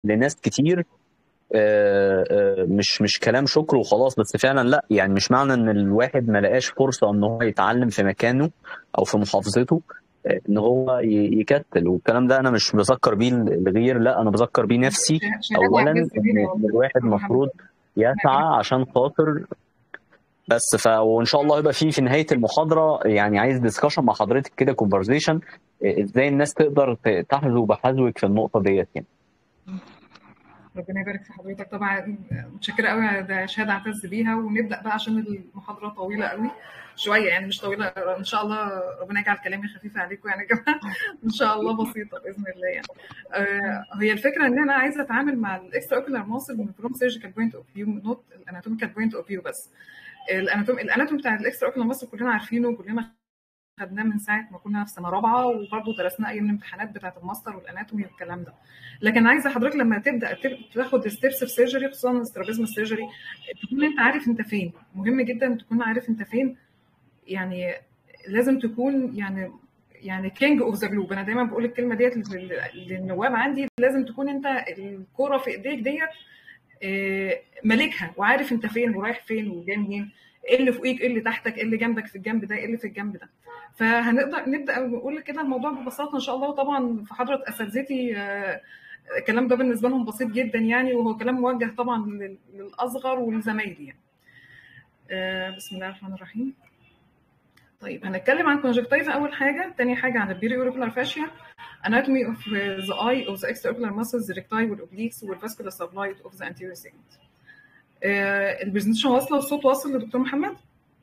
لناس كتير آه، آه، مش مش كلام شكر وخلاص بس فعلا لا يعني مش معنى ان الواحد ما لقاش فرصه ان هو يتعلم في مكانه او في محافظته آه، ان هو ي- يكتل والكلام ده انا مش بذكر بيه الغير لا انا بذكر بيه نفسي شهاده اولا اعجاز ان كبيره إن الواحد دكتور محمد المفروض يسعى عشان خاطر بس ف وان شاء الله يبقى في في نهايه المحاضره يعني عايز ديسكشن مع حضرتك كده كونفرزيشن ازاي الناس تقدر ت- تحذو بحذوك في النقطه ديت يعني ربنا يبارك في حضرتك طبعا متشكره قوي ده شهاده اعتز بيها ونبدا بقى عشان المحاضره طويله قوي شويه يعني مش طويله ان شاء الله ربنا يجعل كلامي خفيف عليكم يعني يا جماعه ان شاء الله بسيطه باذن الله يعني آه هي الفكره ان انا عايزه اتعامل مع الاكسترا اوكولار ماسل من فروم سيرجيكال بوينت اوف فيو نوت الاناتوميكال بوينت اوف فيو بس الاناتوم الاناتوم بتاع الاكسترا اوكولار ماسل كلنا عارفينه وكلنا خدناه من ساعه ما كنا في سنه رابعه وبرضه درسناه ايام الامتحانات بتاعه الماستر والاناتومي والكلام ده لكن عايزه حضرتك لما تبدا تاخد ستيبس في سيرجري خصوصا الاسترابيزما سيرجري تكون انت عارف انت فين مهم جدا تكون عارف انت فين يعني لازم تكون يعني يعني كينج اوف ذا جلوب انا دايما بقول الكلمه ديت للنواب عندي لازم تكون انت الكوره في ايديك ديت مالكها وعارف انت فين ورايح فين وجاي منين ايه اللي فوقيك ايه اللي تحتك ايه اللي جنبك في الجنب ده ايه اللي في الجنب ده فهنقدر نبدا نقول كده الموضوع ببساطه ان شاء الله طبعا في حضره اساتذتي الكلام ده بالنسبه لهم بسيط جدا يعني وهو كلام موجه طبعا للاصغر ولزمايلي يعني بسم الله الرحمن الرحيم طيب هنتكلم عن كونجكتيفا اول حاجه تاني حاجه عن البيري اوريكولار فاشيا anatomy of the eye of the extraocular muscles the recti والاوبليكس والفاسكولار سبلايت of the anterior segment آه البرزنتيشن واصله الصوت واصل لدكتور محمد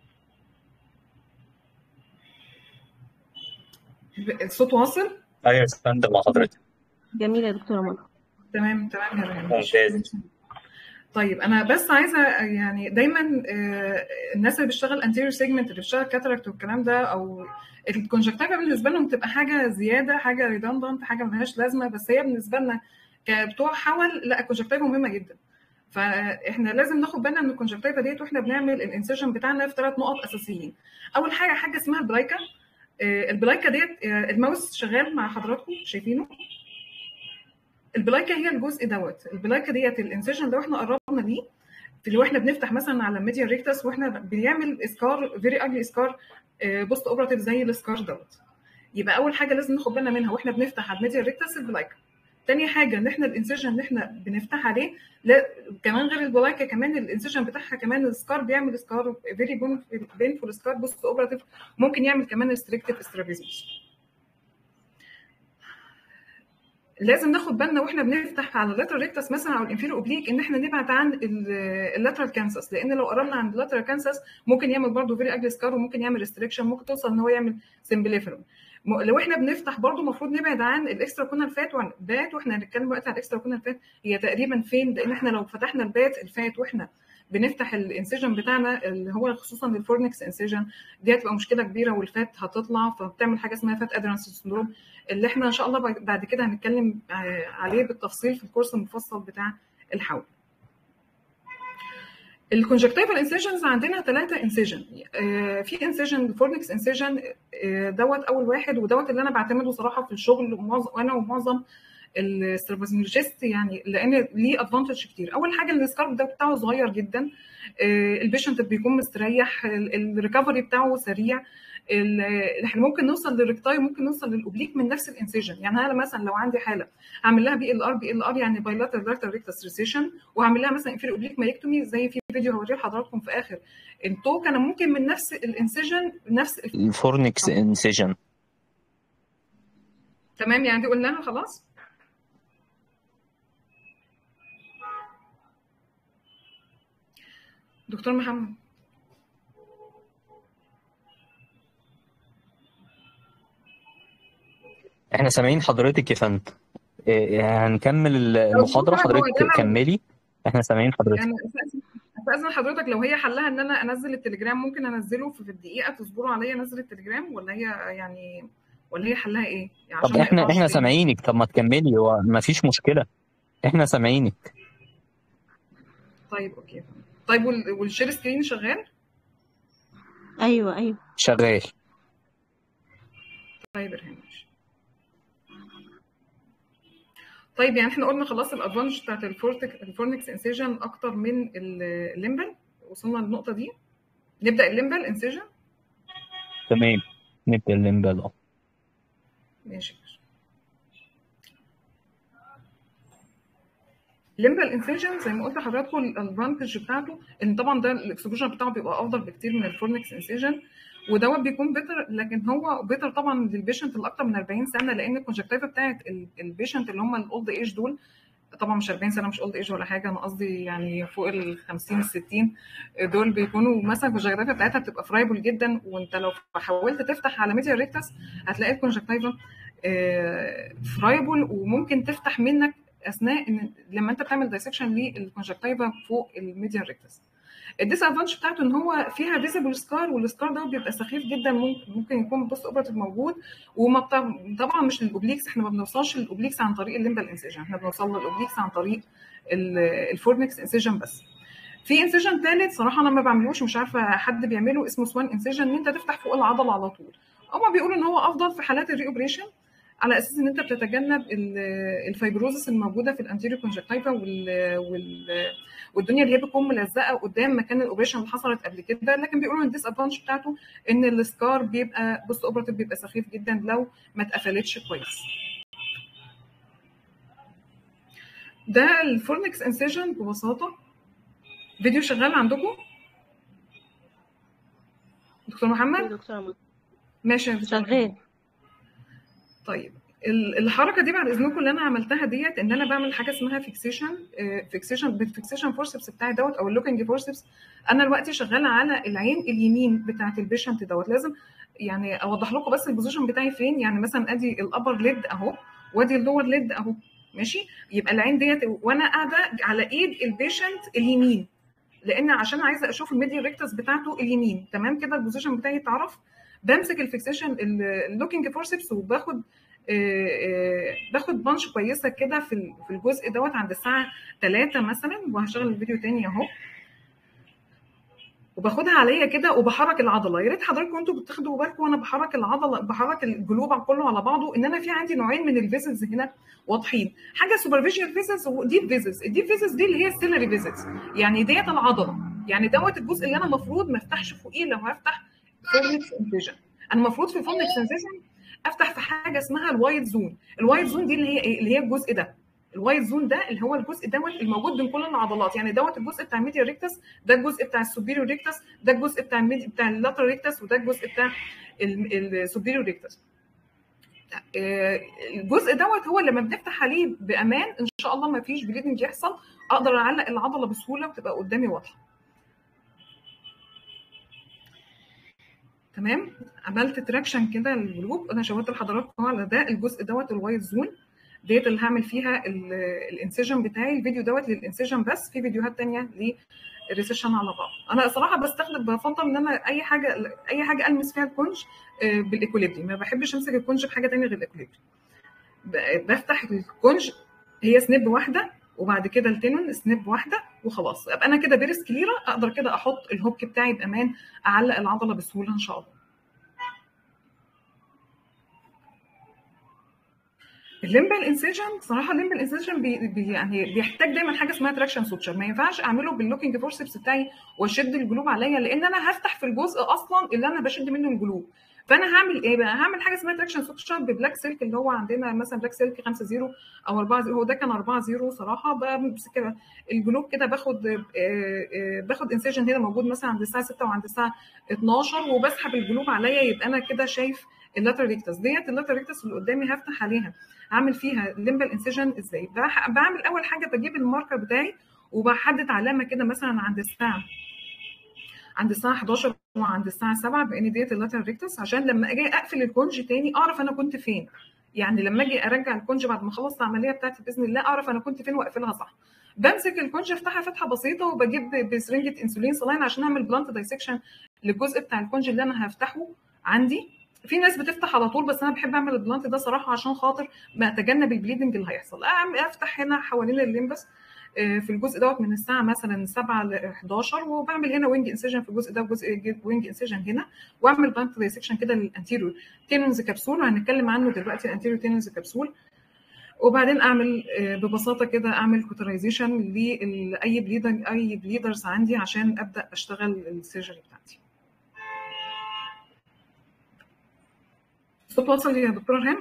الصوت واصل ايوه يا فندم مع حضرتك جميل يا دكتوره منى تمام تمام يا ريان ممتاز طيب انا بس عايزه يعني دايما الناس اللي بتشتغل انتيريور سيجمنت اللي بتشتغل كاتاراكت والكلام ده او الكونجكتيفا بالنسبه لهم تبقى حاجه زياده حاجه ريدندنت حاجه ملهاش لازمه بس هي بالنسبه لنا كبتوع حول لا الكونجكتيفا مهمه جدا فاحنا لازم ناخد بالنا من الكونجكتيفا ديت واحنا بنعمل الانسيرشن بتاعنا في ثلاث نقط اساسيين اول حاجه حاجه اسمها البلايكا البلايكا ديت الماوس شغال مع حضراتكم شايفينه البلايكا هي الجزء دوت البلايكا ديت الانسيرشن ده واحنا قربنا ليه اللي واحنا بنفتح مثلا على الميديا ريكتس واحنا بنعمل اسكار فيري اجلي اسكار بوست اوبراتيف زي الاسكار دوت يبقى اول حاجه لازم ناخد بالنا منها واحنا بنفتح على الميديا ريكتس البلايكا تاني حاجه ان احنا الانسيرشن اللي احنا بنفتح عليه لا كمان غير البلايكا كمان الانسيرشن بتاعها كمان السكار بيعمل سكار فيري بينفول سكار بوست اوبراتيف ممكن يعمل كمان ريستريكتيف استرابيزمز لازم ناخد بالنا واحنا بنفتح على اللاترال ريكتس مثلا او الانفيرو اوبليك ان احنا نبعد عن اللاترال كانسس لان لو قربنا عند اللاترال كانسس ممكن يعمل برضه فيري اجلي سكار وممكن يعمل ريستريكشن ممكن توصل ان هو يعمل سمبليفرون لو احنا بنفتح برضه المفروض نبعد عن الاكسترا كونال فات وعن البات واحنا هنتكلم دلوقتي عن الاكسترا كونال فات هي تقريبا فين لان احنا لو فتحنا البات الفات واحنا بنفتح الانسيجن بتاعنا اللي هو خصوصا الفورنكس انسيجن دي هتبقى مشكله كبيره والفات هتطلع فبتعمل حاجه اسمها فات ادرانس سندروم اللي احنا ان شاء الله بعد كده هنتكلم عليه بالتفصيل في الكورس المفصل بتاع الحول الكونجكتيفال انسيجنز عندنا ثلاثة انسيجن في انسيجن الفورنكس انسيجن دوت اول واحد ودوت اللي انا بعتمده صراحه في الشغل وانا ومعظم السترابازمولوجيست يعني لان ليه ادفانتج كتير اول حاجه السكارب ده بتاعه صغير جدا البيشنت بيكون مستريح الريكفري بتاعه سريع احنا ممكن نوصل للريكتاي وممكن نوصل للاوبليك من نفس الانسيجن يعني انا مثلا لو عندي حاله هعمل لها بي ال ار بي ال ار يعني بايلاترال ريكتال ريكتس ريسيشن وهعمل لها مثلا انفير اوبليك مايكتومي زي في فيديو هوريه لحضراتكم في اخر التوك انا ممكن من نفس الانسيجن نفس الفورنكس انسيجن تمام يعني دي قلناها خلاص دكتور محمد احنا سامعين حضرتك يا فندم هنكمل المحاضرة حضرتك كملي احنا سامعين حضرتك يعني استاذن حضرتك لو هي حلها ان انا انزل التليجرام ممكن انزله في الدقيقه تصبروا عليا انزل التليجرام ولا هي يعني ولا هي حلها ايه؟ يعني طب احنا احنا سامعينك طب ما تكملي هو ما فيش مشكله احنا سامعينك طيب اوكي طيب والشير سكرين شغال؟ ايوه ايوه شغال طيب ارهام طيب يعني احنا قلنا خلاص الادفانتج بتاعت الفورتك الفورنكس انسيجن اكتر من الليمبل وصلنا للنقطه دي نبدا الليمبل انسيجن تمام نبدا الليمبل اه ماشي الليمبال انسيجن زي ما قلت لحضراتكم الادفانتج بتاعته ان طبعا ده الاكسبوجر بتاعه بيبقى افضل بكتير من الفورنكس انسيجن ودوت بيكون بيتر لكن هو بيتر طبعا للبيشنت اللي اكتر من 40 سنه لان الكونجكتيفا بتاعت البيشنت اللي هم الاولد ايج دول طبعا مش 40 سنه مش اولد ايج ولا حاجه انا قصدي يعني فوق ال 50 ال 60 دول بيكونوا مثلا الكونجكتيفا بتاعتها بتبقى فرايبل جدا وانت لو حاولت تفتح على ميديا ريكتس هتلاقي الكونجكتيفا فرايبل وممكن تفتح منك اثناء ان لما انت بتعمل دايسكشن للكونجكتيفا فوق الميديا ريكتس الديس ادفانتج بتاعته ان هو فيها فيزيبل سكار والسكار ده بيبقى سخيف جدا ممكن ممكن يكون بوست اوبراتيف موجود وما طبعا مش للاوبليكس احنا ما بنوصلش للاوبليكس عن طريق الليمبال انسيجن احنا بنوصل للاوبليكس عن طريق الفورنكس انسيجن بس في انسيجن ثالث صراحه انا ما بعملوش مش عارفه حد بيعمله اسمه سوان انسيجن ان انت تفتح فوق العضله على طول هما بيقولوا ان هو افضل في حالات الري اوبريشن على اساس ان انت بتتجنب الفايبروزس الموجوده في الانتيريو كونجكتيفا وال, وال والدنيا اللي هي بتكون ملزقه قدام مكان الاوبريشن اللي حصلت قبل كده لكن بيقولوا ان الديس ادفانتج بتاعته ان السكار بيبقى بوست اوبراتيف بيبقى سخيف جدا لو ما اتقفلتش كويس ده الفورنكس انسيجن ببساطه فيديو شغال عندكم دكتور محمد دكتورة ماشي يا دكتور شغال طيب الحركه دي بعد اذنكم اللي انا عملتها ديت ان انا بعمل حاجه اسمها فيكسيشن فيكسيشن بالفيكسيشن فورسبس بتاعي دوت او اللوكينج فورسبس انا دلوقتي شغاله على العين اليمين بتاعت البيشنت دوت لازم يعني اوضح لكم بس البوزيشن بتاعي فين يعني مثلا ادي الابر ليد اهو وادي اللور ليد اهو ماشي يبقى العين ديت وانا قاعده على ايد البيشنت اليمين لان عشان عايزه اشوف الميديا ريكتس بتاعته اليمين تمام كده البوزيشن بتاعي اتعرف بمسك الفيكسيشن اللوكينج فورسبس وباخد باخد بانش كويسه كده في في الجزء دوت عند الساعه 3 مثلا وهشغل الفيديو تاني اهو وباخدها عليا كده وبحرك العضله يا ريت حضراتكم انتوا بتاخدوا بالكم وانا بحرك العضله بحرك الجلوب كله على بعضه ان انا في عندي نوعين من الفيزلز هنا واضحين حاجه سوبرفيشال فيزلز وديب فيزلز الديب فيزلز دي اللي هي السيلري فيزلز يعني ديت العضله يعني دوت الجزء اللي انا المفروض ما افتحش فوقيه لو هفتح فورنكس انفيجن انا المفروض في فورنكس انفيجن افتح في حاجه اسمها الوايت زون الوايت زون دي اللي هي ايه اللي هي الجزء ده الوايت زون ده اللي هو الجزء دوت الموجود بين كل العضلات يعني دوت الجزء بتاع الميديا ريكتس ده الجزء بتاع السوبيريور ريكتس ده الجزء بتاع الميدي بتاع اللاترال ريكتس وده الجزء بتاع السوبيريور ريكتس الجزء دوت هو لما بنفتح عليه بامان ان شاء الله ما فيش بليدنج يحصل اقدر اعلق العضله بسهوله وتبقى قدامي واضحه تمام عملت تراكشن كده للجروب انا شاورت لحضراتكم على ده الجزء دوت الوايت زون ديت اللي هعمل فيها الانسيجن بتاعي الفيديو دوت للانسيجن بس في فيديوهات تانية للريسيشن على بعض انا صراحه بستخدم بفضل ان انا اي حاجه اي حاجه المس فيها الكونج بالايكوليبري ما بحبش امسك الكونج بحاجه تانية غير الايكوليبري بفتح الكونج هي سنيب واحده وبعد كده التنون سنيب واحده وخلاص ابقى انا كده بيرس كليره اقدر كده احط الهوك بتاعي بامان اعلق العضله بسهوله ان شاء الله الليمبال انسيجن صراحه الليمبال انسيجن بي بي يعني بيحتاج دايما حاجه اسمها تراكشن سوتشر ما ينفعش اعمله باللوكينج فورسبس بتاعي واشد الجلوب عليا لان انا هفتح في الجزء اصلا اللي انا بشد منه الجلوب فانا هعمل ايه بقى هعمل حاجه اسمها تراكشن سوتشر ببلاك سلك اللي هو عندنا مثلا بلاك سلك 5 0 او 4 0 هو ده كان 4 0 صراحه بمسك كده الجلوب كده باخد باخد انسيجن هنا موجود مثلا عند الساعه 6 وعند الساعه 12 وبسحب الجلوب عليا يبقى انا كده شايف اللاتر ريكتس ديت اللاتر ريكتس اللي قدامي هفتح عليها هعمل فيها الليمبال انسيجن ازاي بعمل اول حاجه بجيب الماركر بتاعي وبحدد علامه كده مثلا عند الساعه عند الساعه 11 وعند الساعه 7 بان ديت اللاتر ريكتس عشان لما اجي اقفل الكونج تاني اعرف انا كنت فين يعني لما اجي ارجع الكونج بعد ما اخلص العمليه بتاعتي باذن الله اعرف انا كنت فين واقفلها صح بمسك الكونج افتحها فتحه بسيطه وبجيب بسرنجه انسولين سلاين عشان اعمل بلانت دايسكشن للجزء بتاع الكونج اللي انا هفتحه عندي في ناس بتفتح على طول بس انا بحب اعمل البلانت ده صراحه عشان خاطر ما اتجنب البليدنج اللي هيحصل افتح هنا حوالين الليمبس في الجزء دوت من الساعه مثلا 7 ل 11 وبعمل هنا وينج انسيجن في الجزء ده وجزء وينج انسيجن هنا واعمل بلانت دايسكشن كده للانتيريور تينونز كبسول وهنتكلم عنه دلوقتي الانتيريور تينونز كبسول وبعدين اعمل آه، ببساطه كده اعمل كوترايزيشن لاي بليدر اي بليدرز عندي عشان ابدا اشتغل السيرجري بتاعتي الصوت واصل يا دكتوره ريهام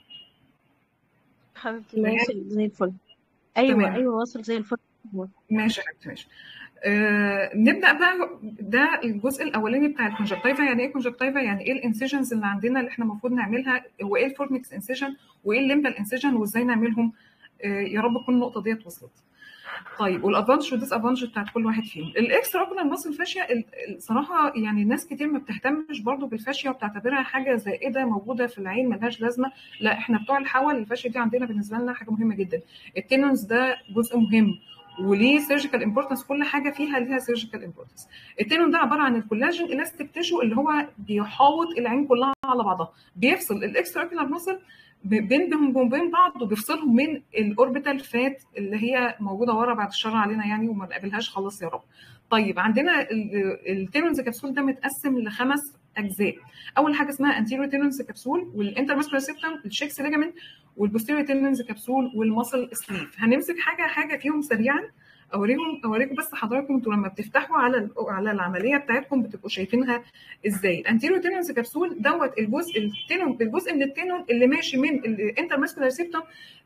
حبيبتي واصل زي الفل ايوه تمام. ايوه واصل زي الفل ماشي يا حبيبتي ماشي آه نبدا بقى ده الجزء الاولاني بتاع الكونجكتيفا يعني ايه كونجكتيفا يعني ايه الانسيجنز اللي عندنا اللي احنا المفروض نعملها هو ايه الفورنكس انسيجن وايه الليمبال انسيجن وازاي نعملهم آه يا رب تكون النقطه ديت وصلت طيب والادفانتج والديس ادفانتج بتاعت كل واحد فيهم الاكسترا اوكولار ماسل فاشيا الصراحه يعني ناس كتير ما بتهتمش برضو بالفاشيا وبتعتبرها حاجه زائده موجوده في العين ملهاش لازمه لا احنا بتوع الحول الفاشيا دي عندنا بالنسبه لنا حاجه مهمه جدا التينونز ده جزء مهم وليه سيرجيكال امبورتنس كل حاجه فيها ليها سيرجيكال امبورتنس التينون ده عباره عن الكولاجين الاستيك تيشو اللي هو بيحاوط العين كلها على بعضها بيفصل الاكسترا اوكولار ماسل بينهم وبين بعض وبيفصلهم من الاوربيتال فات اللي هي موجوده ورا بعد الشر علينا يعني وما نقابلهاش خالص يا رب. طيب عندنا التينونز كبسول ده متقسم لخمس اجزاء. اول حاجه اسمها انتيريو تينونز كبسول والانترماسكولار سيبتم الشيكس ليجامنت والبوستيريو تينونز كبسول والماسل سليف. هنمسك حاجه حاجه فيهم سريعا اوريهم اوريكم بس حضراتكم انتوا لما بتفتحوا على على العمليه بتاعتكم بتبقوا شايفينها ازاي الانتيريو تينونز كبسول دوت الجزء التينون الجزء من التينون اللي ماشي من الانترماسكولار سيبتم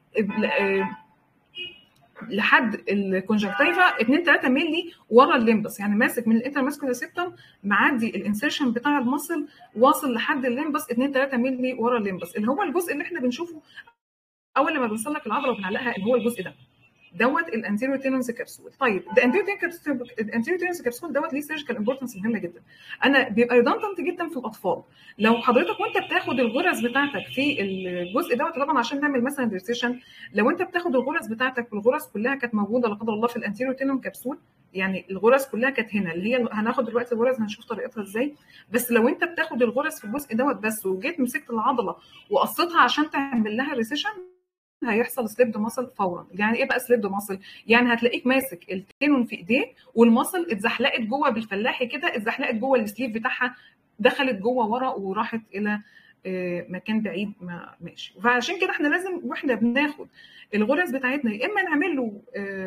لحد الكونجكتيفا 2 3 مللي ورا الليمبس يعني ماسك من الانترماسكولار سيبتم معدي الانسيرشن بتاع المصل واصل لحد الليمبس 2 3 مللي ورا الليمبس اللي هو الجزء اللي احنا بنشوفه اول لما بنسلك العضله وبنعلقها اللي هو الجزء ده دوت الانتيريو تينونز كبسول طيب الانتيريو تينونز كبسول دوت ليه سيرجيكال امبورتنس مهمه جدا انا بيبقى ريدندنت جدا في الاطفال لو حضرتك وانت بتاخد الغرز بتاعتك في الجزء دوت طبعا عشان نعمل مثلا ريسيشن لو انت بتاخد الغرز بتاعتك والغرز كلها كانت موجوده لا قدر الله في الانتيريو تينون كبسول يعني الغرز كلها كانت هنا اللي هي هناخد دلوقتي الغرز هنشوف طريقتها ازاي بس لو انت بتاخد الغرز في الجزء دوت بس وجيت مسكت العضله وقصيتها عشان تعمل لها ريسيشن هيحصل سليب ماسل فورا يعني ايه بقى سليب ماسل يعني هتلاقيك ماسك التينون في ايديه والماسل اتزحلقت جوه بالفلاحي كده اتزحلقت جوه السليف بتاعها دخلت جوه ورا وراحت الى مكان بعيد ما ماشي فعشان كده احنا لازم واحنا بناخد الغرز بتاعتنا يا اما نعمل له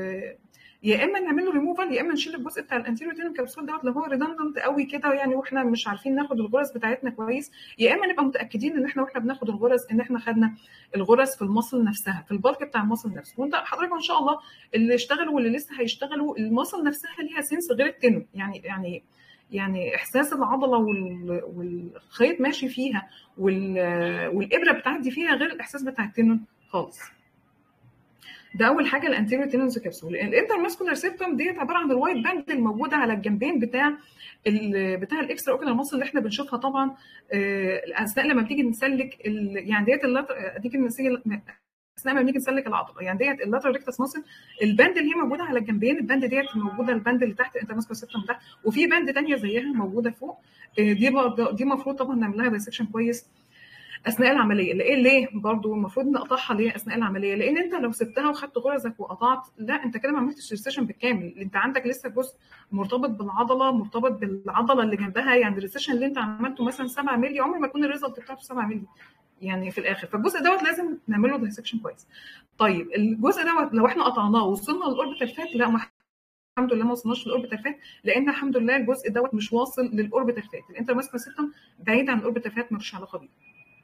يا اما نعمل له ريموفال يا اما نشيل الجزء بتاع الانتيريو تينون كبسول دوت لو هو ريدندنت قوي كده يعني واحنا مش عارفين ناخد الغرز بتاعتنا كويس يا اما نبقى متاكدين ان احنا واحنا بناخد الغرز ان احنا خدنا الغرز في المصل نفسها في البلك بتاع المصل نفسه وانت حضرتك ان شاء الله اللي اشتغلوا واللي لسه هيشتغلوا المصل نفسها ليها سنس غير التينون يعني يعني يعني احساس العضله والخيط ماشي فيها والابره بتعدي فيها غير الاحساس بتاع التينون خالص ده اول حاجه الانتيريو تينونز كبسول الانترماسكولار سيبتوم ديت عباره عن الوايت باند الموجوده على الجنبين بتاع بتاع الاكسترا اوكولار ماسل اللي احنا بنشوفها طبعا اثناء لما بتيجي نسلك يعني ديت اديك اثناء ما بنيجي نسلك العضله يعني ديت اللاترال ريكتس ماسل الباند اللي هي موجوده على الجنبين الباند ديت موجوده الباند اللي تحت الانترماسكولار سيبتوم ده وفي باند ثانيه زيها موجوده فوق دي دي المفروض طبعا نعمل لها دايسكشن كويس اثناء العمليه ليه ليه برضه المفروض نقطعها ليه اثناء العمليه لان انت لو سبتها وخدت غرزك وقطعت لا انت كده ما عملتش ريسيشن بالكامل انت عندك لسه جزء مرتبط بالعضله مرتبط بالعضله اللي جنبها يعني الريسيشن اللي انت عملته مثلا 7 مللي عمر ما يكون الريزلت بتاعته 7 مللي يعني في الاخر فالجزء دوت لازم نعمل له دايسكشن كويس طيب الجزء دوت لو احنا قطعناه ووصلنا للاوربيتال فات لا ما الحمد لله ما وصلناش للاوربيتال فات لان الحمد لله الجزء دوت مش واصل للاوربيتال فات الانترماسكولار سيستم بعيد عن الاوربيتال فات ملوش علاقه بيه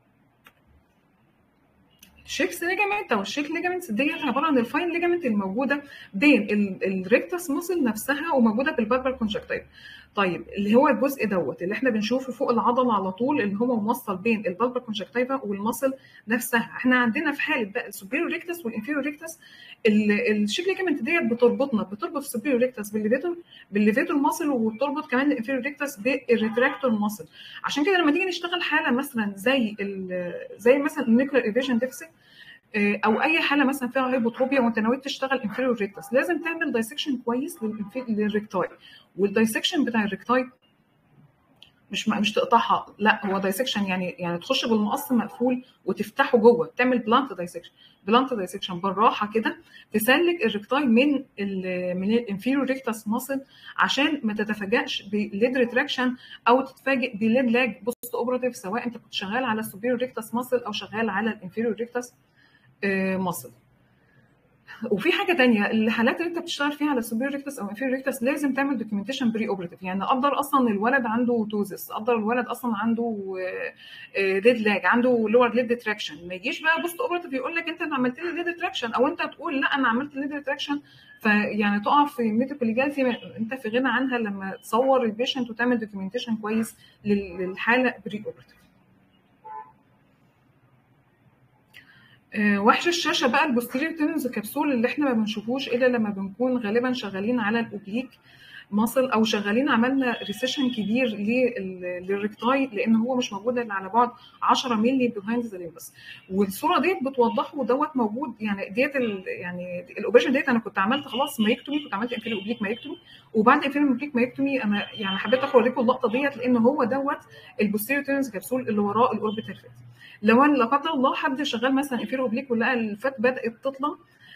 الشيكس ليجامنت او الشيك ليجامنتس ديت عباره عن الفاين ليجامنت الموجوده بين الريكتس ماسل نفسها وموجوده في الباربر كونجكتيف طيب اللي هو الجزء دوت اللي احنا بنشوفه فوق العضله على طول اللي هو موصل بين البالبر كونجكتيفا والماسل نفسها احنا عندنا في حاله بقى السوبيريور ريكتس والانفيريور ريكتس الشيك ليجامنت ديت بتربطنا بتربط السوبيريور ريكتس بالليفيتور بالليفيتور ماسل وبتربط كمان الانفيريور ريكتس بالريتراكتور ماسل عشان كده لما تيجي نشتغل حاله مثلا زي زي مثلا النيكلر ايفيجن ديفيسيت او اي حاله مثلا فيها هايبوتروبيا وانت ناوي تشتغل انفيريور ريكتس لازم تعمل دايسكشن كويس للريكتاي والدايسكشن بتاع الريكتاي مش مش تقطعها لا هو دايسكشن يعني يعني تخش بالمقص مقفول وتفتحه جوه تعمل بلانت دايسكشن بلانت دايسكشن بالراحه كده تسلك الريكتاي من ال من الانفيريور ريكتاس ماسل عشان ما تتفاجئش بليد ريتراكشن او تتفاجئ بليد لاج بوست اوبراتيف سواء انت كنت شغال على السوبيريور ريكتاس ماسل او شغال على الانفيريور ريكتاس مصل وفي حاجه تانية الحالات اللي انت بتشتغل فيها على سوبر ريكتس او انفير ريكتس لازم تعمل دوكيومنتيشن بري اوبريتيف يعني قدر اصلا الولد عنده توزس قدر الولد اصلا عنده ليد لاج عنده لور ليد تراكشن ما يجيش بقى بوست اوبريتيف يقول لك انت عملت لي ليد تراكشن او انت تقول لا انا عملت ليد تراكشن فيعني تقع في ميديكال ليجالتي انت في غنى عنها لما تصور البيشنت وتعمل دوكيومنتيشن كويس للحاله بري اوبريتيف وحش الشاشه بقى البوستيريور تيرنز كبسول اللي احنا ما بنشوفوش الا لما بنكون غالبا شغالين على الاوبليك مصل او شغالين عملنا ريسيشن كبير للريكتاي لان هو مش موجود الا على بعد 10 مللي بيهايند ذا ليمبس والصوره ديت بتوضحه دوت موجود يعني ديت يعني الاوبريشن ديت انا كنت عملت خلاص مايكتومي كنت عملت انفيريور اوبليك مايكتومي وبعد انفيريور اوبليك مايكتومي انا يعني حبيت اوريكم اللقطه ديت لان هو دوت البوستيريور تيرنز كبسول اللي وراه الاوربيتال فات لو انا لا قدر الله حد شغال مثلا انفيرو اوبليك ولقى الفات بدات تطلع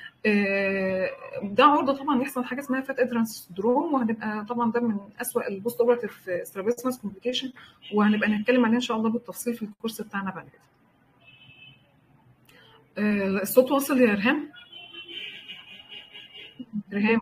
ده عرضه طبعا يحصل حاجه اسمها فات ادرانس سندروم وهنبقى طبعا ده من اسوء البوست اوبراتيف سترابيسمس كومبليكيشن وهنبقى نتكلم عليه ان شاء الله بالتفصيل في الكورس بتاعنا بعد كده. الصوت واصل يا ريهام؟ ريهام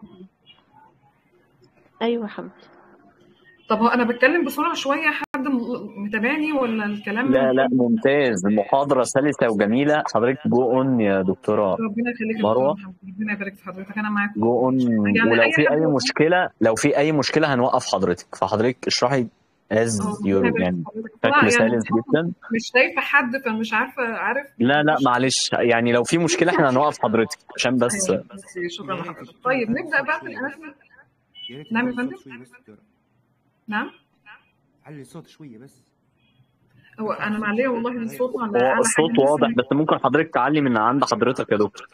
ايوه حبيبتي طب هو انا بتكلم بسرعه شويه حد متابعني ولا الكلام لا لا ممتاز المحاضرة سلسة وجميلة حضرتك جو اون يا دكتورة ربنا يخليك يا مروة. دكتور محمد ربنا يبارك في حضرتك انا معاك جو اون يعني ولو أي في حد أي يقول- مشكلة لو في أي مشكلة هنوقف حضرتك فحضرتك اشرحي از اه ربنا يور يبارك يعني في حضرتك طبعا بشكل يعني سلس جدا مش شايفه حد فمش عارفه عارف لا لا مش- معلش يعني لو في مشكلة احنا هنوقف حضرتك عشان بس أيوة، ميرسي، شكرا لحضرتك طيب نبدا بقى في الاناتومي يا ريت نعم يا تعلي فندم الصوت شوية بس دكتورة نعم علي الصوت شوية بس هو انا معليه والله الصوت على هو اعلى الصوت حاجه واضح بس بس ممكن حضرتك تعلي من عند حضرتك يا دكتور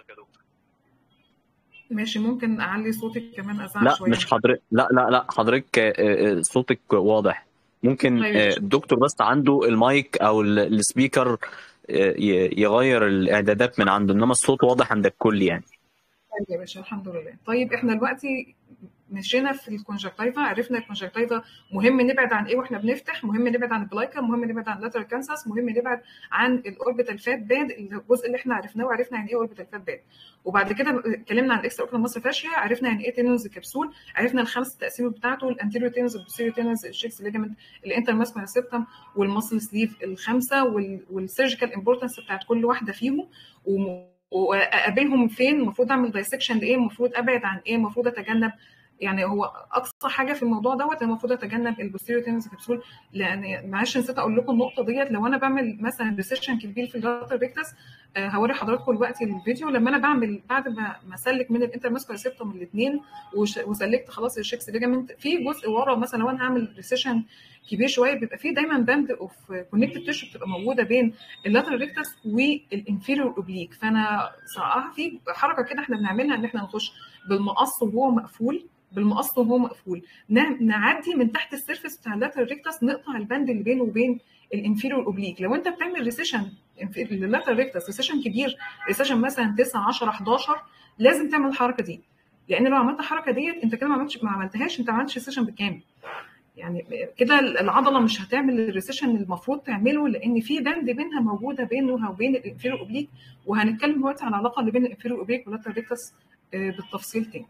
ماشي ممكن اعلي صوتك كمان ازعق لا شويه مش حضرتك لا لا لا حضرتك آه، آه، صوتك واضح ممكن طيب. آه، الدكتور بس عنده المايك او ال- السبيكر آه، ي- يغير الاعدادات من عنده انما الصوت واضح عند الكل يعني طيب يا باشا الحمد لله طيب احنا دلوقتي مشينا في الكونجكتيفا عرفنا الكونجكتيفا مهم نبعد عن ايه واحنا بنفتح مهم نبعد عن البلايكا مهم نبعد عن اللاترال كانساس مهم نبعد عن الاوربيتال فات باد الجزء اللي احنا عرفناه وعرفنا يعني ايه اوربيتال فات باد وبعد كده اتكلمنا عن الاكسترا اوربيتال مصر فاشيا عرفنا يعني ايه تينوز كبسول عرفنا الخمس تقسيم بتاعته الانتيريور تينوز البوستيريور تينوز الشيكس ليجمنت الانتر ماسكولار سيبتم والماسل سليف الخمسه والسيرجيكال امبورتنس بتاعت كل واحده فيهم وم- واقابلهم فين المفروض اعمل دايسكشن لايه المفروض ابعد عن ايه المفروض اتجنب يعني هو اقصى حاجه في الموضوع دوت المفروض اتجنب البوستيريور تينس كبسول لان معلش نسيت اقول لكم النقطه ديت لو انا بعمل مثلا ريسيشن كبير في اللاتر ريكتس آه، هوري حضراتكم دلوقتي الفيديو لما انا بعمل بعد ما ما اسلك من الانترماسكولار سيبتوم الاثنين وسلكت خلاص الشيكس ليجامنت في جزء ورا مثلا لو انا هعمل ريسيشن كبير شويه بيبقى في دايما باند اوف كونكتيف تيشو بتبقى موجوده بين اللاتر ريكتس والانفيريور اوبليك فانا صراحه في حركه كده احنا بنعملها ان احنا نخش بالمقص وهو مقفول بالمقص وهو مقفول نع- نعدي من تحت السيرفيس بتاع اللاتر ريكتس نقطع الباند اللي بينه وبين الانفيريور اوبليك لو انت بتعمل ريسيشن اللاتر ريكتس ريسيشن كبير ريسيشن مثلا 9 10 11 لازم تعمل الحركه دي لان لو عملت الحركه ديت انت كده ما عملتش ما عملتهاش انت ما عملتش ريسيشن بالكامل يعني كده العضله مش هتعمل الريسيشن اللي المفروض تعمله لان في باند بينها موجوده بينها وبين الانفيريور اوبليك وهنتكلم دلوقتي عن العلاقه اللي بين الانفيريور اوبليك واللاتر ريكتس آه، بالتفصيل تاني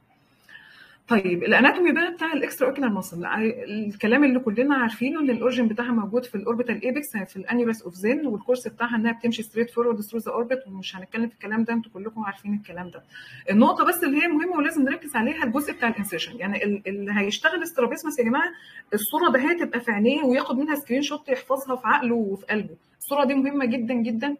طيب الاناتومي بقى بتاع الاكسترا اوكيلار ماسل الكلام اللي كلنا عارفينه ان الاورجن بتاعها موجود في الاوربيتال ايبكس في الانيولس اوف زين والكورس بتاعها انها بتمشي ستريت فورورد ثرو ذا اوربت ومش هنتكلم في الكلام ده انتوا كلكم عارفين الكلام ده النقطه بس اللي هي مهمه ولازم نركز عليها الجزء بتاع الانسيشن يعني ال- اللي هيشتغل استرابيسمس يا جماعه الصوره ده هتبقى في عينيه وياخد منها سكرين شوت يحفظها في عقله وفي قلبه الصوره دي مهمه جدا جدا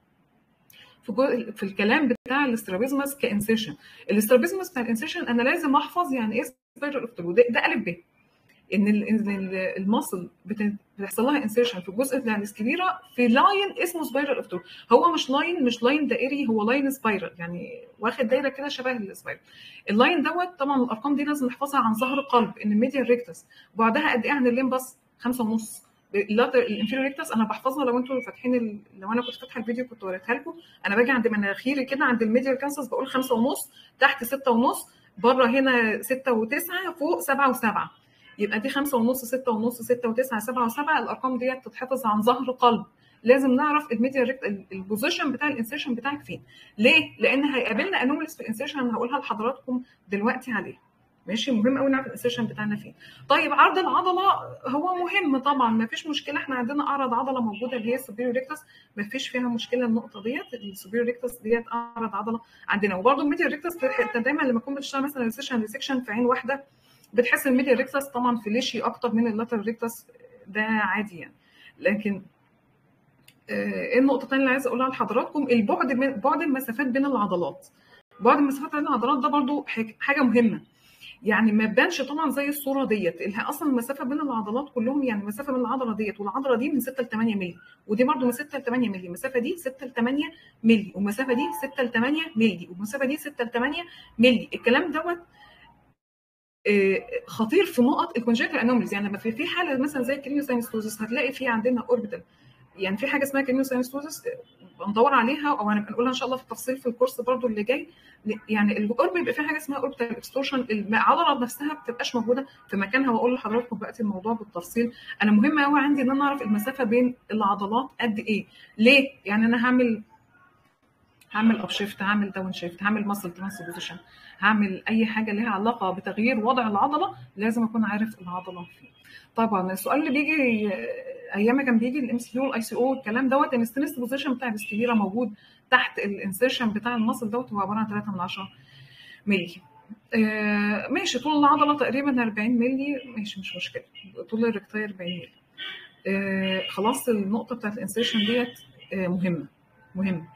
في جو... في الكلام بتاع الاسترابيزمس كانسيشن الاسترابيزمس بتاع الانسيشن انا لازم احفظ يعني ايه سبايرال اوفتر وده ده الف ب ان ال- إن ال- المصل بت- بيحصل لها انسيشن في الجزء بتاع السكليرا في لاين اسمه سبايرال اوفتر هو مش لاين مش لاين دائري هو لاين سبايرال يعني واخد دايره كده شبه السبايرال اللاين دوت طبعا الارقام دي لازم نحفظها عن ظهر قلب ان الميديال ريكتس بعدها قد ايه عن الليمبس خمسة ونص اللاتر الانفيريور ريكتس انا بحفظها لو انتوا فاتحين ال... لو انا كنت فاتحه الفيديو كنت وريتها لكم انا باجي عند مناخيري كده عند الميديال كانسس بقول خمسة ونص تحت ستة ونص بره هنا ستة وتسعة فوق سبعة وسبعة يبقى دي خمسة ونص ستة ونص ستة وتسعة سبعة وسبعة الأرقام ديت تتحفظ عن ظهر قلب لازم نعرف الميديا ريكت البوزيشن بتاع الانسيرشن بتاعك فين ليه لان هيقابلنا انوماليز في الانسيرشن انا هقولها لحضراتكم دلوقتي عليها ماشي مهم قوي نعرف الانسيرشن بتاعنا فين طيب عرض العضله هو مهم طبعا ما فيش مشكله احنا عندنا اعرض عضله موجوده اللي هي السوبيريور ريكتس ما فيش فيها مشكله النقطه ديت السوبيريور ريكتس ديت اعرض عضله عندنا وبرده الميديا ريكتس انت دايما لما تكون بتشتغل مثلا ريسيشن ريسكشن في عين واحده بتحس الميديا ريكتس طبعا فليشي اكتر من اللاترال ريكتس ده عادي يعني لكن ايه النقطه الثانيه اللي عايزه اقولها لحضراتكم البعد من بعد المسافات بين العضلات بعد المسافات بين العضلات ده برضو حاجه مهمه يعني ما تبانش طبعا زي الصوره ديت اصلا المسافه بين العضلات كلهم يعني المسافه بين العضله ديت والعضله دي من 6 ل 8 مللي ودي برده من 6 ل 8 مللي المسافه دي 6 ل 8 مللي والمسافه دي 6 ل 8 مللي والمسافه دي 6 ل 8 مللي الكلام دوت خطير في نقط الكونجنتال انوميليز يعني لما في في حاله مثلا زي الكرينيوساينستوزس هتلاقي في عندنا اوربيتال يعني في حاجه اسمها كرينيوساينستوزس بندور عليها او هنبقى نقولها ان شاء الله في التفصيل في الكورس برضو اللي جاي يعني الاورب بيبقى فيه حاجه اسمها اوربيتال اكستورشن العضله نفسها ما بتبقاش موجوده في مكانها واقول لحضراتكم دلوقتي الموضوع بالتفصيل انا مهم قوي عندي ان انا اعرف المسافه بين العضلات قد ايه ليه يعني انا هعمل هعمل اب شيفت هعمل داون شيفت هعمل ماسل ترانسبوزيشن هعمل اي حاجه لها علاقه بتغيير وضع العضله لازم اكون عارف العضله فين طبعا السؤال اللي بيجي ايام ما كان بيجي الام سي يو الاي سي او الكلام دوت ان الستنس بوزيشن بتاع الاستيرا موجود تحت الانسيرشن بتاع المصل دوت هو عباره عن 3 من 10 مللي آه ماشي طول العضله تقريبا 40 مللي ماشي مش مشكله طول الركتاي 40 مللي آه خلاص النقطه بتاعت الانسيرشن ديت آه مهمه مهمه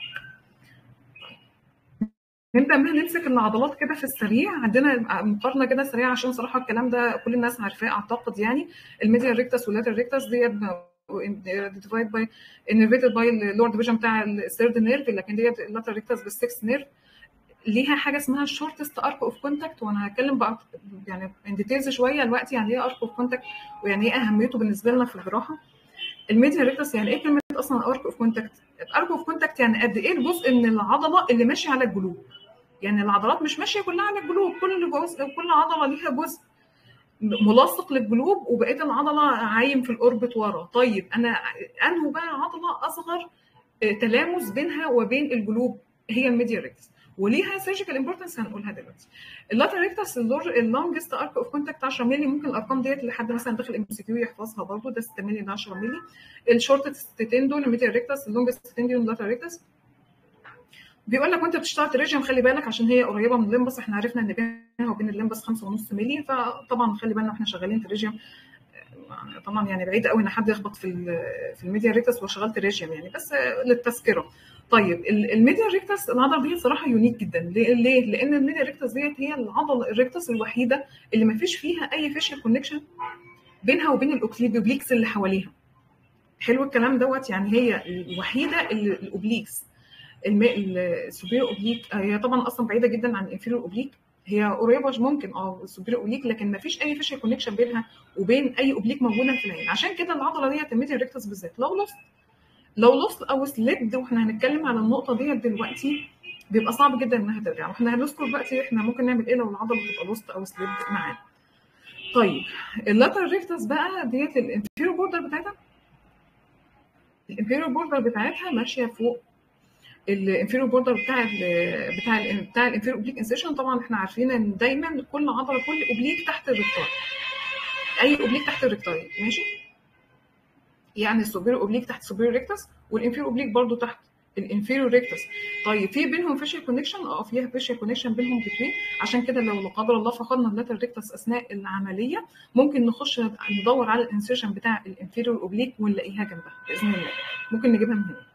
نبدا بقى نمسك العضلات كده في السريع عندنا مقارنه كده سريعه عشان صراحه الكلام ده كل الناس عارفاه اعتقد يعني الميديال ريكتس واللاتر ريكتس ديت ديفايد باي انرفيتد باي اللور ديفيجن بتاع الثيرد نيرف لكن ديت اللاتر ريكتس بالسكس نيرف ليها حاجه اسمها الشورتست ارك اوف كونتاكت وانا هتكلم بقى يعني ان ديتيلز شويه دلوقتي يعني ايه ارك اوف كونتاكت ويعني ايه اهميته بالنسبه لنا في الجراحه الميديال ريكتس يعني ايه كلمه اصلا ارك اوف كونتاكت ارك اوف كونتاكت يعني قد ايه الجزء من العضله اللي ماشي على الجلوب يعني العضلات مش ماشيه كلها على الجلوب كل جزء كل عضله ليها جزء ملاصق للجلوب وبقيه العضله عايم في الاوربت ورا طيب انا انه بقى عضله اصغر تلامس بينها وبين الجلوب هي الميديا ريكتس وليها سيرجيكال امبورتنس هنقولها دلوقتي اللاتر ريكتس اللونجست ارك اوف كونتاكت 10 مللي ممكن الارقام ديت لحد مثلا داخل ام سي كيو يحفظها برضه ده 6 مللي ده 10 مللي الشورتست تندون الميديا ريكتس اللونجست تندون اللاتر ريكتس بيقول لك وانت بتشتغل تريجيوم خلي بالك عشان هي قريبه من الليمبس احنا عرفنا ان بينها وبين الليمبس 5.5 مللي فطبعا خلي بالنا واحنا شغالين تريجيوم طبعا يعني بعيد قوي ان حد يخبط في في الميديا ريكتس وشغال تريجيوم يعني بس للتذكره طيب الميديا ريكتس العضله دي صراحه يونيك جدا ليه؟ لان الميديا ريكتس ديت هي العضله الريكتس الوحيده اللي ما فيش فيها اي فيشل كونكشن بينها وبين الاوكليبيوبليكس اللي حواليها حلو الكلام دوت يعني هي الوحيده اللي الاوبليكس السوبيريور اوبليك هي طبعا اصلا بعيده جدا عن الانفيريور اوبليك هي قريبه ممكن اه السوبيريور اوبليك لكن ما فيش اي فيشل كونكشن بينها وبين اي اوبليك موجوده في العين عشان كده العضله ديت الميديا ريكتس بالذات لو لوست لو لوست او سليبد واحنا هنتكلم على النقطه ديت دلوقتي بيبقى صعب جدا انها ترجع واحنا هنذكر دلوقتي احنا ممكن نعمل ايه لو العضله بتبقى لوست او سليبد معانا طيب اللاتر ريكتس بقى ديت الانفيريور بوردر بتاعتها الانفيريور بوردر بتاعتها ماشيه فوق الانفيريور بوردر بتاع ال بتاع ال بتاع الانفيريور اوبليك انسيشن طبعا احنا عارفين ان دايما كل عضله كل اوبليك تحت الريكتاي اي اوبليك تحت الريكتاي ماشي يعني السوبيريور اوبليك تحت السوبيريور ريكتس والانفيريور اوبليك برضو تحت الانفيريور ريكتس طيب في بينهم فيشل كونكشن اه فيها فيشل كونكشن بينهم بتوين عشان كده لو لا قدر الله فقدنا اللاتر ريكتس اثناء العمليه ممكن نخش ندور على الانسيشن بتاع الانفيريور اوبليك ونلاقيها جنبها باذن الله ممكن نجيبها من هنا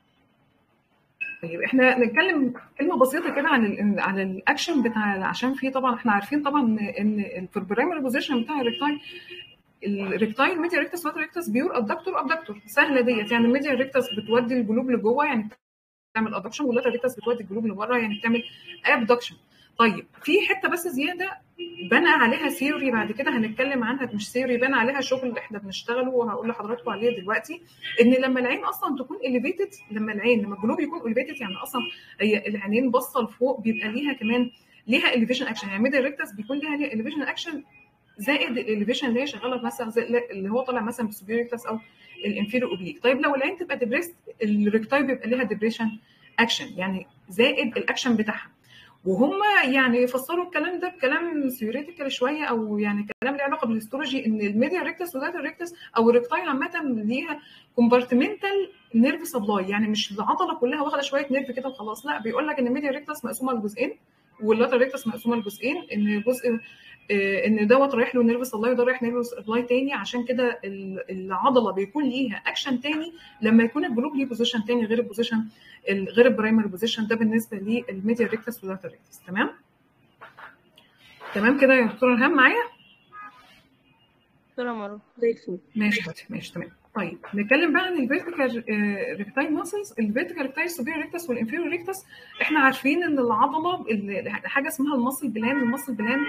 طيب احنا نتكلم كلمه بسيطه كده عن ال عن الاكشن بتاع عشان في طبعا احنا عارفين طبعا ان في البرايمري بوزيشن بتاع الريكتاي الريكتاي الميديا ريكتس واتر ريكتس بيور ابدكتور ابدكتور سهله ديت يعني الميديا ريكتس بتودي الجلوب لجوه يعني بتعمل ادكشن واللاتر ريكتس بتودي الجلوب لبره يعني بتعمل ابدكشن طيب في حته بس زياده بنى عليها ثيوري بعد كده هنتكلم عنها مش ثيوري بنى عليها شغل احنا بنشتغله وهقول لحضراتكم عليه دلوقتي ان لما العين اصلا تكون اليفيتد لما العين لما الجلوب يكون اليفيتد يعني اصلا هي العينين باصه لفوق بيبقى ليها كمان ليها اليفيشن اكشن يعني ميدل ريكتس بيكون ليها اليفيشن اكشن زائد الاليفيشن اللي هي شغاله مثلا زي اللي هو طالع مثلا بالسوبيريور ريكتس او الانفيريور اوبليك طيب لو العين تبقى ديبريست الريكتاي بيبقى ليها ديبريشن اكشن يعني زائد الاكشن بتاعها وهم يعني يفسروا الكلام ده بكلام ثيوريتيكال شويه او يعني كلام له علاقه بالهيستولوجي ان الميديا ريكتس وداتا ريكتس او الريكتاي عامه ليها كومبارتمنتال نيرف سبلاي يعني مش العضله كلها واخده شويه نيرف كده وخلاص لا بيقول لك ان الميديا ريكتس مقسومه لجزئين واللاتر ريكتس مقسومه لجزئين ان جزء ان دوت رايح له نيرف سبلاي وده رايح نيرف سبلاي تاني عشان كده العضله بيكون ليها اكشن تاني لما يكون الجلوب ليه بوزيشن تاني غير البوزيشن غير البرايمري بوزيشن ده بالنسبه للميديا ريكتس واللاتر ريكتس تمام تمام كده يا دكتوره الهام معايا دكتوره مروه زي الفل ماشي ماشي تمام طيب نتكلم بقى عن الفيرتيكال ريكتايل ماسلز الفيرتيكال ريكتايل سوبيريور ريكتس والانفيريور ريكتس احنا عارفين ان العضله حاجه اسمها الماسل بلان الماسل بلان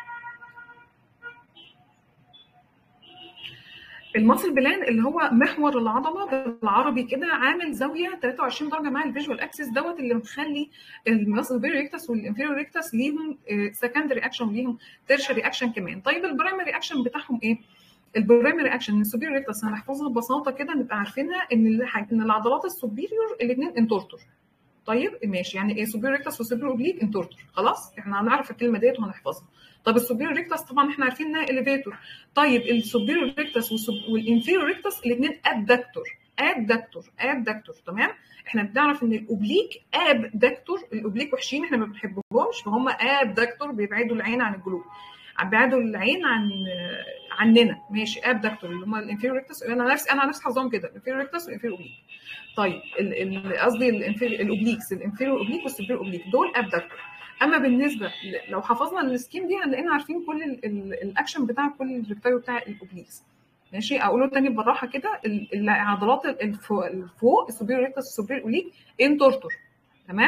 الماسل بلان اللي هو محور العضله بالعربي كده عامل زاويه 23 درجه مع الفيجوال اكسس دوت اللي مخلي الماسل ريكتس والانفيريور ريكتس ليهم سكندري اكشن وليهم تيرشري اكشن كمان طيب البرايمري اكشن بتاعهم ايه؟ البرايمري اكشن السوبيريور ريكتس هنحفظها ببساطه كده نبقى عارفينها ان ان العضلات السوبيريور الاثنين انتورتور طيب ماشي يعني ايه سوبيريور ريكتس وسوبيريور اوبليك انتورتور خلاص احنا هنعرف الكلمه ديت وهنحفظها طب السوبيريور ريكتس طبعا احنا عارفين انها اليفيتور طيب السوبيريور ريكتس والانفيريور ريكتس الاثنين ادكتور ادكتور ادكتور تمام احنا بنعرف ان الاوبليك ابدكتور الاوبليك وحشين احنا ما بنحبهمش فهم ابدكتور بيبعدوا العين عن الجلوب بيبعدوا العين عن عننا ماشي ابدكتور اللي هم الانفيريور ريكتس انا نفسي انا نفسي حافظاهم كده الانفيريور ريكتس والانفيريور اوبليك طيب قصدي الاوبليكس الانفيريور اوبليك والسوبيريور اوبليك دول ابدكتور اما بالنسبه لو حفظنا السكيم دي هنلاقينا عارفين كل الاكشن بتاع كل الريكتايو بتاع الاوبليكس ماشي اقوله تاني بالراحه كده العضلات الفوق السوبيريور ريكتس والسوبيريور اوبليك انتورتور تمام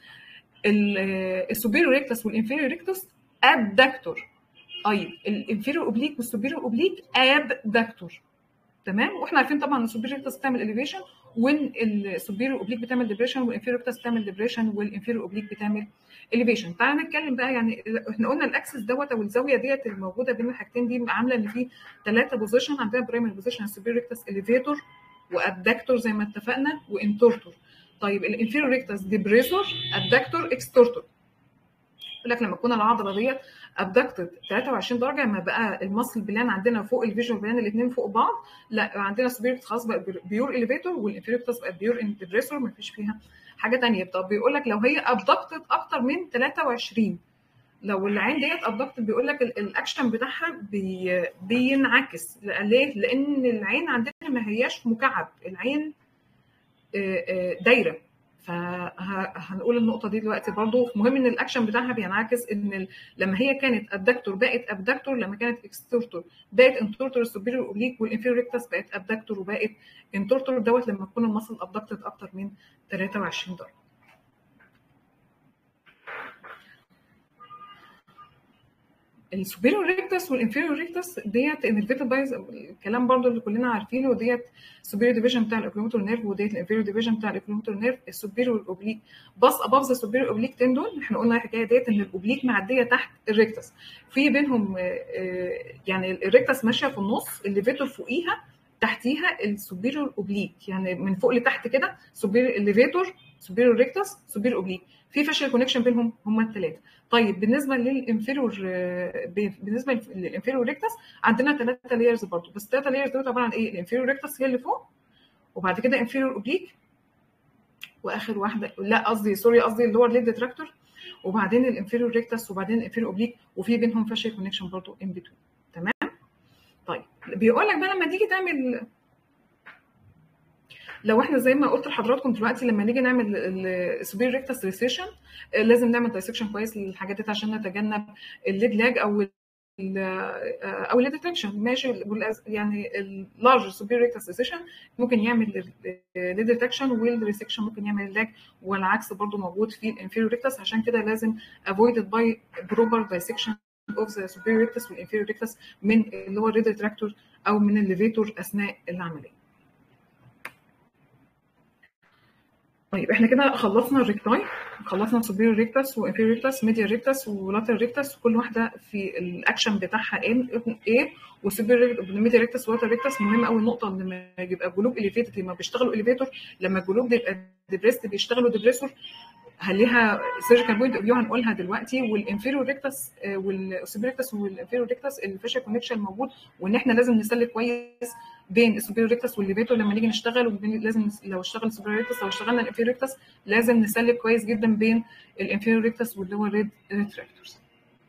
السوبيريور ريكتس والانفيريور ريكتس ابدكتور طيب الانفيريور اوبليك والسوبيريور اوبليك ابدكتور تمام واحنا عارفين طبعا ان السوبيريور ريكتس بتعمل اليفيشن وان السوبيريور اوبليك بتعمل ديبريشن والانفيريور ريكتس بتعمل ديبريشن والانفيريور اوبليك بتعمل اليفيشن تعالى نتكلم بقى يعني احنا قلنا الاكسس دوت او الزاويه ديت الموجوده بين الحاجتين دي عامله ان في ثلاثه بوزيشن عندنا برايمري بوزيشن السوبيريور ريكتس اليفيتور وابدكتور زي ما اتفقنا وانتورتور طيب الانفيريور ريكتس ديبريسور ابدكتور اكستورتور يقول لك لما تكون العضله ديت ابدكتد 23 درجه لما بقى المصل بلان عندنا فوق الفيجوال بلان الاثنين فوق بعض لا عندنا سوبيريور خلاص بقى بيور اليفيتور والانفيريور بقى بيور ديبريسور ما فيش فيها حاجه ثانيه طب بيقول لك لو هي ابدكتد اكتر من 23 لو العين ديت ابدكتد بيقول لك الاكشن بتاعها بي بينعكس ليه؟ لان العين عندنا ما هياش مكعب العين دايره فهنقول النقطة دي دلوقتي برضو مهم ان الاكشن بتاعها بينعكس ان لما هي كانت ابدكتور بقت ابدكتور لما كانت اكستورتور بقت انتورتور السوبيريور اوبليك والانفيريور ريكتس بقت ابدكتور وبقت انتورتور دوت لما تكون المصل ابدكتد اكتر من 23 درجة السوبيريور ريكتس والانفيريور ريكتس ديت انرفيتد بايز الكلام برضو اللي كلنا عارفينه ديت السوبيريور ديفيجن بتاع الاوكلوموتور نيرف وديت الانفيريور ديفيجن بتاع الاوكلوموتور نيرف السوبيريور اوبليك باص اباف ذا سوبيريور اوبليك تندون احنا قلنا الحكايه ديت ان الاوبليك معديه تحت الريكتس في بينهم يعني الريكتس ماشيه في النص الليفيتور فوقيها تحتيها السوبيريور اوبليك يعني من فوق لتحت كده سوبيريور الليفيتور سوبيريور ريكتس سوبيريور اوبليك في فاشل كونكشن بينهم هم الثلاثه طيب بالنسبه للانفيريور بالنسبه للانفيريور ريكتس عندنا ثلاثه لايرز برضه بس الثلاثه لايرز دول عباره عن ايه الانفيريور ريكتس هي اللي فوق وبعد كده انفيريور اوبليك واخر واحده لا قصدي سوري قصدي اللور ليد ديتراكتور وبعدين الانفيريور ريكتس وبعدين الانفيريور اوبليك وفي بينهم فاشل كونكشن برضه ان بتوين تمام طيب بيقول لك بقى لما تيجي تعمل لو احنا زي ما قلت لحضراتكم دلوقتي لما نيجي نعمل السوبير ريكتس ريسيشن لازم نعمل دايسكشن كويس للحاجات دي عشان نتجنب الليد لاج او او الليد ديتكشن ماشي يعني اللارج سوبير ريكتس ريسيشن ممكن يعمل ليد ديتكشن والريسكشن ممكن يعمل لاج والعكس برضو موجود في الانفيريور ريكتس عشان كده لازم افويدد باي بروبر دايسكشن اوف ذا سوبير ريكتس والانفيريور ريكتس من اللي هو الريد ريتراكتور او من الليفيتور اثناء العمليه طيب احنا كده خلصنا الريكتاي خلصنا سوبيريور ريكتاس وانفيريور ريكتاس ميديال ريكتاس ولاترال ريكتاس كل واحده في الاكشن بتاعها ايه ايه وسوبيريور ميديال ريكتاس ولاترال ريكتاس مهم قوي النقطه ان لما يبقى الجلوب اليفيتد لما بيشتغلوا اليفيتور لما الجلوب بيبقى ديبريست بيشتغلوا ديبريسور ليها سيرجيكال بوينت اوف فيو هنقولها دلوقتي والانفيريور ريكتاس والسوبيريور ريكتاس والانفيريور ريكتاس الفيشل كونكشن موجود وان احنا لازم نسلك كويس بين السوبيريور ريكتاس والليفيتور لما نيجي نشتغل وبين لازم لو اشتغل السوبيريور ريكتاس لو اشتغلنا الانفيريور ريكتاس لازم نسلك كويس جدا بين الانفيريور ريكتاس واللور ريد ريتراكتورز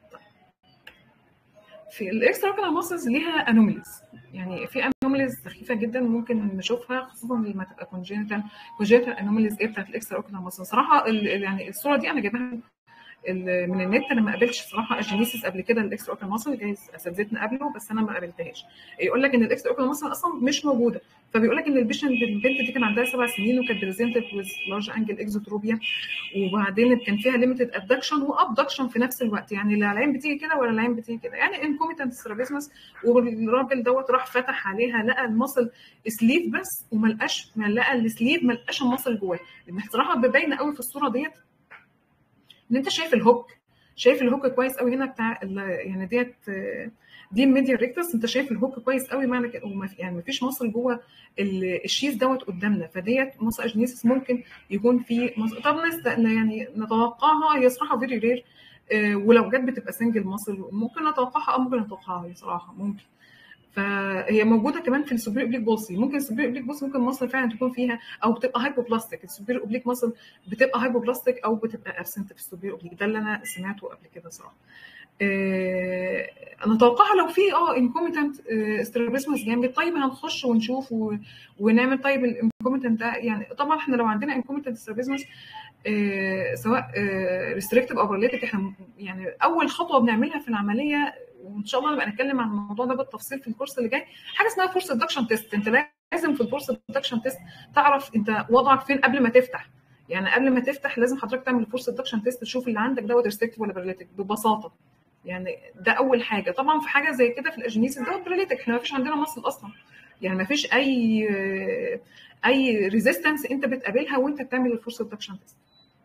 في الاكسترا اوكيولار ماسلز ليها انوميليز يعني في انوميليز سخيفه جدا ممكن نشوفها خصوصا لما تبقى كونجنتال كونجنتال انوميليز ايه بتاعت الاكسترا اوكيولار ماسل صراحه يعني الصوره دي انا جايبها من النت انا ما قابلتش صراحه اجينيسيس قبل كده الاكسترا اوكيولار ماسل جايز اساتذتنا قبله بس انا ما قابلتهاش يقول لك ان الاكسترا اوكيولار ماسل اصلا مش موجوده فبيقول لك ان البيشنت البنت دي كان عندها سبع سنين وكانت بريزنتد ويز لارج انجل اكزوتروبيا وبعدين كان فيها ليميتد ابدكشن وابدكشن في نفس الوقت يعني لا العين بتيجي كده ولا العين بتيجي كده يعني انكوميتنت سترابيزمس والراجل دوت راح فتح عليها لقى المصل سليف بس وما لقاش ما لقى السليف ما لقاش المصل جواه لان الصراحه باينه قوي في الصوره ديت ان انت شايف الهوك شايف الهوك كويس قوي هنا بتاع يعني ديت دي الميديا ريكتس انت شايف الهوك كويس قوي معنى كده وما يعني ما فيش مصل جوه الشيز دوت قدامنا فديت مصل اجنيسيس ممكن يكون في مصل طب نست... يعني نتوقعها هي صراحه فيري رير ولو جت بتبقى سنجل مصل ممكن نتوقعها او ممكن نتوقعها هي صراحه ممكن فهي موجوده كمان في السوبر اوبليك بولسي ممكن السوبر اوبليك بولسي ممكن مصل فعلا تكون فيها او بتبقى هايبوبلاستيك السوبر اوبليك مصل بتبقى هايبوبلاستيك او بتبقى ابسنت في السوبر اوبليك ده اللي انا سمعته قبل كده صراحه آه انا اتوقعها لو في اه انكوميتنت استرابيسمس جامد طيب هنخش ونشوف و... ونعمل طيب الانكوميتنت ده يعني طبعا احنا لو عندنا انكوميتنت استرابيسمس آه سواء ريستريكتيف او باراليتيك احنا يعني اول خطوه بنعملها في العمليه وان شاء الله نبقى نتكلم عن الموضوع ده بالتفصيل في الكورس اللي جاي حاجه اسمها فورس ادكشن تيست انت لازم في الفورس ادكشن تيست تعرف انت وضعك فين قبل ما تفتح يعني قبل ما تفتح لازم حضرتك تعمل الفورس ادكشن تيست تشوف اللي عندك دوت ريستريكتيف ولا باراليتيك ببساطه يعني ده اول حاجه طبعا في حاجه زي كده في الاجنيسيس دوت باراليتيك احنا ما فيش عندنا مصل اصلا يعني ما فيش اي اي ريزيستنس انت بتقابلها وانت بتعمل الفورس ادكشن تيست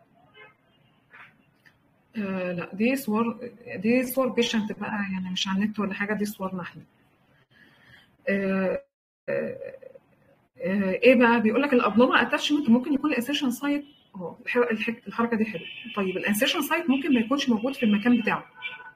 آه لا دي صور دي صور بيشنت بقى يعني مش على النت ولا حاجه دي صورنا احنا آه آه ايه بقى بيقول لك الابنورمال اتاتشمنت ممكن يكون الانسيرشن سايت اه الحركه دي حلوه طيب الانسيرشن سايت ممكن ما يكونش موجود في المكان بتاعه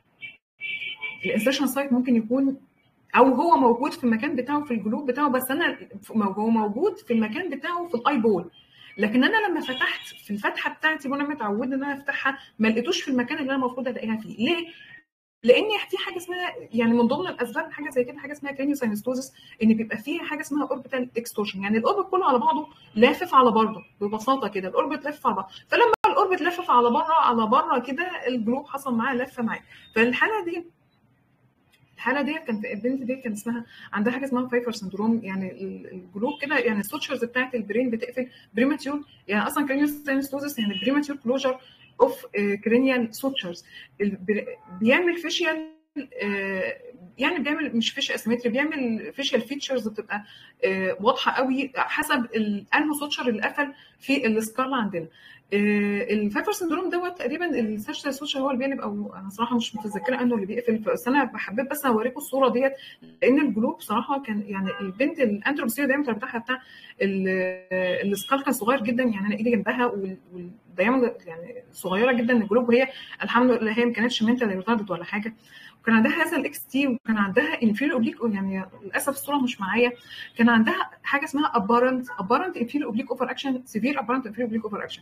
الانسيرشن سايت ممكن يكون او هو موجود في المكان بتاعه في الجلوب بتاعه بس انا هو موجود في المكان بتاعه في الاي بول لكن انا لما فتحت في الفتحه بتاعتي وانا متعوده ان انا افتحها ما لقيتوش في المكان اللي انا المفروض الاقيها فيه ليه لان في حاجه اسمها يعني من ضمن الاسباب حاجه زي كده حاجه اسمها كرينيوساينستوزس ان بيبقى فيها حاجه اسمها اوربيتال اكستورشن يعني الاوربت كله على بعضه لافف على بعضه ببساطه كده الاوربت لافف على بعض فلما الاوربت لافف على بره على بره كده الجلوب حصل معاه لفه معاه فالحاله دي الحاله ديت كانت البنت دي كان اسمها عندها حاجه اسمها فايفر سندروم يعني الجلوب كده يعني السوتشرز بتاعت البرين بتقفل بريماتيور يعني اصلا كرينيوساينستوزس يعني بريماتيور كلوجر اوف كرينيال سوتشرز بيعمل فيشيال يعني بيعمل مش فيشيال اسيمتري بيعمل فيشيال فيتشرز بتبقى واضحه قوي حسب انه سوتشر اللي قفل في السكال عندنا الفايفر سندروم دوت تقريبا السيرشال سوتشر هو اللي بيقلب او انا صراحه مش متذكره انه اللي بيقفل بس انا حبيت بس اوريكم الصوره ديت لان الجلوب صراحه كان يعني البنت الانتروبسيو دايمتر بتاعها بتاع السكال كان صغير جدا يعني انا ايدي جنبها والدايمتر يعني صغيره جدا الجلوب وهي الحمد لله هي ما كانتش منتال ريتاردد ولا حاجه وكان عندها هذا الاكس تي وكان عندها انفيريور اوبليك يعني للاسف الصوره مش معايا كان عندها حاجه اسمها ابارنت ابارنت انفيريور اوبليك اوفر اكشن سيفير ابارنت انفيريور اوبليك اوفر اكشن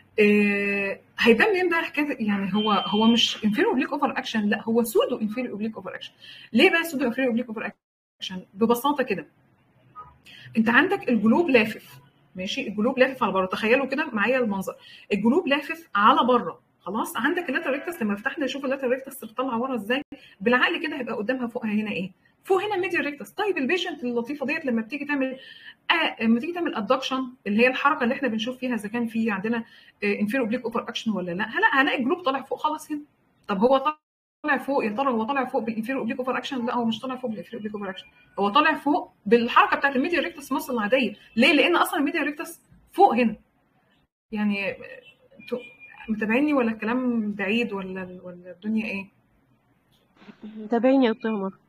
هيبان منين ده حكايه يعني هو هو مش انفيريور اوبليك اوفر اكشن لا هو سودو انفيريور اوبليك اوفر اكشن ليه بقى سودو انفيريور اوبليك اوفر اكشن ببساطه كده انت عندك الجلوب لافف ماشي الجلوب لافف على بره تخيلوا كده معايا المنظر الجلوب لافف على بره خلاص عندك اللاتر ريكتس لما فتحنا نشوف اللاتر ريكتس بتطلع ورا ازاي بالعقل كده هيبقى قدامها فوقها هنا ايه فوق هنا ميديا ريكتس طيب البيشنت اللطيفه ديت لما بتيجي تعمل آه لما تيجي تعمل ادكشن اللي هي الحركه اللي احنا بنشوف فيها اذا كان في عندنا انفيرو اوبليك اوفر اكشن ولا لا هلا هلاقي الجلوب طالع فوق خلاص هنا طب هو طالع فوق يا ترى هو طالع فوق بالانفيرو اوبليك اوفر اكشن لا هو مش طالع فوق بالانفيرو اوبليك اوفر اكشن هو طالع فوق بالحركه بتاعت الميديا ريكتس مصل العاديه ليه لان اصلا الميديا ريكتس فوق هنا يعني انتوا متابعيني ولا الكلام بعيد ولا ولا الدنيا ايه متابعين يا دكتور عمر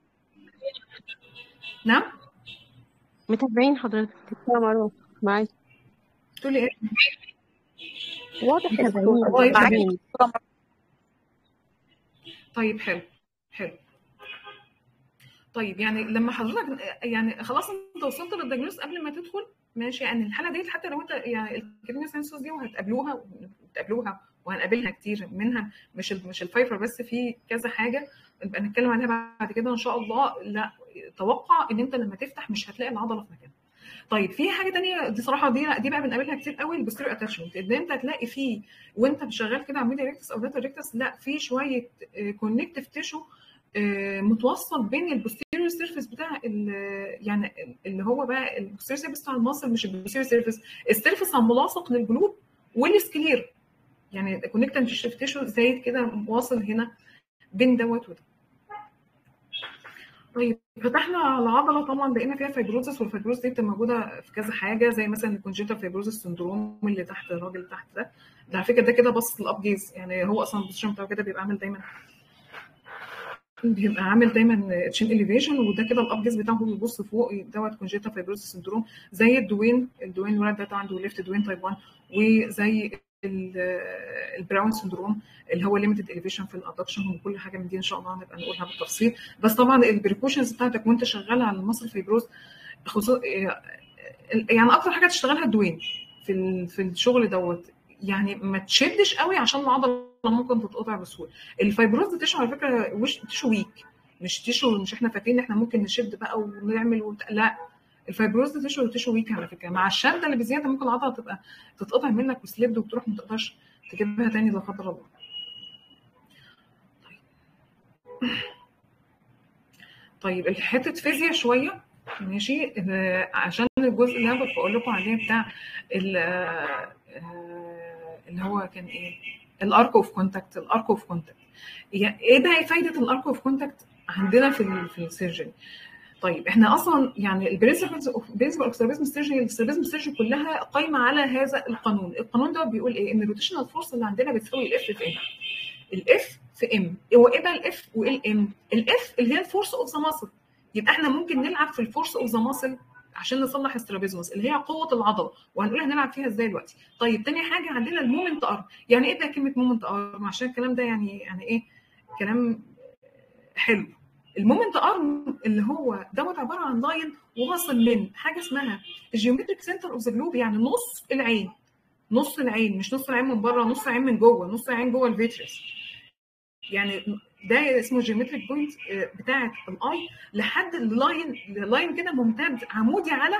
نعم متابعين حضرتك دكتور معروف معاك تقولي ايه واضح يا متابعين دكتور طيب متابعين طيب حلو حلو طيب يعني لما حضرتك يعني خلاص انت وصلت للدياجنوز قبل ما تدخل ماشي يعني الحاله ديت حتى لو انت يعني الكريميا سنسوس دي وهتقابلوها وتقابلوها وهنقابلها كتير منها مش ال- مش الفايبر بس في كذا حاجه نبقى نتكلم عليها بعد كده ان شاء الله لا توقع ان انت لما تفتح مش هتلاقي العضله في مكانها طيب في حاجه تانية دي صراحه دي دي بقى بنقابلها كتير قوي البوستيريو اتاتشمنت ان انت هتلاقي فيه وانت شغال كده على ميديا ريكتس او داتا ريكتس لا في شويه كونكتيف تيشو متوصل بين البوستيريور سيرفيس بتاع ال- يعني اللي هو بقى البوستيريور سيرفيس بتاع المصل مش البوستيريور سيرفيس السيرفيس الملاصق للجلوب والسكلير يعني كونكتيف تيشو زايد كده واصل هنا بين دوت وده طيب فتحنا على العضله طبعا لقينا فيها فايبروزس والفايبروز دي بتبقى موجوده في كذا حاجه زي مثلا الكونجنتال فايبروزس سندروم اللي تحت الراجل تحت ده ده على فكره ده كده بص الاب جيز يعني هو اصلا البوزيشن بتاعه كده بيبقى عامل دايما بيبقى عامل دايما تشين اليفيشن وده كده الاب جيز بتاعه هو بيبص فوق دوت كونجنتال فايبروزس سندروم زي الدوين الدوين ولد ده عنده ليفت دوين تايب 1 وزي ال- البراون سندروم اللي هو ليميتد اليفيشن في الادكشن وكل حاجه من دي ان شاء الله هنبقى نقولها بالتفصيل بس طبعا البريكوشنز بتاعتك وانت شغال على المصل فيبروز خصوصا يعني اكتر حاجه تشتغلها الدوين في ال- في الشغل دوت يعني ما تشدش قوي عشان العضله ممكن تتقطع بسهوله الفايبروز تيشو على فكره وش تيشو ويك مش تيشو مش احنا فاكرين ان احنا ممكن نشد بقى ونعمل وت... لا الفايبروز ده تيشو تيشو ويك على فكره مع الشده اللي بزياده ممكن العضله تبقى تتقطع منك وسليبد وتروح ما تقدرش تجيبها تاني لا قدر الله طيب حته فيزياء شويه ماشي آه، عشان الجزء اللي انا كنت بقول لكم عليه بتاع ال- آه، آه، اللي هو كان ايه الارك اوف كونتاكت الارك اوف كونتاكت ايه بقى فايده الارك اوف كونتاكت عندنا في ال في السيرجري طيب احنا اصلا يعني البرنسبلز اوف برنسبل اوف سيرفيس سيرجري السيرفيس سيرجري كلها قايمه على هذا القانون القانون ده بيقول ايه ان الروتيشنال فورس اللي عندنا بتساوي الاف في ام الاف في ام هو ايه بقى الاف وايه الام الاف اللي هي الفورس اوف ذا ماسل يبقى احنا ممكن نلعب في الفورس اوف ذا ماسل عشان نصلح استرابيزموس اللي هي قوه العضله وهنقول هنلعب فيها ازاي دلوقتي طيب تاني حاجه عندنا المومنت ارم يعني ايه بقى كلمه مومنت ارم عشان الكلام ده يعني يعني ايه كلام حلو المومنت ارم اللي هو دوت عباره عن لاين واصل من حاجه اسمها الجيومتريك سنتر اوف ذا جلوب يعني نص العين نص العين مش نص العين من بره نص العين من جوه نص العين جوه الفيتريس يعني ده اسمه جيومتريك بوينت بتاعه الاي لحد اللاين لاين كده ممتد عمودي على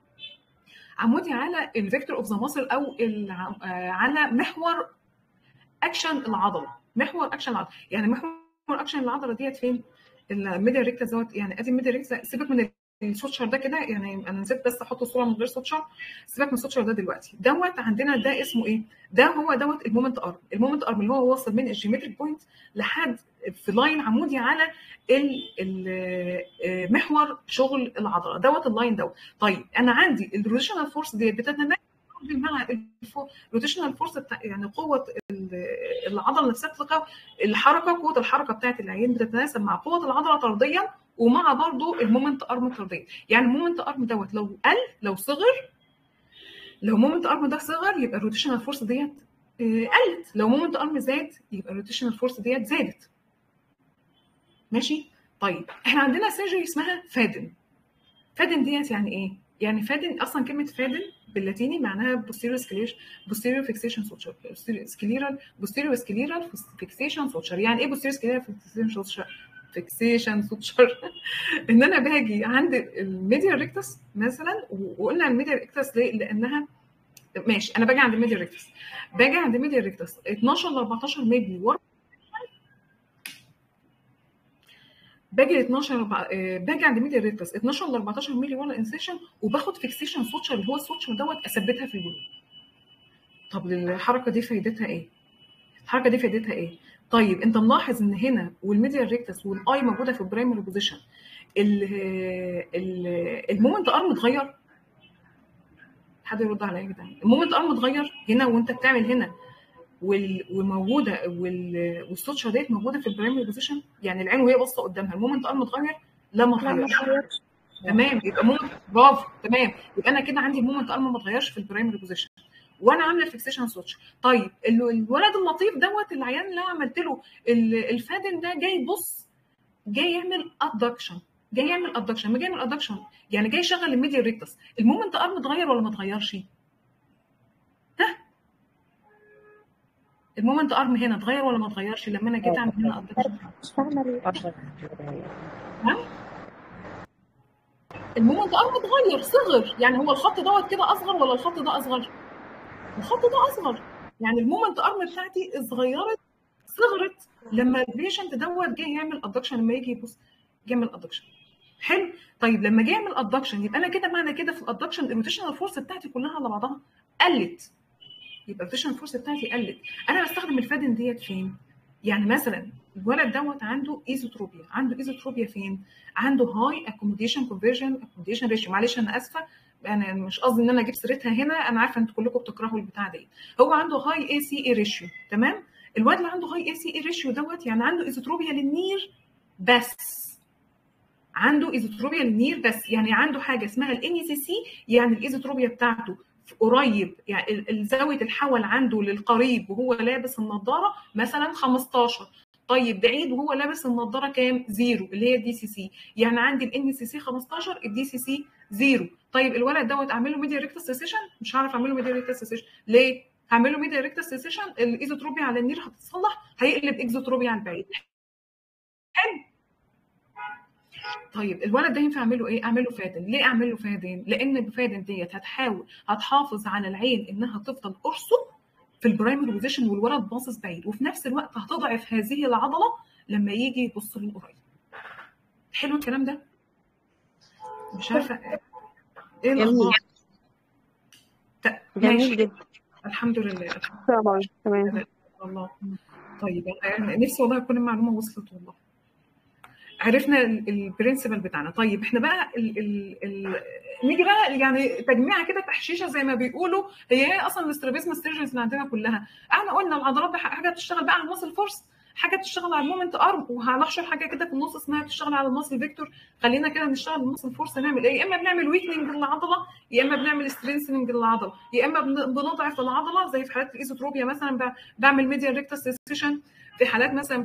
عمودي على الفيكتور اوف ذا ماسل او الع- آه، على محور اكشن العضله محور اكشن العضله يعني محور اكشن العضله ديت فين الميديا ريكتا دوت يعني ادي الميديا ريكتا سيبك من السوتشر ده كده يعني انا نسيت بس احط الصوره من غير سوتشر سيبك من السوتشر ده دلوقتي دوت عندنا ده اسمه ايه ده هو دوت المومنت ارم المومنت ارم اللي هو واصل من الجيومتريك بوينت لحد في لاين عمودي على ال- ال- آه، محور شغل العضله دوت اللاين دوت طيب انا عندي الروتيشنال فورس دي بتتناسب مع الروتيشنال فورس بتاع يعني قوه ال- العضله نفسها بتلقى الحركه قوه الحركه بتاعت العين بتتناسب مع قوه العضله طرديا ومع برضو المومنت ارم طرديا يعني المومنت ارم دوت لو قل لو صغر لو مومنت ارم ده صغر يبقى الروتيشنال فورس ديت آه، قلت لو مومنت ارم زاد يبقى الروتيشنال فورس ديت زادت ماشي طيب احنا عندنا سيرجري اسمها فادن فادن ديت يعني ايه يعني فادن اصلا كلمه فادن باللاتيني معناها بوستيريو سكلير بوستيريو فيكسيشن سوتشر سكليرال بوستيريو سكليرال فيكسيشن سوتشر يعني ايه بوستيريو سكليرال فيكسيشن سوتشر فيكسيشن سوتشر ان انا باجي عند الميديا ريكتس مثلا وقلنا الميديا ريكتس ليه لانها ماشي انا باجي عند الميديا ريكتس باجي عند الميديا ريكتس 12 ل 14 مللي ورا باجي ل 12 أربع- آه، باجي عند ميديا ريكتس 12 ل 14 مللي ورا انسيشن وباخد فيكسيشن سوتشر اللي هو السوتشر دوت اثبتها في الجلود طب الحركه دي فايدتها ايه؟ الحركه دي فايدتها ايه؟ طيب انت ملاحظ ان هنا والميديا ريكتس والاي موجوده في البرايمري بوزيشن المومنت ارم اتغير حد يرد عليا يا جدعان المومنت ارم اتغير هنا وانت بتعمل هنا وال... وموجوده وال... والسوتشر ديت موجوده في البرايمري بوزيشن يعني العين وهي باصه قدامها المومنت ارم اتغير لا ما لا ما اتغيرش اتغيرش تمام يبقى مومنت برافو تمام يبقى انا كده عندي المومنت ارم ما اتغيرش في البرايمري بوزيشن وانا عامله الفيكسيشن سويتش طيب ال- الولد اللطيف دوت العيان اللي أنا عملت له ال- الفادن ده جاي يبص جاي يعمل ادكشن جاي يعمل ادكشن ما جاي يعمل ادكشن يعني جاي يشغل الميديا ريكتس المومنت ارم اتغير ولا ما اتغيرش؟ ها المومنت ارم هنا اتغير ولا ما اتغيرش لما انا جيت اعمل هنا ادكشن مش فاهمة ليه المومنت ارم اتغير صغر يعني هو الخط دوت كده اصغر ولا الخط ده اصغر؟ الخط ده اصغر يعني المومنت ارم بتاعتي اتغيرت صغرت لما البيشنت دوت جه يعمل ادكشن لما يجي يبص يعمل ادكشن حلو طيب لما جه يعمل ادكشن يبقى انا كده معنى كده في الادكشن الروتيشنال فورس بتاعتي كلها على بعضها قلت يبقى الروتيشنال فورس بتاعتي قلت انا بستخدم الفادن ديت فين يعني مثلا الولد دوت عنده ايزوتروبيا عنده ايزوتروبيا فين عنده هاي اكوموديشن كونفرجن اكوموديشن ريشيو معلش انا اسفه انا مش قصدي ان انا اجيب سيرتها هنا انا عارفه انتوا كلكم بتكرهوا البتاع ديت هو عنده هاي اي سي اي ريشيو تمام الواد اللي عنده هاي اي سي اي ريشيو دوت يعني عنده ايزوتروبيا للنير بس عنده ايزوتروبيا للنير بس يعني عنده حاجه اسمها الان سي سي يعني الايزوتروبيا بتاعته قريب يعني ال- ال- زاويه الحول عنده للقريب وهو لابس النضاره مثلا 15 طيب بعيد وهو لابس النضاره كام؟ زيرو اللي هي الدي سي سي يعني عندي الان سي سي 15 الدي سي سي زيرو طيب الولد دوت اعمل له ميديا ريكتس سيسيشن مش هعرف اعمل له ميديا ريكتس سيسيشن ليه؟ هعمل له ميديا ريكتس سيسيشن الايزوتروبيا على النير هتتصلح هيقلب اكزوتروبيا على البعيد حلو طيب الولد ده ينفع اعمل له ايه؟ اعمل له فادن، ليه اعمل له فادن؟ لان الفادن ديت هتحاول هتحافظ على العين انها تفضل قرصه في البرايمري بوزيشن والولد باصص بعيد وفي نفس الوقت هتضعف هذه العضله لما يجي يبص من قريب. حلو الكلام ده؟ مش عارفه ايه جميل. الاخبار؟ ت- جميل ماشي جدا الحمد لله طبعا تمام والله طيب أنا نفسي والله تكون المعلومه وصلت والله عرفنا البرنسبل بتاعنا طيب احنا بقى ال ال ال نيجي بقى يعني تجميعه كده تحشيشه زي ما بيقولوا هي ايه اصلا الاسترابيزما ستيرجنز اللي عندنا كلها احنا قلنا العضلات دي حاجه بتشتغل بقى على الماسل فورس حاجه بتشتغل على المومنت ارم وهنحشر حاجه كده في النص اسمها بتشتغل على الماسل فيكتور خلينا كده نشتغل الماسل فورس نعمل ايه يا اما بنعمل ويكننج للعضله يا اما بنعمل سترينثنج للعضله يا اما بن- بنضعف العضله زي في حالات الايزوتروبيا مثلا ب- بعمل ميديا ريكتس سيشن في حالات مثلا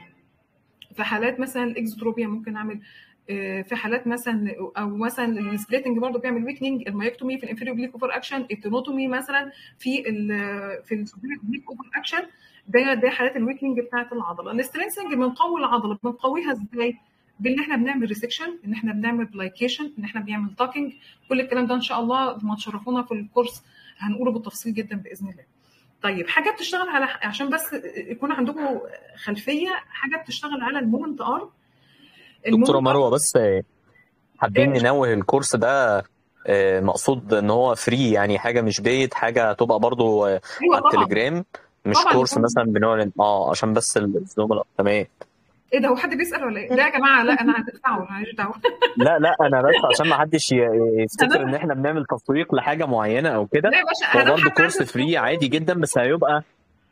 في حالات مثلا الاكزوتروبيا ممكن اعمل آه، في حالات مثلا او مثلا السبليتنج برضه بيعمل ويكننج المايكتومي في الانفيريو بليك اوفر اكشن التينوتومي مثلا في ال في السوبيريو بليك اوفر اكشن ده ده حالات الويكننج بتاعت العضله السترينسنج بنقوي العضله بنقويها ازاي بان احنا بنعمل ريسكشن ان احنا بنعمل بلايكيشن ان احنا بنعمل تاكينج كل الكلام ده ان شاء الله ما تشرفونا في الكورس هنقوله بالتفصيل جدا باذن الله طيب حاجه بتشتغل على عشان بس يكون عندكم خلفيه حاجه بتشتغل على المومنت ارم دكتوره مروه بس حابين ننوه الكورس ده آه، مقصود ان هو فري يعني حاجه مش بيت حاجه تبقى برضو آه، ايوه على طبعا التليجرام مش طبعا كورس طبعا. مثلا بنعلن اه عشان بس الزملاء تمام ايه ده هو حد بيسال ولا ايه؟ لا يا جماعه لا انا هتدفعوا ماليش دعوه لا لا انا بس عشان ما حدش ي- يفتكر ان احنا بنعمل تسويق لحاجه معينه او كده لا يا باشا هو انا برضه حد كورس عنده فري عادي جدا بس هيبقى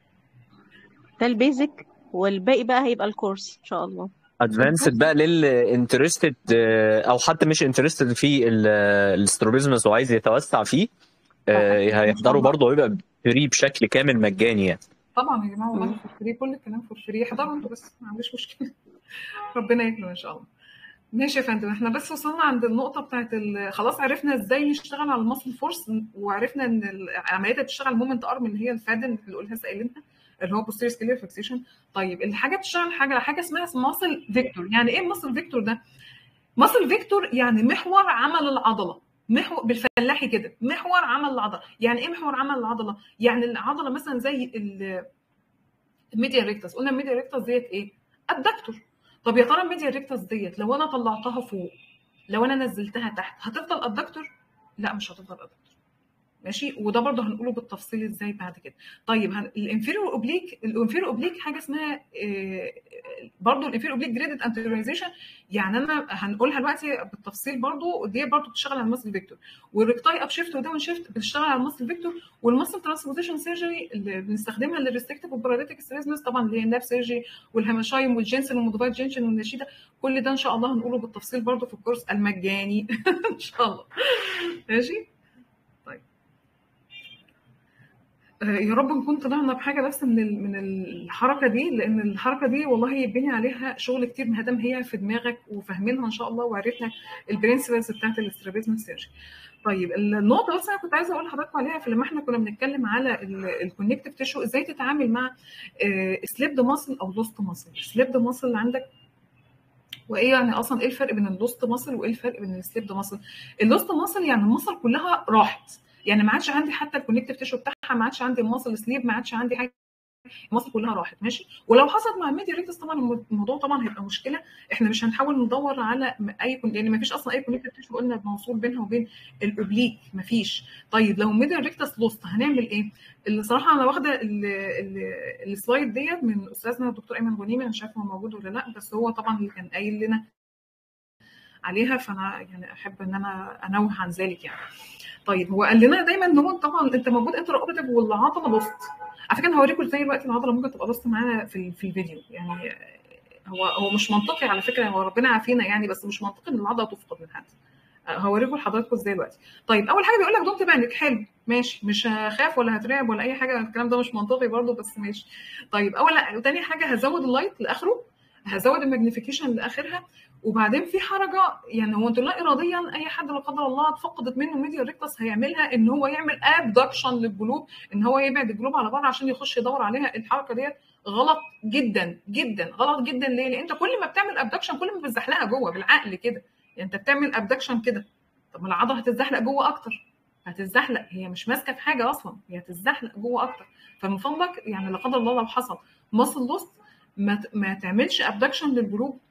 ده البيزك والباقي بقى هيبقى الكورس ان شاء الله ادفانسد بقى للانترستد او حتى مش انترستد في الاستروبيزمس وعايز يتوسع فيه آه، هيحضروا برضه ويبقى فري بشكل كامل مجاني يعني طبعا يا جماعه والله مم. فور فري كل الكلام فور فري احضروا انتوا بس ما عنديش مشكله ربنا يكرم ان شاء الله ماشي يا فندم احنا بس وصلنا عند النقطة بتاعت ال... خلاص عرفنا ازاي نشتغل على الماسل فورس وعرفنا ان العمليات اللي بتشتغل مومنت ارم اللي هي الفادن اللي قولها سائلينها اللي هو posterior scalar fixation طيب الحاجة بتشتغل حاجة حاجة اسمها ماسل فيكتور يعني ايه ماسل فيكتور ده؟ ماسل فيكتور يعني محور عمل العضلة محور بالفلاحي كده محور عمل العضلة يعني ايه محور عمل العضلة؟ يعني العضلة مثلا زي ال- الميديا ريكتس قلنا الميديا ريكتس ديت ايه؟ الدكتور طب يا ترى الميديا ريكتس ديت لو انا طلعتها فوق لو انا نزلتها تحت هتفضل الدكتور؟ لا مش هتفضل الدكتور ماشي وده برضه هنقوله بالتفصيل ازاي بعد كده طيب هن... الانفيريور اوبليك الانفيريور اوبليك حاجه اسمها آه، برضه الانفيريور اوبليك جريدد انتريزيشن يعني انا هنقولها دلوقتي بالتفصيل برضه دي برضه بتشتغل على الماسل فيكتور والريكتاي اب شيفت وداون شيفت بتشتغل على الماسل فيكتور والماسل ترانسبوزيشن سيرجري اللي بنستخدمها للريستكتيف والباراليتيك ستريزمس طبعا اللي هي الناب سيرجري والهيماشايم والجنسن والموديفايد جنشن والنشيده كل ده ان شاء الله هنقوله بالتفصيل برضه في الكورس المجاني ان شاء الله ماشي طيب آه، يا رب نكون طلعنا بحاجه بس من ال- من الحركه دي لان الحركه دي والله يبني عليها شغل كتير ما دام هي في دماغك وفاهمينها ان شاء الله وعرفنا البرنسبلز بتاعت الاسترابيزم سيرجري طيب النقطه بس انا كنت عايزه اقول لحضراتكم عليها في لما احنا كنا بنتكلم على الكونكتيف تيشو ازاي تتعامل مع سليبد ماسل او لوست ماسل سليبد ماسل اللي عندك وايه يعني اصلا ايه الفرق بين اللوست ماسل وايه الفرق بين السليبد ماسل اللوست ماسل يعني الماسل كلها راحت يعني ما عادش عندي حتى الكونكتيف تيشو بتاعها ما عادش عندي الماسل سليب ما عادش عندي حاجه الماسل كلها راحت ماشي ولو حصلت مع الميديا ريكتس طبعا الموضوع طبعا هيبقى مشكله احنا مش هنحاول ندور على اي كون لان ما فيش اصلا اي كونكتيف تيشو قلنا موصول بينها وبين الاوبليك ما فيش طيب لو ميديا ريكتس لوست هنعمل ايه الصراحه انا واخده ال- ال- السلايد ديت من استاذنا الدكتور ايمن غنيمه انا مش عارفه هو موجود ولا لا بس هو طبعا اللي كان قايل لنا عليها فانا يعني احب ان انا انوه عن ذلك يعني طيب هو قال لنا دايما ان هو طبعا انت موجود انتر اوبريتيف والعضله لوست على فكره انا هوريكم ازاي دلوقتي العضله ممكن تبقى لوست معانا في في الفيديو يعني هو هو مش منطقي على فكره هو ربنا عافينا يعني بس مش منطقي ان العضله تفقد من حد هوريكم لحضراتكم ازاي دلوقتي طيب اول حاجه بيقول لك دونت بانك حلو ماشي مش هخاف ولا هترعب ولا اي حاجه الكلام ده مش منطقي برضو بس ماشي طيب اول تاني حاجه هزود اللايت لاخره هزود الماجنيفيكيشن لاخرها وبعدين في حركه يعني هو انتوا لا اراديا اي حد لا قدر الله اتفقدت منه ميديا ريكتس هيعملها ان هو يعمل ابدكشن للجلوب ان هو يبعد الجلوب على بره عشان يخش يدور عليها الحركه ديت غلط جدا جدا غلط جدا ليه؟ لان انت كل ما بتعمل ابدكشن كل ما بتزحلقها جوه بالعقل كده يعني انت بتعمل ابدكشن كده طب ما العضله هتتزحلق جوه اكتر هتتزحلق هي مش ماسكه في حاجه اصلا هي هتتزحلق جوه اكتر فمن فضلك يعني لا قدر الله لو حصل ماسل لوست ما, ما تعملش ابدكشن للجروب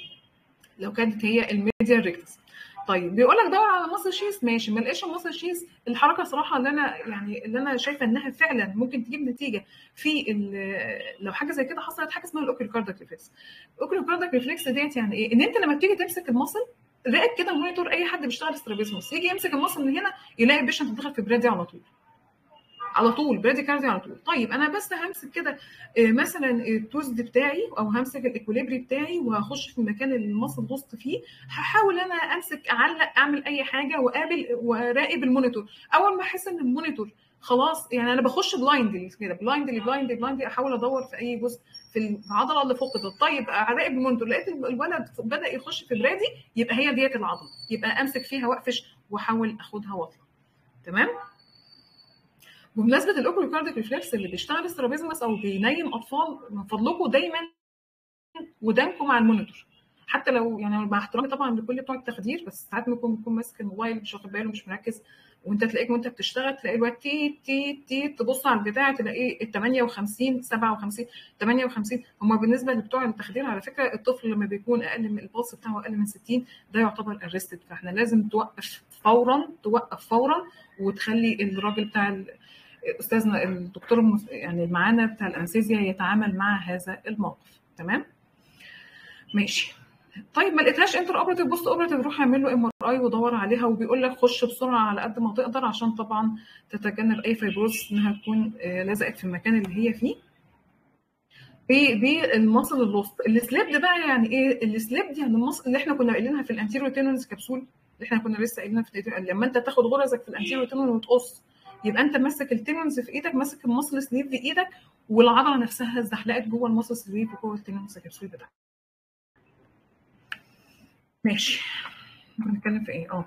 لو كانت هي الميديا ريكتس طيب بيقول لك دور على ماسل شيز ماشي ما لقيش ماسل شيز الحركه صراحه اللي انا يعني اللي انا شايفه انها فعلا ممكن تجيب نتيجه في لو حاجه زي كده حصلت حاجه اسمها الاوكيل كاردك ريفلكس الاوكيل كاردك ريفلكس ديت يعني ايه ان انت لما بتيجي تمسك الماسل راقب كده المونيتور اي حد بيشتغل استرابيزموس يجي يمسك الماسل من هنا يلاقي البيشنت دخل في برادي على طول على طول برادي كاردي على طول طيب انا بس همسك كده مثلا التوزد بتاعي او همسك الاكوليبري بتاعي وهخش في المكان اللي المصل دوست فيه هحاول انا امسك اعلق اعمل اي حاجه واقابل وراقب المونيتور اول ما احس ان المونيتور خلاص يعني انا بخش بلايندلي كده بلايندلي بلايندلي بلايندلي احاول ادور في اي جزء في العضله اللي فقدت طيب اراقب المونيتور لقيت الولد بدا يخش في برادي يبقى هي ديت العضله يبقى امسك فيها واقفش واحاول اخدها واطلع تمام بمناسبه الاوكولو كارديك ريفلكس اللي بيشتغل استرابيزمس او بينيم اطفال من فضلكم دايما ودانكم مع المونيتور حتى لو يعني مع احترامي طبعا لكل بتوع التخدير بس ساعات ممكن يكون ماسك الموبايل مش واخد باله مش مركز وانت تلاقيك وانت بتشتغل تلاقي الواد تي تي تي تبص على البتاع تلاقيه ال 58 57 58 هم بالنسبه لبتوع التخدير على فكره الطفل لما بيكون اقل من البلس بتاعه اقل من 60 ده يعتبر ارستد فاحنا لازم توقف فورا توقف فورا وتخلي الراجل بتاع استاذنا الدكتور يعني معانا بتاع الانستيزيا يتعامل مع هذا الموقف تمام ماشي طيب ما لقيتهاش انتر اوبراتيف بوست اوبراتيف روح اعمل له ام ار اي ودور عليها وبيقول لك خش بسرعه على قد ما تقدر عشان طبعا تتجنب اي فيبروز انها تكون لزقت في المكان اللي هي فيه بالمصل اللوست السليب بقى يعني ايه السليب دي يعني المصل اللي احنا كنا قايلينها في الانتيريو تينونز كبسول اللي احنا كنا لسه قايلينها في لما انت تاخد غرزك في الانتيريو تينون وتقص يبقى انت ماسك التينونز في ايدك ماسك المصل سليف في ايدك والعضله نفسها اتزحلقت جوه المصل سليف وجوه التينونز كبسول بتاعك ماشي بنتكلم في ايه اه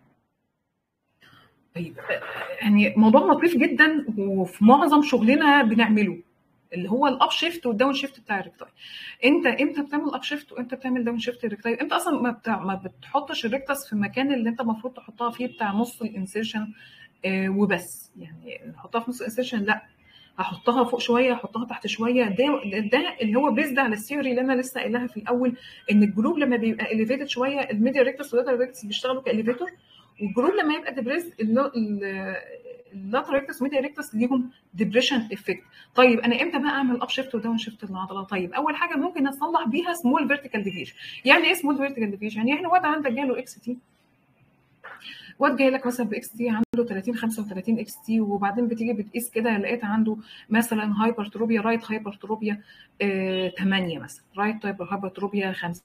طيب يعني موضوع لطيف جدا وفي معظم شغلنا بنعمله اللي هو الاب شيفت والداون شيفت بتاع الريكتاي انت امتى بتعمل اب شيفت وامتى بتعمل داون شيفت الريكتاي انت اصلا ما, بتاع ما بتحطش الريكتس في المكان اللي انت المفروض تحطها فيه بتاع نص الانسيرشن آه وبس يعني نحطها في نص الانسيرشن لا هحطها فوق شويه هحطها تحت شويه ده ده اللي هو بيزد على الثيوري اللي انا لسه قايلها في الاول ان الجروب لما بيبقى اليفيتد شويه الميديا ريكتس واللاتر ريكتس بيشتغلوا كاليفيتور والجروب لما يبقى ديبريس اللاترال ريكتس والميديا ريكتس ليهم ديبريشن افكت طيب انا امتى بقى اعمل اب شيفت وداون شيفت للعضله طيب اول حاجه ممكن اصلح بيها سمول فيرتيكال ديفيشن يعني ايه سمول فيرتيكال ديفيشن يعني احنا واد عندك جاله اكس تي واد جاي لك مثلا باكس تي عنده 30 35 اكس تي وبعدين بتيجي بتقيس كده لقيت عنده مثلا هايبرتروبيا رايت هايبرتروبيا 8 مثلا رايت هايبرتروبيا 5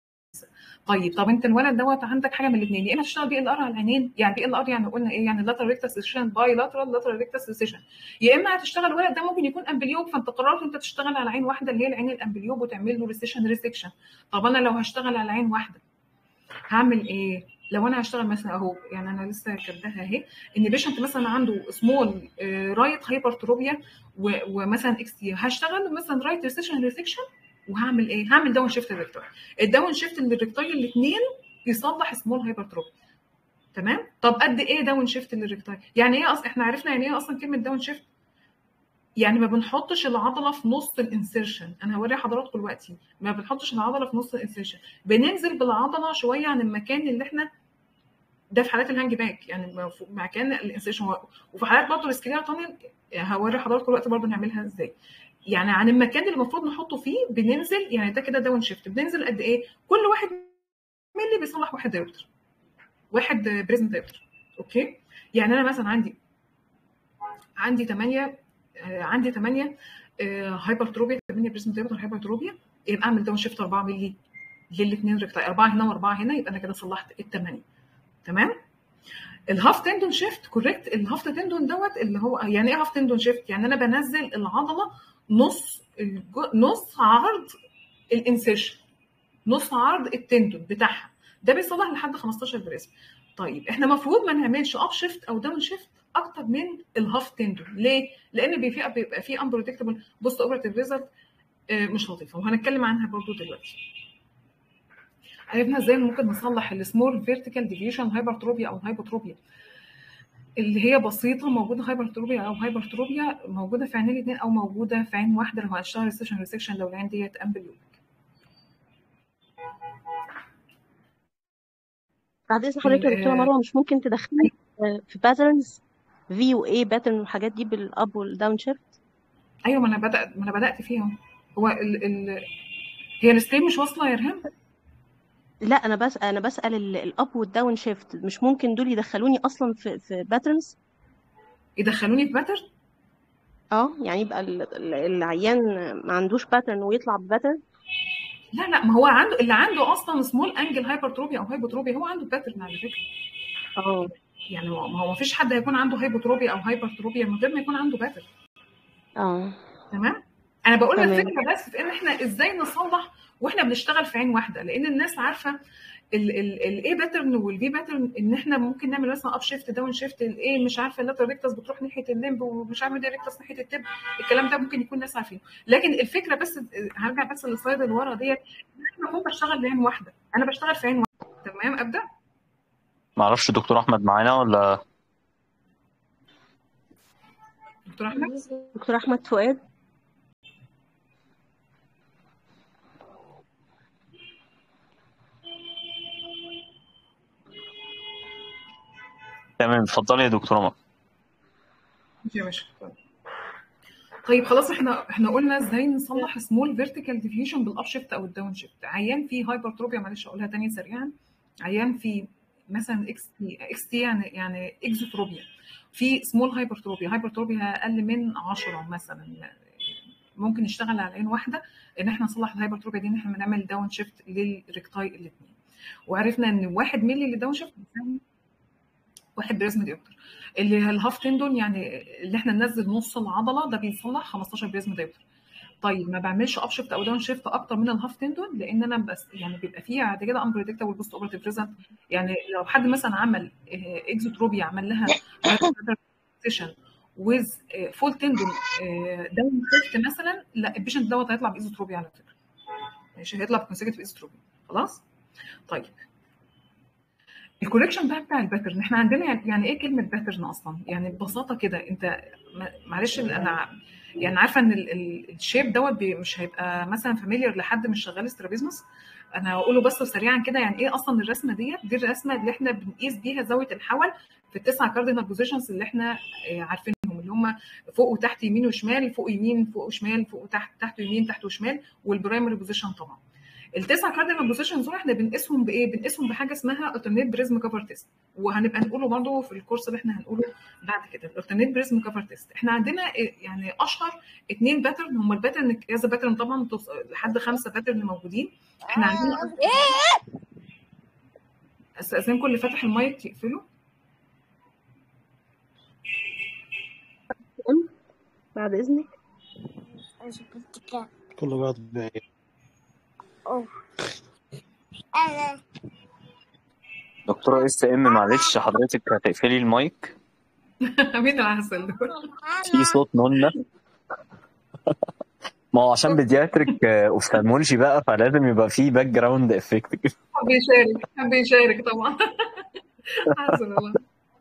طيب طب انت الولد دوت عندك حاجه من الاثنين يا اما تشتغل بي ال ار على العينين يعني بي ال ار يعني قلنا ايه يعني لاترال ريكتس سيشن باي لاترال لاترال ريكتس سيشن يا اما هتشتغل الولد ده ممكن يكون امبليوب فانت قررت انت تشتغل على عين واحده اللي هي العين الامبليوب وتعمل له ريسيشن ريسكشن طب انا لو هشتغل على عين واحده هعمل ايه؟ لو انا هشتغل مثلا اهو يعني انا لسه كاتباها اهي ان بيشنت مثلا عنده سمول رايت هايبرتروبيا ومثلا اكس تي هشتغل مثلا رايت ريسيشن ريسكشن وهعمل ايه؟ هعمل داون شيفت للريكتاي الداون شيفت للريكتاي الاثنين يصلح سمول هايبرتروبي تمام؟ طب قد ايه داون شيفت للريكتاي؟ يعني ايه اصلا احنا عرفنا يعني ايه اصلا كلمه داون شيفت؟ يعني ما بنحطش العضله في نص الانسيرشن انا هوري حضراتكم دلوقتي ما بنحطش العضله في نص الانسيرشن بننزل بالعضله شويه عن المكان اللي احنا ده في حالات الهانج باك يعني مكان الانسيرشن وفي حالات برضه السكيلر تانل هوري حضراتكم دلوقتي برضه نعملها ازاي يعني عن المكان اللي المفروض نحطه فيه بننزل يعني ده كده داون شيفت بننزل قد ايه كل واحد ملي بيصلح واحد دايركتور واحد بريزم دايركتور اوكي يعني انا مثلا عندي عندي 8 عندي 8 هايبرتروبيا 8 بريزم دايركتور هايبرتروبيا يبقى اعمل داون شيفت 4 ملي للاثنين ريكتاي 4 هنا و4 هنا يبقى انا كده صلحت الثمانيه تمام الهاف تندون شيفت كوريكت الهاف تندون دوت اللي هو يعني ايه هاف تندون شيفت يعني انا بنزل العضله نص نص عرض الانسيشن نص عرض التندون بتاعها ده بيصلح لحد 15 بريزم طيب احنا المفروض ما نعملش اب شيفت او داون شيفت اكتر من الهاف تندون ليه لان بيبقى بيبقى في امبروتكتبل بوست اوبرتيف ريزلت مش لطيفه وهنتكلم عنها برضو دلوقتي عرفنا ازاي ممكن نصلح السمول فيرتيكال ديفيشن هايبرتروبيا او هايبوتروبيا اللي هي بسيطه موجوده هايبرتروبيا او هايبرتروبيا موجوده في عينين الاثنين او موجوده في عين واحده لو هنشتغل ريسكشن ريسكشن لو العين ديت امبليوبيك بعد اذن حضرتك يا دكتوره مروه مش ممكن تدخلي في باترنز في واي باترن والحاجات دي بالاب والداون شيفت ايوه ما انا بدات ما انا بدات فيهم هو ال ال هي السكرين مش واصله يا ريهام لا انا بس انا بسال الاب والداون شيفت مش ممكن دول يدخلوني اصلا في في باترنز يدخلوني في باترن اه يعني يبقى العيان ما عندوش باترن ويطلع بباترن لا لا ما هو عنده اللي عنده اصلا سمول انجل هايبرتروبيا او هايبوتروبيا هو عنده باترن على فكره اه يعني ما هو ما فيش حد هيكون عنده هايبوتروبيا او هايبرتروبيا من غير ما يكون عنده باترن اه تمام انا بقول تمام. الفكره بس في ان احنا ازاي نصلح واحنا بنشتغل في عين واحده لان الناس عارفه الاي باترن والبي باترن ان احنا ممكن نعمل مثلا اب شيفت داون شيفت الايه مش عارفه اللاتر ريكتس بتروح ناحيه الليمب ومش عارفه دي ريكتس ناحيه التب الكلام ده ممكن يكون ناس عارفينه لكن الفكره بس هرجع بس للسلايد اللي ورا ديت ان احنا المفروض بشتغل بعين واحده انا بشتغل في عين واحده تمام ابدا معرفش دكتور احمد معانا ولا دكتور احمد دكتور احمد فؤاد تمام اتفضلي يا دكتوره مروه ماشي يا باشا طيب خلاص احنا احنا قلنا ازاي نصلح سمول فيرتيكال ديفيشن بالاب شيفت او الداون شيفت عيان فيه هايبرتروبيا معلش اقولها تاني سريعا عيان فيه مثلا اكس تي اكس تي يعني يعني اكزوتروبيا في سمول هايبرتروبيا هايبرتروبيا اقل من 10 مثلا ممكن نشتغل على عين واحده ان احنا نصلح الهايبرتروبيا دي ان احنا نعمل داون شيفت للريكتاي الاثنين وعرفنا ان 1 مللي للداون شيفت بيساوي واحد بريزم ديوبتر اللي الهاف تندون يعني اللي احنا ننزل نص العضله ده بيصلح 15 بريزم ديوبتر طيب ما بعملش اب شيفت او داون شيفت اكتر من الهاف تندون لان انا بس يعني بيبقى فيه بعد كده امبريدكتبل بوست اوبرتيف ريزلت يعني لو حد مثلا عمل اكزوتروبيا عمل لها سيشن ويز فول تندون داون شيفت مثلا لا البيشنت دوت هيطلع بايزوتروبيا على فكره ماشي هيطلع بكونسيكتيف ايزوتروبيا خلاص طيب الكوريكشن بقى بتاع الباترن احنا عندنا يعني, يعني ايه كلمه باترن اصلا يعني ببساطه كده انت معلش انا يعني عارفه ان ال- ال- الشيب دوت بي- مش هيبقى مثلا فاميليار لحد مش شغال استرابيزمس انا هقوله بس سريعا كده يعني ايه اصلا الرسمه ديت دي الرسمه اللي احنا بنقيس بيها زاويه الحول في التسعه كاردينال بوزيشنز اللي احنا آه، عارفينهم اللي هم فوق وتحت يمين وشمال فوق يمين فوق وشمال فوق وتحت تحت ويمين تحت وشمال والبرايمري بوزيشن طبعا التسعه كاردينال بوزيشنز دول احنا بنقيسهم بايه؟ بنقيسهم بحاجه اسمها الترنيت بريزم كفر تيست وهنبقى نقوله برضه في الكورس اللي احنا هنقوله بعد كده الالترنيت بريزم كفر تيست احنا عندنا إيه يعني اشهر اثنين باترن هم الباترن كذا باترن طبعا توص- لحد خمسه باترن موجودين احنا عندنا استاذنكم اللي فاتح المايك يقفله بعد اذنك كل بعض بعيد دكتورة اس ام معلش حضرتك هتقفلي المايك مين العسل دول في صوت نونة ما هو عشان بيدياتريك اوفتالمولوجي بقى فلازم يبقى فيه باك جراوند افكت كده حب يشارك حب يشارك طبعا عسل والله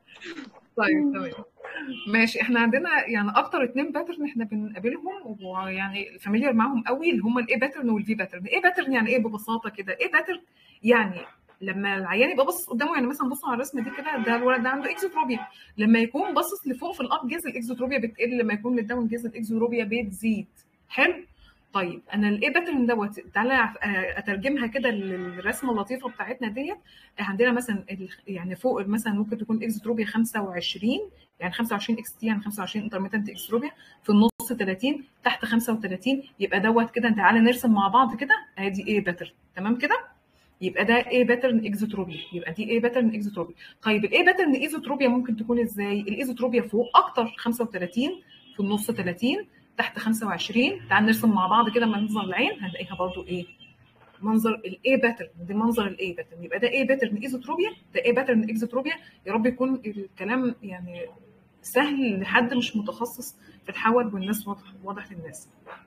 طيب تمام ماشي احنا عندنا يعني اكتر اتنين باترن احنا بنقابلهم ويعني فاميليار معاهم قوي اللي هم الاي باترن والفي باترن ايه باترن يعني ايه ببساطه كده ايه باترن يعني لما العيان يبقى باصص قدامه يعني مثلا بصوا على الرسمه دي كده ده الولد ده عنده اكزوتروبيا لما يكون باصص لفوق في الاب جيز الاكزوتروبيا بتقل لما يكون للداون جيز الاكزوتروبيا بتزيد حلو طيب انا الايه باترن دوت تعالى اترجمها كده للرسمه اللطيفه بتاعتنا ديت عندنا مثلا ال- يعني فوق مثلا ممكن تكون اكزوتروبيا 25 يعني 25 اكس تي يعني 25 انترميتنت اكستروبيا في النص 30 تحت 35 يبقى دوت كده تعالى نرسم مع بعض كده ادي ايه باترن تمام كده يبقى ده ايه باترن اكزوتروبيا يبقى دي ايه باترن اكزوتروبيا طيب الايه باترن ايزوتروبيا ممكن تكون ازاي الايزوتروبيا فوق اكتر 35 في النص 30 تحت 25 تعال نرسم مع بعض كده منظر العين هنلاقيها برضو ايه منظر الاي باترن دي منظر الاي باترن يبقى ده ايه باترن ايزوتروبيا ده ايه باترن اكزوتروبيا يا رب يكون الكلام يعني سهل لحد مش متخصص في الحول والناس واضح واضح للناس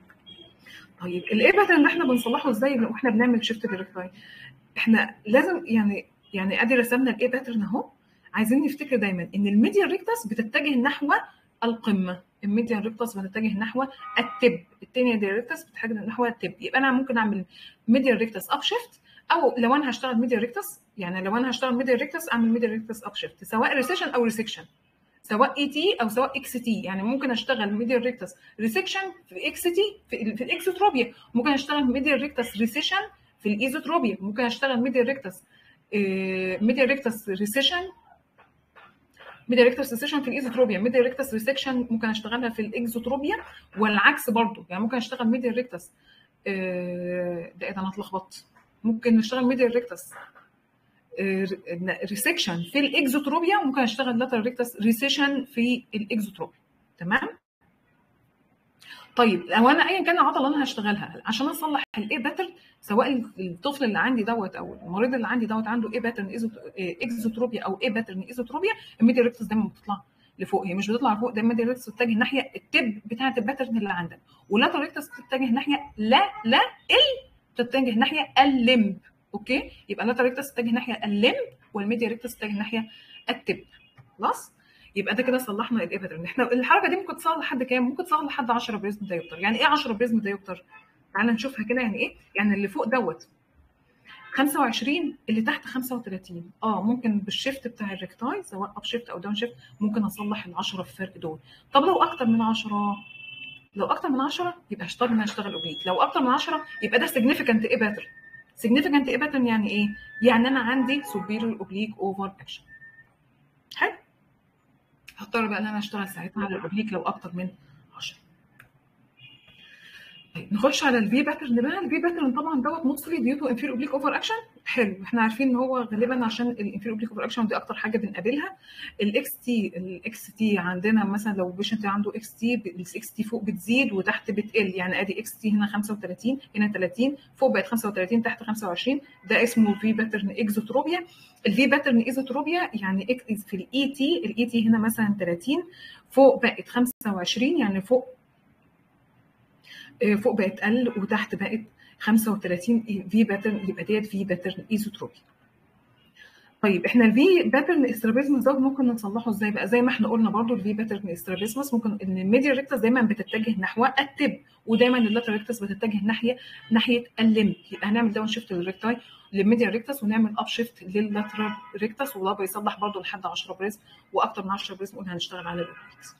طيب الايه باترن اللي احنا بنصلحه ازاي واحنا بنعمل شيفت دايركتاي احنا لازم يعني يعني ادي رسمنا الايه باترن اهو عايزين نفتكر دايما ان الميديا ريكتس بتتجه نحو القمه الميديا ريكتس بتتجه نحو التب التانية دي ريكتس بتتجه نحو التب يبقى انا ممكن اعمل ميديا ريكتس اب شيفت او لو انا هشتغل ميديا ريكتس يعني لو انا هشتغل ميديا ريكتس اعمل ميديا ريكتس اب شيفت سواء ريسيشن او ريسكشن سواء اي تي او سواء اكس تي يعني ممكن اشتغل ميديا ريكتس ريسكشن في اكس تي في, في الاكسوتروبيا ممكن اشتغل ميديا ريكتس ريسيشن في الايزوتروبيا ممكن اشتغل ميديا ريكتس ميديا ريكتس ريسيشن ميديا ريكتس ريسيشن في الايزوتروبيا ميديا ريكتس ريسكشن ممكن اشتغلها في الاكزوتروبيا والعكس برضو يعني ممكن اشتغل ميديا ريكتس ده ايه ده انا اتلخبطت ممكن نشتغل ميديا ريكتس ريسكشن في الاكزوتروبيا ممكن اشتغل لاترال ريكتس ريسيشن في الاكزوتروبيا تمام طيب لو انا ايا كان العضله اللي انا هشتغلها عشان اصلح الاي باترن سواء الطفل اللي عندي دوت او المريض اللي عندي دوت عنده اي باترن اكزوتروبيا او اي باترن ايزوتروبيا الميديا ريكتس دايما بتطلع لفوق هي مش بتطلع لفوق دايما الميديا ريكتس بتتجه ناحيه التب بتاعه الباترن اللي عندك واللاترال ريكتس بتتجه ناحيه لا لا ال بتتجه ناحيه الليمب اوكي يبقى اللاترال ريكتس بتتجه ناحيه الليمب والميديا ريكتس بتتجه ناحيه التب خلاص يبقى ده كده صلحنا الايه باترن احنا الحركه دي ممكن تصلح لحد كام ممكن تصلح لحد 10 بريزم دايوبتر يعني ايه 10 بريزم دايوبتر تعالى نشوفها كده يعني ايه يعني اللي فوق دوت 25 اللي تحت 35 اه ممكن بالشيفت بتاع الريكتاي سواء اب شيفت او داون شيفت ممكن اصلح ال 10 الفرق دول طب لو اكتر من 10 لو اكتر من 10 يبقى اشتغل ان اشتغل اوبليك لو اكتر من 10 يبقى ده سيجنيفيكانت ايه باترن سيجنيفيكانت ايه باترن يعني ايه يعني انا عندي سوبيريور اوبليك اوفر اكشن حلو هضطر بقى ان انا اشتغل ساعتها على الاوبليك لو اكتر من 10 طيب نخش على الفي باترن بقى الفي باترن طبعا دوت موستلي ديو تو انفير اوبليك اوفر اكشن حلو احنا عارفين ان هو غالبا عشان الانفير اوبليك اوفر اكشن دي اكتر حاجه بنقابلها الاكس تي الاكس تي عندنا مثلا لو بيشنت عنده اكس تي الاكس تي فوق بتزيد وتحت بتقل يعني ادي اكس تي هنا 35 هنا 30 فوق بقت 35 تحت 25 ده اسمه في باترن اكزوتروبيا الفي باترن ايزوتروبيا يعني في الاي تي الاي تي هنا مثلا 30 فوق بقت 25 يعني فوق فوق بقت قل وتحت بقت 35 في باترن يبقى ديت في باترن ايزوتروبي طيب احنا الفي باترن استرابيزمس ده ممكن نصلحه ازاي بقى زي ما احنا قلنا برضو الفي باترن استرابيزمس ممكن ان الميديا ريكتس دايما بتتجه نحو التب ودايما اللاتر ريكتس بتتجه ناحيه ناحيه الليمب يبقى هنعمل داون شيفت للريكتاي للميديا ريكتس ونعمل اب شيفت لللاترال ريكتس وده بيصلح برضو لحد 10 بريزم واكتر من 10 بريزم قلنا هنشتغل على الريكتس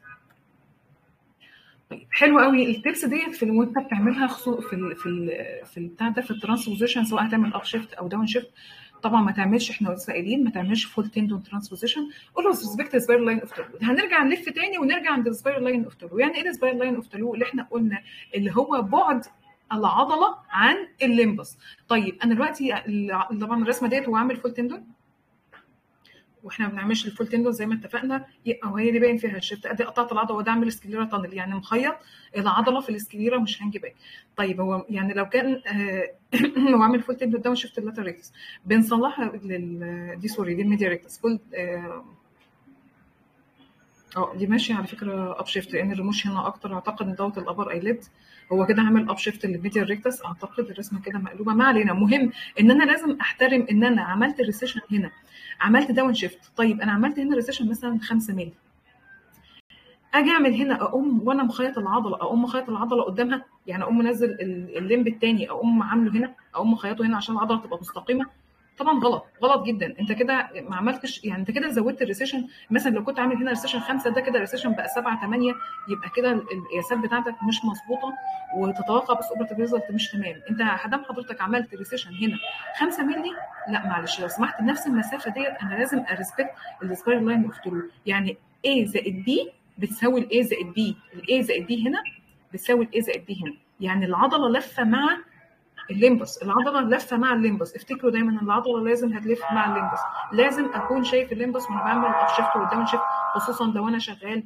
طيب حلو قوي التبس ديت في وانت بتعملها خصو في ال في ال في البتاع ده في الترانسبوزيشن سواء هتعمل اب شيفت او داون شيفت طبعا ما تعملش احنا لسه قايلين ما تعملش فول تندون ترانسبوزيشن اولويز ريسبكت سباير لاين اوف تلو هنرجع نلف تاني ونرجع عند السباير لاين اوف تلو يعني ايه السباير لاين اوف تلو اللي احنا قلنا اللي هو بعد العضله عن الليمبس طيب انا دلوقتي ال- طبعا الرسمه ديت هو عامل فول تندون واحنا ما بنعملش الفول تندون زي ما اتفقنا يبقى وهي دي باين فيها الشفت ادي قطعت العضله وده عامل سكليرا تانل يعني مخيط العضله في السكليرا مش هانج باك طيب هو يعني لو كان آه، هو عامل فول تندون داون شيفت اللاتر ريكتس بنصلحها لل دي سوري دي الميديا ريكتس فول اه آه، دي ماشيه على فكره اب شيفت لان الرموش هنا اكتر اعتقد ان دوت الابر ايليد هو كده عامل اب شيفت للميديا ريكتس اعتقد الرسمه كده مقلوبه ما علينا مهم ان انا لازم احترم ان انا عملت ريسيشن هنا عملت داون شيفت طيب انا عملت هنا ريسيشن مثلا 5 مللي اجي اعمل هنا اقوم وانا مخيط العضله اقوم مخيط العضله قدامها يعني اقوم منزل ال- الليمب التاني اقوم عامله هنا اقوم مخيطه هنا عشان العضله تبقى مستقيمه طبعا غلط غلط جدا انت كده ما عملتش يعني انت كده زودت الريسيشن مثلا لو كنت عامل هنا ريسيشن خمسه ده كده ريسيشن بقى سبعه ثمانيه يبقى كده ال- القياسات بتاعتك مش مظبوطه وتتوقع بس اوبرتيف ريزلت مش تمام انت دام حضرتك عملت ريسيشن هنا 5 مللي لا معلش لو سمحت نفس المسافه ديت انا لازم اريسبكت السباير لاين اوف ترو يعني A زائد B بتساوي ال A زائد B ال A زائد B هنا بتساوي ال A زائد B هنا يعني العضله لفه مع الليمبس العضله لفه مع الليمبس افتكروا دايما ان العضله لازم هتلف مع الليمبس لازم اكون شايف الليمبس وانا بعمل اب شيفت والداون شيفت خصوصا لو انا شغال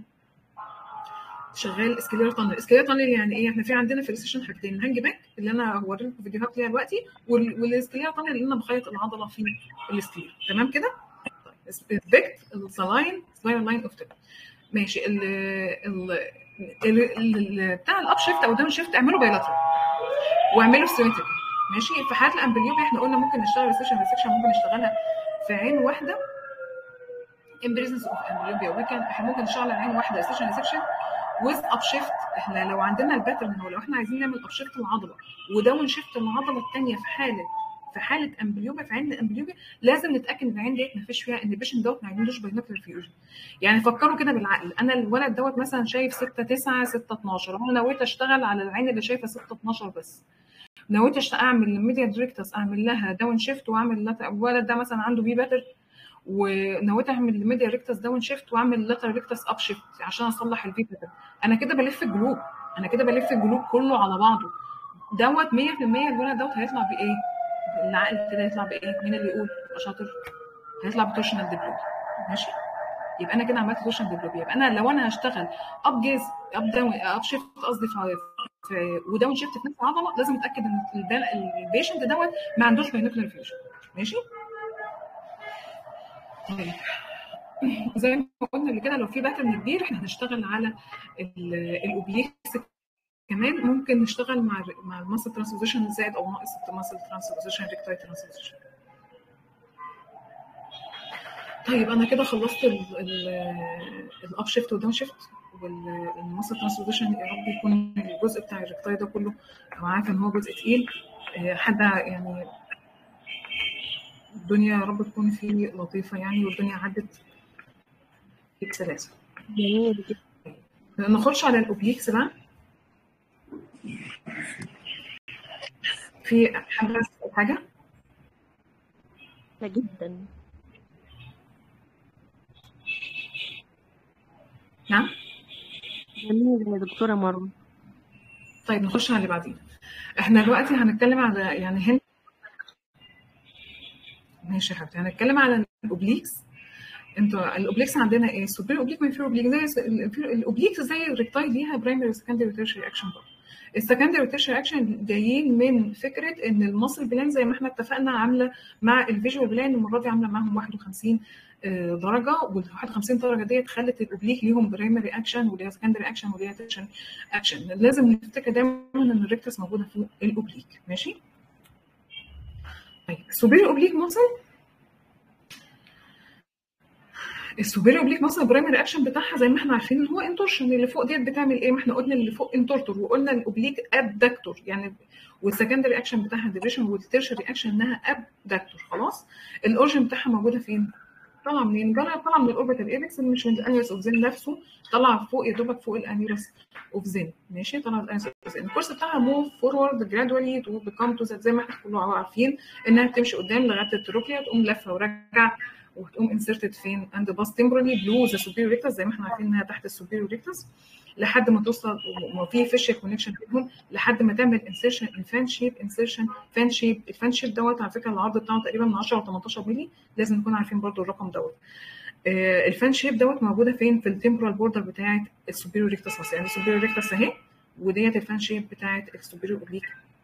شغال اسكلير تانل اسكلير تانل يعني ايه احنا في عندنا في السيشن حاجتين الهانج باك اللي انا هوري لكم فيديوهات ليها دلوقتي وال- والاسكلير تانل اللي انا بخيط العضله في الاسكلير تمام كده ريسبكت اللاين سبايرال لاين اوف تيب ماشي ال ال ال- ال- بتاع الاب شيفت او داون شيفت اعمله بايلاترال واعمله سيمتريك ماشي في حالات الامبليوبيا احنا قلنا ممكن نشتغل ريسيشن ريسيشن ممكن نشتغلها في عين واحده in presence of amblyopia وكان احنا ممكن نشتغل على عين واحده ريسيشن ريسيشن with up shift احنا لو عندنا الباترن هو لو احنا عايزين نعمل up shift العضله وداون شيفت العضله الثانيه في حاله في حاله امبليوبيا في عين الامبليوبيا لازم نتاكد ان العين ديت ما فيش فيها ان البيشنت دوت ما عندوش باينوكلر فيوجن يعني فكروا كده بالعقل انا الولد دوت مثلا شايف 6 9 6 12 وانا نويت اشتغل على العين اللي شايفه 6 12 بس نويت أشت- اعمل الميديا ديريكتس اعمل لها داون شيفت واعمل لات- الولد ده مثلا عنده بي باتر ونويت اعمل الميديا ريكتس داون شيفت واعمل لاتر ريكتس اب شيفت عشان اصلح الفي باتر انا كده بلف الجلوب انا كده بلف الجلوب كله على بعضه دوت 100% الولد دوت هيطلع بايه؟ العقل كده هيطلع بايه؟ مين اللي يقول؟ يبقى شاطر هيطلع بتورشنال ديبلوبي ماشي يبقى انا كده عملت تورشنال ديبلوبي يبقى انا لو انا هشتغل اب جيز اب داون اب شيفت قصدي في في وداون شيفت في نفس العضله لازم اتاكد ان البال- البيشنت دوت ما عندوش باينوكلر فيوجن ماشي طيب زي ما قلنا قبل كده لو في باترن كبير احنا هنشتغل على ال- الاوبليكس كمان ممكن نشتغل مع ال- مع الماسل ترانسبوزيشن زائد او ناقص الماسل ترانسبوزيشن ريكتاي ترانسبوزيشن طيب انا كده خلصت الاب شيفت والداون شيفت والماسل ترانسبوزيشن يا رب يكون الجزء بتاع الريكتاي ده كله انا عارفه ان هو جزء تقيل آه، حد يعني الدنيا يا رب تكون فيه لطيفه يعني والدنيا عدت بسلاسه جميل جدا نخش على الاوبليكس بقى في حد عايز يسأل حاجه جدا نعم جميل يا دكتورة مروة طيب نخش على اللي بعدين احنا دلوقتي هنتكلم على يعني هنا ماشي يا حبيبتي هنتكلم على الاوبليكس انتوا الاوبليكس عندنا ايه؟ سوبر اوبليك وانفير اوبليك زي الاوبليكس زي الريكتاي ليها برايمري وسكندري وتيرشري اكشن برضه السكندري والتيرشري اكشن جايين من فكره ان المصل بلان زي ما احنا اتفقنا عامله مع الفيجوال بلان المره دي عامله معاهم 51 آه، درجه وال 51 درجه ديت خلت الاوبليك ليهم برايمري اكشن وليها سكندري اكشن وليها تيرشري اكشن لازم نفتكر دايما ان الريكتس موجوده في الاوبليك ماشي طيب السوبيريور اوبليك مصل السوبيريور اوبليك ماسل البرايمري اكشن بتاعها زي ما احنا عارفين ان هو انتورشن اللي فوق ديت بتعمل ايه ما احنا قلنا اللي فوق انتورتور وقلنا الاوبليك ابدكتور يعني والسكندري اكشن بتاعها ديفيشن والتيرشري اكشن انها ابدكتور خلاص الاورجن بتاعها موجوده فين طالعه منين؟ طالعه طالعه من الاوربيتال ايبكس مش من الانيوس اوف زين نفسه طالعه فوق يا دوبك فوق الانيوس اوف زين ماشي طالعه الانيوس اوف زين الكورس بتاعها موف فورورد جرادولي تو بيكام تو زي ما احنا كلنا عارفين انها بتمشي قدام لغايه التروكيا تقوم لفه وراجعه وتقوم انسرتد فين اند باس تمبرالي بلو ذا سوبيريور ريكتس زي ما احنا عارفين انها تحت السوبيريور ريكتس لحد ما توصل وفي فيشل كونكشن بينهم لحد ما تعمل انسيرشن الفان شيب انسيرشن فان شيب الفان شيب دوت على فكره العرض بتاعه تقريبا من 10 ل 18 مللي لازم نكون عارفين برضو الرقم دوت آه الفان شيب دوت موجوده فين في التمبرال بوردر بتاعه السوبيريور ريكتس يعني السوبيريور ريكتس اهي وديت الفان شيب بتاعه السوبيريور اوبليك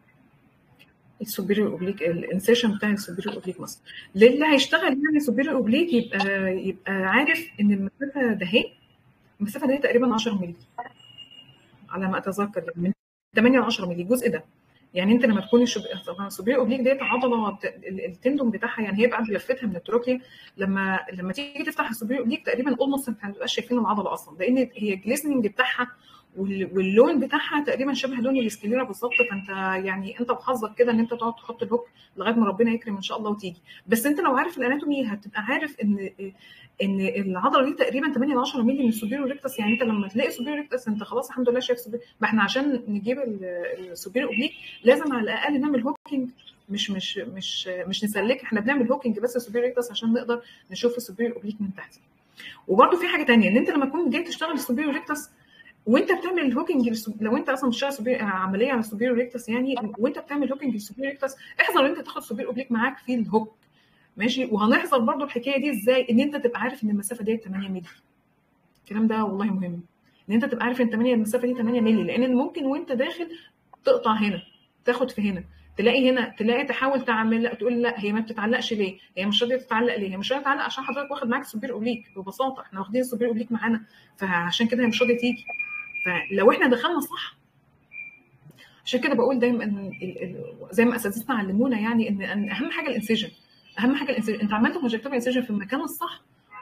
السوبيريور اوبليك الانسيشن بتاع السوبيريور اوبليك مصر للي هيشتغل يعني سوبيريور اوبليك يبقى يبقى عارف ان المسافه ده اهي المسافه دي تقريبا 10 مللي على ما اتذكر من 8 ل 10 مللي الجزء ده يعني انت لما تكون السوبيريور اوبليك ديت عضله التندون بتاعها يعني هي بعد لفتها من التروكيا لما لما تيجي تفتح السوبيريور اوبليك تقريبا اولموست ما بتبقاش شايفين العضله اصلا لان هي الجليسننج بتاعها واللون بتاعها تقريبا شبه لون الاسكليرا بالظبط فانت يعني انت وحظك كده ان انت تقعد تحط الهوك لغايه ما ربنا يكرم ان شاء الله وتيجي بس انت لو عارف الاناتومي هتبقى عارف ان ان العضله دي تقريبا 8 ل 10 مللي من السوبيريور ريكتس يعني انت لما تلاقي سوبيريور ريكتس انت خلاص الحمد لله شايف سوبيريور ما احنا عشان نجيب السوبيريور اوبليك لازم على الاقل نعمل هوكينج مش مش مش مش نسلك احنا بنعمل هوكينج بس السوبيريور ريكتس عشان نقدر نشوف السوبيريور اوبليك من تحت وبرده في حاجه ثانيه ان انت لما تكون جاي تشتغل السوبيريور ريكتس وانت بتعمل الهوكينج لو انت اصلا بتشتغل عمليه على السوبيريور ريكتس يعني وانت بتعمل هوكينج للسوبيريور ريكتس احذر انت تاخد سوبيريور اوبليك معاك في الهوك ماشي وهنحذر برضو الحكايه دي ازاي ان انت تبقى عارف ان المسافه دي 8 مللي الكلام ده والله مهم ان انت تبقى عارف ان 8 المسافه دي 8 مللي لان ممكن وانت داخل تقطع هنا تاخد في هنا تلاقي هنا تلاقي تحاول تعمل لا تقول لا هي ما بتتعلقش ليه؟ هي مش راضيه تتعلق ليه؟ هي مش راضيه تتعلق عشان حضرتك واخد معاك سوبر اوبليك ببساطه احنا واخدين السوبر اوبليك معانا فعشان كده هي مش راضيه تيجي فلو احنا دخلنا صح عشان كده بقول دايما زي ما اساتذتنا علمونا يعني ان اهم حاجه الانسجن اهم حاجه الانسجن انت عملت كونجكتيف انسجن في المكان الصح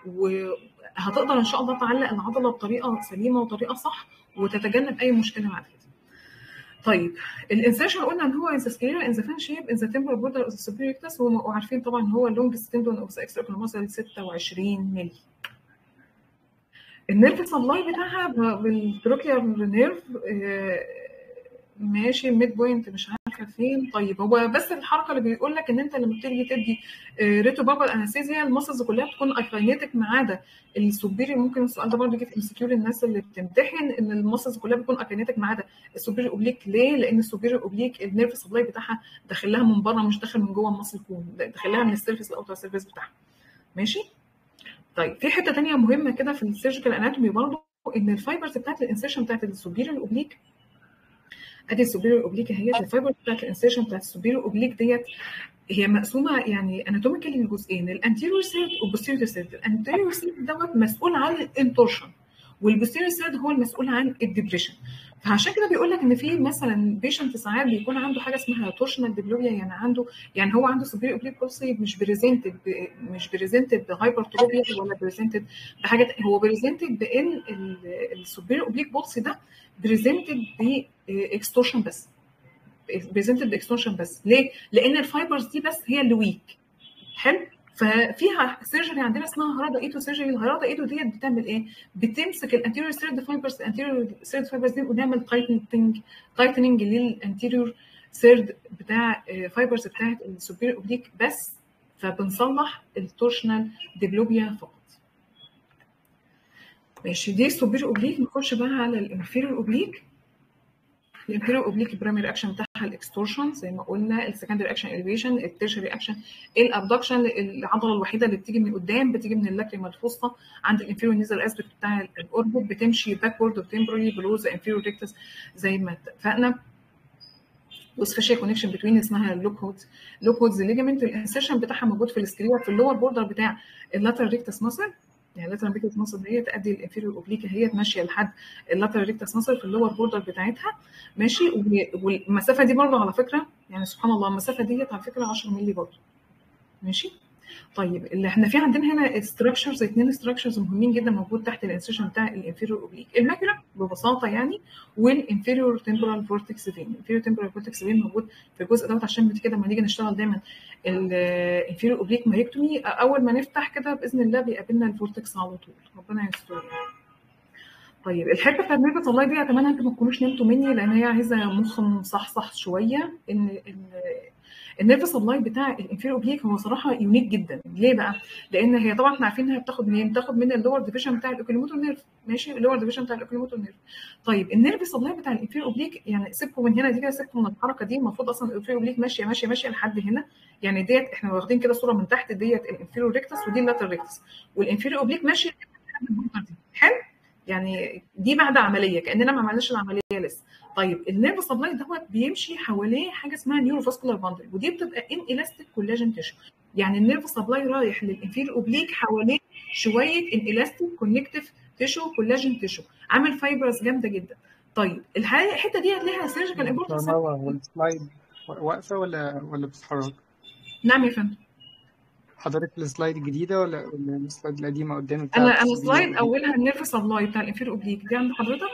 وهتقدر ان شاء الله تعلق العضله بطريقه سليمه وطريقه صح وتتجنب اي مشكله بعد كده طيب الانسيرشن قلنا ان هو ان ذا سكليرا ان ذا فان شيب ان ذا تمبرال بوردر اوف ذا سوبيريور ريكتس وعارفين طبعا ان هو اللونجست تندون اوف ذا اكسترا كلوماسل 26 مللي النيرف سبلاي بتاعها بالتروكيال نيرف ماشي ميد بوينت مش عارفه فين طيب هو بس الحركه اللي بيقول لك ان انت لما بتيجي تدي ريتو بابل انستيزيا المسلز كلها بتكون اكاينيتك ما عدا السوبيري ممكن السؤال ده برضه يجي في ام للناس اللي بتمتحن ان المسلز كلها بتكون اكاينيتك ما عدا السوبيري اوبليك ليه؟ لان السوبيري اوبليك النيرف سبلاي بتاعها داخل لها من بره مش داخل من جوه المسل كون داخل لها من السيرفيس الاوتر سيرفيس بتاعها ماشي؟ طيب في حته ثانيه مهمه كده في السيرجيكال اناتومي برضه ان الفايبرز بتاعت الانسيشن بتاعت السوبيريور اوبليك ادي السوبيريور اوبليك اهي الفايبر بتاعت الانسيشن بتاعت السوبيريور اوبليك ديت هي مقسومه يعني اناتوميكالي لجزئين الانتيريور سيرد والبوستيريور سيرد الانتيريور سيرد دوت مسؤول عن الانتورشن والبوستيريور سيرد هو المسؤول عن الديبريشن فعشان كده بيقول لك ان في مثلا بيشنت ساعات بيكون عنده حاجه اسمها تورشنال ديبلوبيا يعني عنده يعني هو عنده سوبيريور اوبليك بولسي مش بريزنتد مش بريزنتد بهايبرتروبيا ولا بريزنتد بحاجه هو بريزنتد بان السوبيريور اوبليك بولسي ده بريزنتد باكستورشن بس بريزنتد باكستورشن بس ليه؟ لان الفايبرز دي بس هي اللي ويك حلو ففيها سيرجري عندنا اسمها هرادا ايتو سيرجري الهرادا ايتو ديت بتعمل ايه؟ بتمسك الانتيريور سيرد فايبرز الانتيريور سيرد فايبرز دي ونعمل تايتنج تايتننج للانتيريور سيرد بتاع فايبرز بتاعت السوبيريور اوبليك بس فبنصلح التورشنال ديبلوبيا فقط. ماشي دي السوبيريور اوبليك نخش بقى على الانفيريور اوبليك الانفيريور اوبليك البرايمري اكشن بتاعها الاكستورشن زي ما قلنا السكندري اكشن اليفيشن التيرشري اكشن الابدكشن العضله الوحيده اللي بتيجي من قدام بتيجي من اللاكريما الفصلى عند الانفيريور نيزل اسبكت بتاع الاوربت بتمشي باكورد وتمبرالي بلو ذا انفيريور ريكتس زي ما اتفقنا وسفيشال كونكشن بتوين اسمها لوك هودز لوك هودز ليجمنت الانسيشن بتاعها موجود في السكليرا في اللور بوردر بتاع اللاترال ريكتس ماسل يعني اللاترال ريكتس ماسل هي تؤدي الانفيريور اوبليك هي ماشيه لحد اللاترال ريكتس ماسل في اللور بوردر بتاعتها ماشي والمسافه دي برضه على فكره يعني سبحان الله المسافه ديت على فكره 10 مللي برضه ماشي طيب اللي احنا في عندنا هنا ستراكشرز اثنين ستراكشرز مهمين جدا موجود تحت الانسيشن بتاع الانفيريور اوبليك الماكيولا ببساطه يعني والانفيريور تمبورال فورتكس فين الانفيريور تمبورال فورتكس فين موجود في الجزء دوت عشان بعد كده لما نيجي نشتغل دايما الانفيريور اوبليك مايكتومي اول ما نفتح كده باذن الله بيقابلنا الفورتكس على طول ربنا يستر طيب الحته بتاعت نيرفس الله دي اتمنى انتوا ما تكونوش نمتوا مني لان هي عايزه مخ مصحصح شويه ان ان النيرف سبلاي بتاع الانفيريور اوبليك هو صراحه يونيك جدا ليه بقى لان هي طبعا احنا عارفين انها بتاخد منين بتاخد من اللور ديفيجن بتاع الاوكيلوموتور نيرف ماشي اللور ديفيجن بتاع الاوكيلوموتور نيرف طيب النيرف سبلاي بتاع الانفيريور اوبليك يعني سيبكم من هنا دي كده سيبكم من الحركه دي المفروض اصلا الانفيريور اوبليك ماشيه ماشيه ماشيه لحد هنا يعني ديت احنا واخدين كده صوره من تحت ديت الانفيريور ريكتس ودي اللاتر ريكتس والانفيريور اوبليك ماشيه لحد البوردر دي حلو يعني دي بعد عمليه كاننا ما عملناش العمليه لسه طيب النيرف سبلاي دوت بيمشي حواليه حاجه اسمها نيورو فاسكولار باندل ودي بتبقى ان الاستيك كولاجين تيشو يعني النيرف سبلاي رايح للانفير اوبليك حواليه شويه ان الاستيك كونكتيف تيشو كولاجين تيشو عامل فايبرز جامده جدا طيب الحته دي ليها سيرجيكال امبورتنس والسلايد واقفه ولا ولا بتتحرك؟ نعم يا فندم حضرتك السلايد الجديده ولا ولا السلايد القديمه قدامي انا انا سلايد اولها النيرف سبلاي بتاع الانفير اوبليك دي عند حضرتك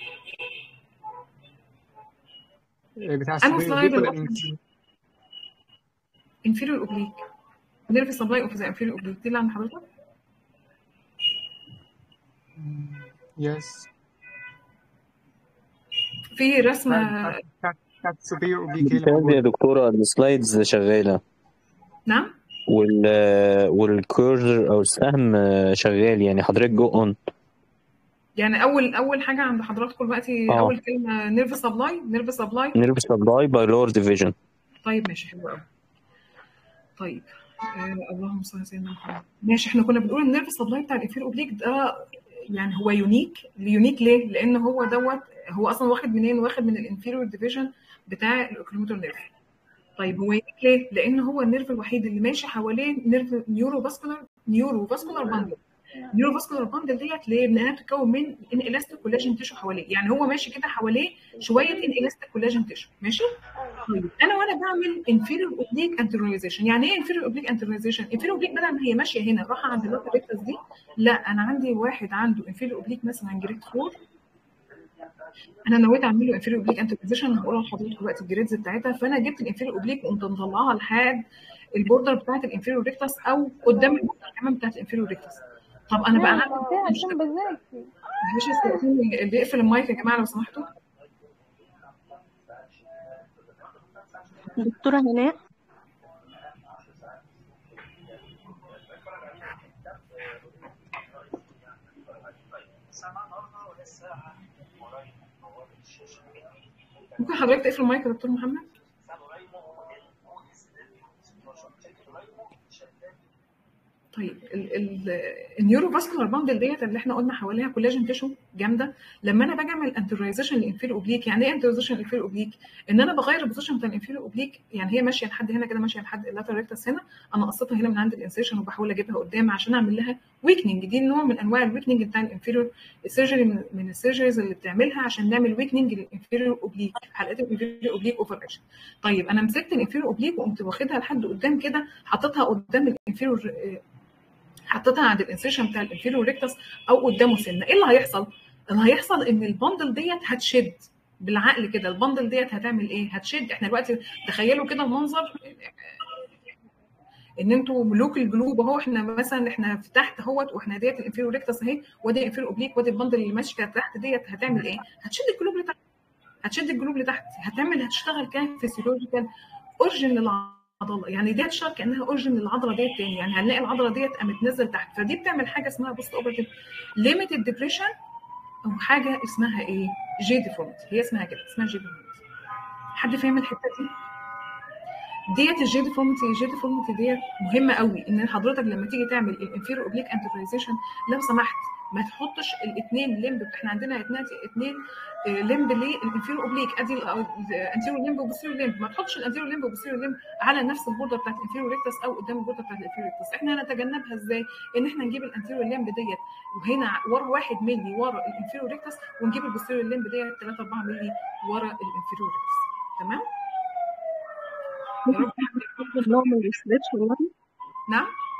بتاع انا السلايد سلايد ولا الأوبليك. انفيريور اوبليك نيرف سبلاي اوف ذا انفيريور اوبليك دي اللي عند حضرتك يس في رسمه بتاعت بتاعت السوبير اوبليك هي اللي ممتاز يا موجوده دكتورة السلايدز شغالة نعم وال والكورزر أو السهم شغال يعني حضرتك جو أون يعني اول اول حاجه عند حضراتكم دلوقتي اه اول كلمه نيرف سبلاي نيرف سبلاي نيرف سبلاي باي لور ديفيجن طيب ماشي حلو قوي طيب آه اللهم صل على سيدنا محمد ماشي احنا كنا بنقول النيرف سبلاي بتاع الانفير اوبليك ده يعني هو يونيك يونيك ليه؟ لان هو دوت هو اصلا واخد منين؟ واخد من الانفيريور ديفيجن بتاع الاوكلوموتور نيرف طيب هو يونيك ليه؟ لان هو النيرف الوحيد اللي ماشي حواليه نيرف نيورو فاسكولار نيورو فاسكولار باندل نيورو فاسكولار باندل ديت ليه؟ لانها بتتكون من ان الاستيك كولاجين تيشو حواليه يعني هو ماشي كده حواليه شويه ان الاستيك كولاجين تيشو ماشي؟ طيب انا وانا بعمل انفيريور اوبليك انترنايزيشن يعني ايه انفيريور اوبليك انترنايزيشن انفيريور اوبليك بدل ما هي ماشيه هنا رايحه عند اللوكال ريكتس دي لا انا عندي واحد عنده انفيريور اوبليك مثلا جريد 4 انا نويت اعمل له انفيريور اوبليك انترنايزيشن هقولها لحضرتك دلوقتي الجريدز بتاعتها فانا جبت الانفيريور اوبليك وقمت مطلعها لحد البوردر بتاعت الانفيريور ريكتس او قدام البوردر كمان بتاعت الانفيريور ريكتس طب انا بقى نعم عندي قلتها مش عشان بذاكر مش استأذني اللي يقفل المايك يا جماعه لو سمحتوا دكتورة هناء ممكن حضرتك تقفل المايك يا دكتور محمد طيب ال- ال- النيورو فاسكولار باندل ديت اللي احنا قلنا حواليها كولاجين تيشو جامده لما انا باجي اعمل انترايزيشن للانفيريور اوبليك يعني ايه انترايزيشن للانفيريور اوبليك ان انا بغير البوزيشن بتاع الانفيريور اوبليك يعني هي ماشيه لحد هنا كده ماشيه لحد اللاتر ريكتس هنا انا قصيتها هنا من عند الانسيشن وبحاول اجيبها قدام عشان اعمل لها ويكننج دي نوع من انواع الويكننج بتاع الانفيريور السيرجري من, من السيرجريز اللي بتعملها عشان نعمل ويكننج للانفيريور اوبليك حلقات الانفيريور اوبليك اوفر اكشن طيب انا مسكت الانفيريور اوبليك وقمت واخدها لحد قدام كده حطيتها قدام الانفيريور حطيتها عند الانسيشن بتاع الانفيريور ريكتس او قدامه سنه ايه اللي هيحصل؟ اللي هيحصل ان البندل ديت هتشد بالعقل كده البندل ديت هتعمل ايه؟ هتشد احنا دلوقتي تخيلوا كده المنظر ان انتوا ملوك الجلوب اهو احنا مثلا احنا في تحت اهوت واحنا ديت الانفيريور ريكتس اهي وادي الانفيريور اوبليك وادي البندل اللي ماشيه تحت ديت هتعمل ايه؟ هتشد الجلوب لتحت هتشد الجلوب لتحت هتعمل هتشتغل كفيسيولوجيكال اورجن للعضله يعني ديت شر كانها اورجن للعضله ديت تاني يعني هنلاقي العضله ديت قامت نزل تحت فدي بتعمل حاجه اسمها بوست اوبرتيف ليميتد ديبريشن او حاجه اسمها ايه؟ جي ديفورمت هي اسمها كده اسمها جي ديفورمت حد فاهم الحته دي؟ ديت الجي ديفورمتي الجي ديفورمتي ديت مهمه قوي ان حضرتك لما تيجي تعمل الانفيرو اوبليك انترفيزيشن لو سمحت ما تحطش الاثنين لمب احنا عندنا اثنين لمب للانفيرو اوبليك ادي الانتيرو لمب وبوستيرو لمب ما تحطش الانتيرو لمب وبوستيرو لمب على نفس البوردر بتاعت الانفيرو ريكتس او قدام البوردر بتاعت الانفيرو ريكتس احنا هنتجنبها ازاي ان احنا نجيب الانتيرو لمب ديت وهنا ورا 1 مللي ورا الانفيرو ريكتس ونجيب البوستيرو لمب ديت 3 4 مللي ورا الانفيرو ريكتس تمام يا رب نوع من الاسترتش والله نعم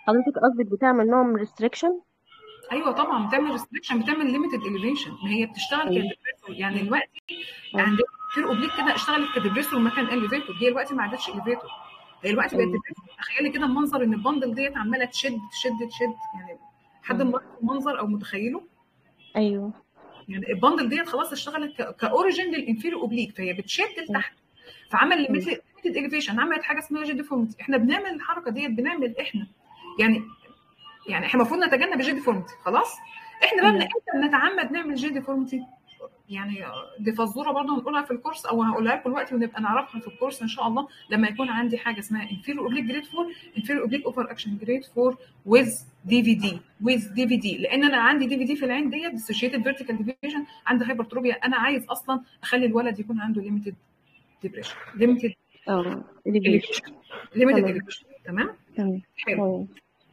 حضرتك قصدك بتعمل نوع من ريستريكشن ايوه طبعا بتعمل ريستريكشن بتعمل ليميتد اليفيشن ما هي بتشتغل ايوه كديبريسور يعني ايوه دلوقتي ايوه عندنا كتير اوبليك كده اشتغلت كديبريسور مكان اليفيتور هي دلوقتي ما عادتش اليفيتور هي دلوقتي بقت ايوه ديبريسور تخيلي كده المنظر ان البندل ديت عماله تشد تشد تشد يعني حد ايوه ملاحظ المنظر او متخيله ايوه يعني البندل ديت خلاص اشتغلت ك- كاوريجين للانفيريور اوبليك فهي بتشد لتحت فعمل ايوه ليميتد اليفيشن عملت حاجه اسمها جي ديفورمتي احنا بنعمل الحركه ديت بنعمل احنا يعني يعني احنا المفروض نتجنب الجي ديفورمتي خلاص احنا بقى من ايوه امتى بنتعمد نعمل جي ديفورمتي يعني دي فزوره برضه هنقولها في الكورس او هقولها لكم دلوقتي ونبقى نعرفها في الكورس ان شاء الله لما يكون عندي حاجه اسمها انفيريور اوبليك جريد 4 انفيريور اوبليك اوفر اكشن جريد 4 ويز دي في دي ويز دي في دي لان انا عندي دي في دي في العين ديت ديسوشيتد فيرتيكال ديفيجن عندي هايبرتروبيا انا عايز اصلا اخلي الولد يكون عنده ليميتد ديبريشن ليميتد اه elevation ليميتد تمام اليفيشن تمام تمام حلو تمام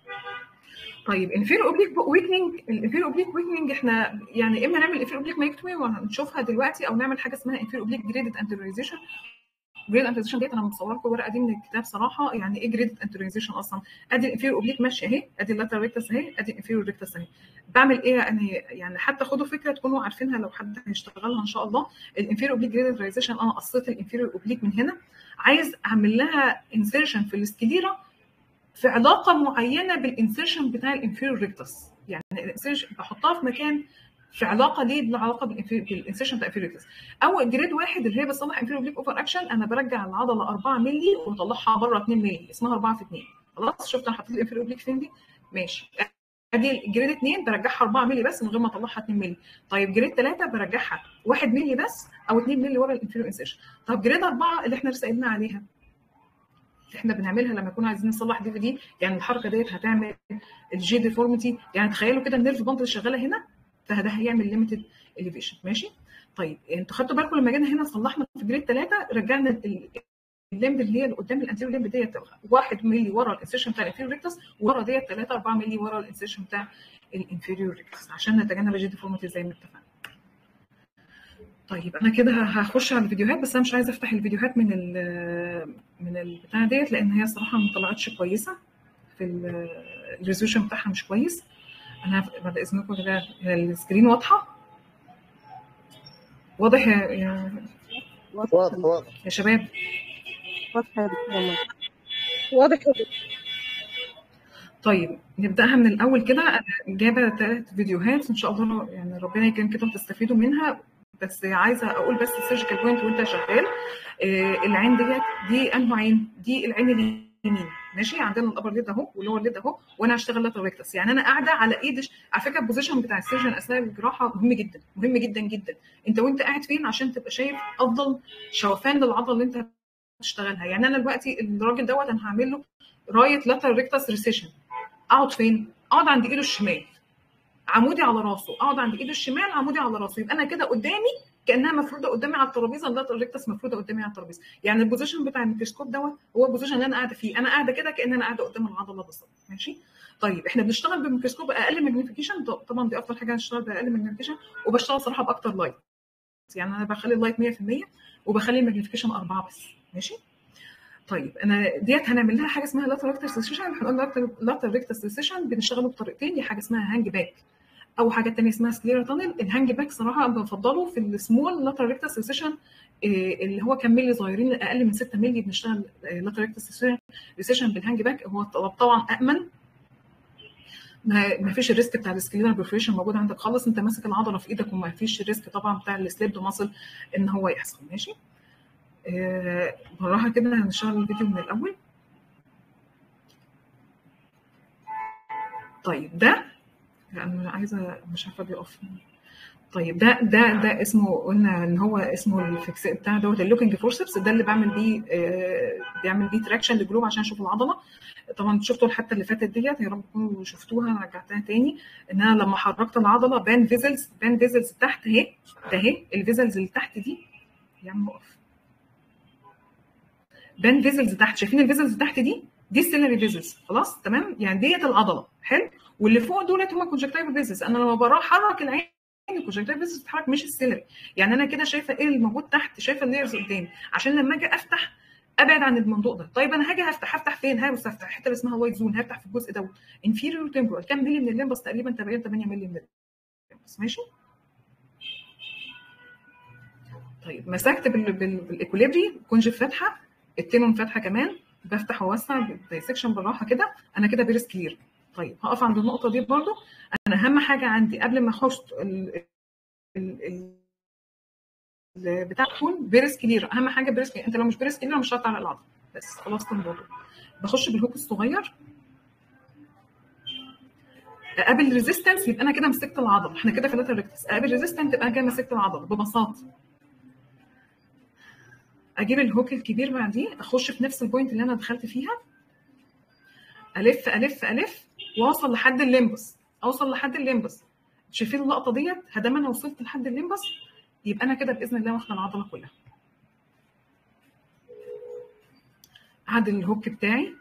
طيب انفيرو اوبليك ويكنينج الانفيرو اوبليك ويكنينج احنا يعني اما نعمل انفيرو اوبليك مايكتومي وهنشوفها دلوقتي او نعمل حاجه اسمها انفيرو اوبليك جريدد انتريزيشن جريد انتريزيشن ديت انا مصوره لكم الورقه دي من الكتاب صراحه يعني ايه جريد انتريزيشن اصلا ادي الانفيرو اوبليك ماشيه اهي ادي اللاترال ريكتس اهي ادي الانفيرو ريكتس اهي بعمل ايه انا يعني حتى خدوا فكره تكونوا عارفينها لو حد هيشتغلها ان شاء الله الانفيرو اوبليك جريد انتريزيشن انا قصيت الانفيرو اوبليك من هنا عايز اعمل لها انسيرشن في السكليرا في علاقه معينه بالانسيرشن بتاع الانفيريور ريكتس يعني الانسيرشن بحطها في مكان في علاقه ليه بالعلاقه بالانسيرشن بتاع الانفيريور ريكتس او جريد واحد اللي هي بتصلح انفيريور بليك اوفر اكشن انا برجع العضله 4 مللي واطلعها بره 2 مللي اسمها 4 في 2 خلاص شفت انا حطيت الانفيريور بليك فين دي ماشي ادي جريد 2 برجعها 4 مللي بس من غير ما اطلعها 2 مللي طيب جريد 3 برجعها 1 مللي بس او 2 مللي ورا الانفيريور انسيرشن طب جريد 4 اللي احنا لسه قايلين عليها اللي احنا بنعملها لما نكون عايزين نصلح دي في دي يعني الحركه ديت هتعمل الجي ديفورميتي يعني تخيلوا كده النيرف بامب اللي شغاله هنا فده هيعمل ليميتد اليفيشن ماشي طيب انتوا خدتوا بالكم لما جينا هنا صلحنا في جريد 3 رجعنا ال- الليمب اللي هي اللي قدام الانتيريور ليمب ديت 1 مللي ورا الانسيرشن بتاع الانفيريور ريكتس ورا ديت 3 4 مللي ورا الانسيرشن بتاع الانفيريور ريكتس عشان نتجنب الجي ديفورميتي زي ما اتفقنا طيب انا كده هخش على الفيديوهات بس انا مش عايزه افتح الفيديوهات من ال من البتاع ديت لان هي صراحه ما طلعتش كويسه في الريزولوشن بتاعها مش كويس انا بعد اذنكم كده السكرين واضحه واضح يا يا, واضحة واضح واضح يا شباب واضحة يا دكتورة مرة واضح يا دكتور. طيب نبداها من الاول كده انا جايبه ثلاث فيديوهات ان شاء الله يعني ربنا يكرم كده وتستفيدوا منها بس عايزه اقول بس السيرجيكال بوينت وانت شغال آه، العين ديت دي انه عين دي العين اليمين ماشي عندنا الابر ليد اهو واللور ليد اهو وانا هشتغل لاتر ريكتس يعني انا قاعده على ايد على فكره البوزيشن بتاع السيرجن اثناء الجراحه مهم جدا مهم جدا جدا انت وانت قاعد فين عشان تبقى شايف افضل شوفان للعضله اللي انت بتشتغلها يعني انا دلوقتي الراجل دوت انا هعمل له رايت لاتر ريكتس ريسيشن اقعد فين؟ اقعد عند ايده الشمال عمودي على راسه اقعد عند ايده الشمال عمودي على راسه يبقى انا كده قدامي كانها مفروده قدامي على الترابيزه اللاتر ريكتس مفروده قدامي على الترابيزه يعني البوزيشن بتاع الميكروسكوب دوت هو البوزيشن اللي انا قاعده فيه انا قاعده كده كان انا قاعده قدام العضله بالظبط ماشي طيب احنا بنشتغل بميكروسكوب اقل ماجنيفيكيشن طبعا دي افضل حاجه نشتغل باقل ماجنيفيكيشن وبشتغل صراحه باكتر لايت يعني انا بخلي اللايت 100% وبخلي الماجنيفيكيشن 4 بس ماشي طيب انا ديت هنعمل لها حاجه اسمها لاتر ريكتس سيشن هنقول لاتر ريكتس سيشن بنشتغله بطريقتين دي حاجه اسمها هانج باك او حاجه ثانيه اسمها سكليرا تانل الهانج باك صراحه أنا بفضله في السمول لاتر ريكتس سيشن اللي هو كام ملي صغيرين اقل من 6 ملي بنشتغل لاتر ريكتس سيشن بالهانج باك هو طبعا امن ما ما فيش الريسك بتاع السكليرا برفوريشن موجود عندك خالص انت ماسك العضله في ايدك وما فيش الريسك طبعا بتاع السليب ماسل ان هو يحصل ماشي آه، بالراحه كده هنشتغل الفيديو من الاول طيب ده انا عايزه مش عارفه بيقف طيب ده ده ده اسمه قلنا ان هو اسمه الفكس بتاع دوت اللوكينج فورسبس ده اللي بعمل بيه آه، بيعمل بيه تراكشن لجلوب عشان اشوف العضله طبعا شفتوا الحته اللي فاتت ديت يا رب تكونوا شفتوها انا رجعتها تاني ان انا لما حركت العضله بان فيزلز بان فيزلز تحت اهي ده اهي الفيزلز اللي تحت دي يا عم اقف بان فيزلز تحت شايفين الفيزلز تحت دي دي السيلري فيزلز خلاص تمام يعني ديت العضله حلو واللي فوق دولت هم كونجكتيف فيزلز انا لما بحرك العين الكونجكتيف فيزلز بتتحرك مش السيلري يعني انا كده شايفه ايه اللي موجود تحت شايفه اللايرز قدامي عشان لما اجي افتح ابعد عن المنطق ده طيب انا هاجي هفتح هفتح فين ها بس هفتح الحته اللي اسمها وايت زون هفتح في الجزء دوت انفيريور تمبرال كام ملي من الليمبس تقريبا تقريبا 8 ملي من الليمبس ماشي طيب مسكت بال- بال- بالايكوليبري كونجف فاتحه التينون فاتحه كمان بفتح واوسع دايسكشن بالراحه كده انا كده بيرس كلير طيب هقف عند النقطه دي برضو انا اهم حاجه عندي قبل ما اخش ال- ال- ال- ال- بتاع تكون بيرس كلير اهم حاجه بيرس كلير انت لو مش بيرس كلير مش هتعرف على العضله بس خلاص الموضوع بخش بالهوك الصغير اقابل ريزيستنس يبقى انا كده مسكت العضله احنا كده في لاتر ريكتس اقابل ريزيستنس تبقى كده مسكت العضله ببساطه اجيب الهوك الكبير بعديه اخش في نفس البوينت اللي انا دخلت فيها الف الف الف واوصل لحد الليمبس اوصل لحد الليمبس شايفين اللقطه ديت هدام انا وصلت لحد الليمبس يبقى انا كده باذن الله واخده العضله كلها اعدل الهوك بتاعي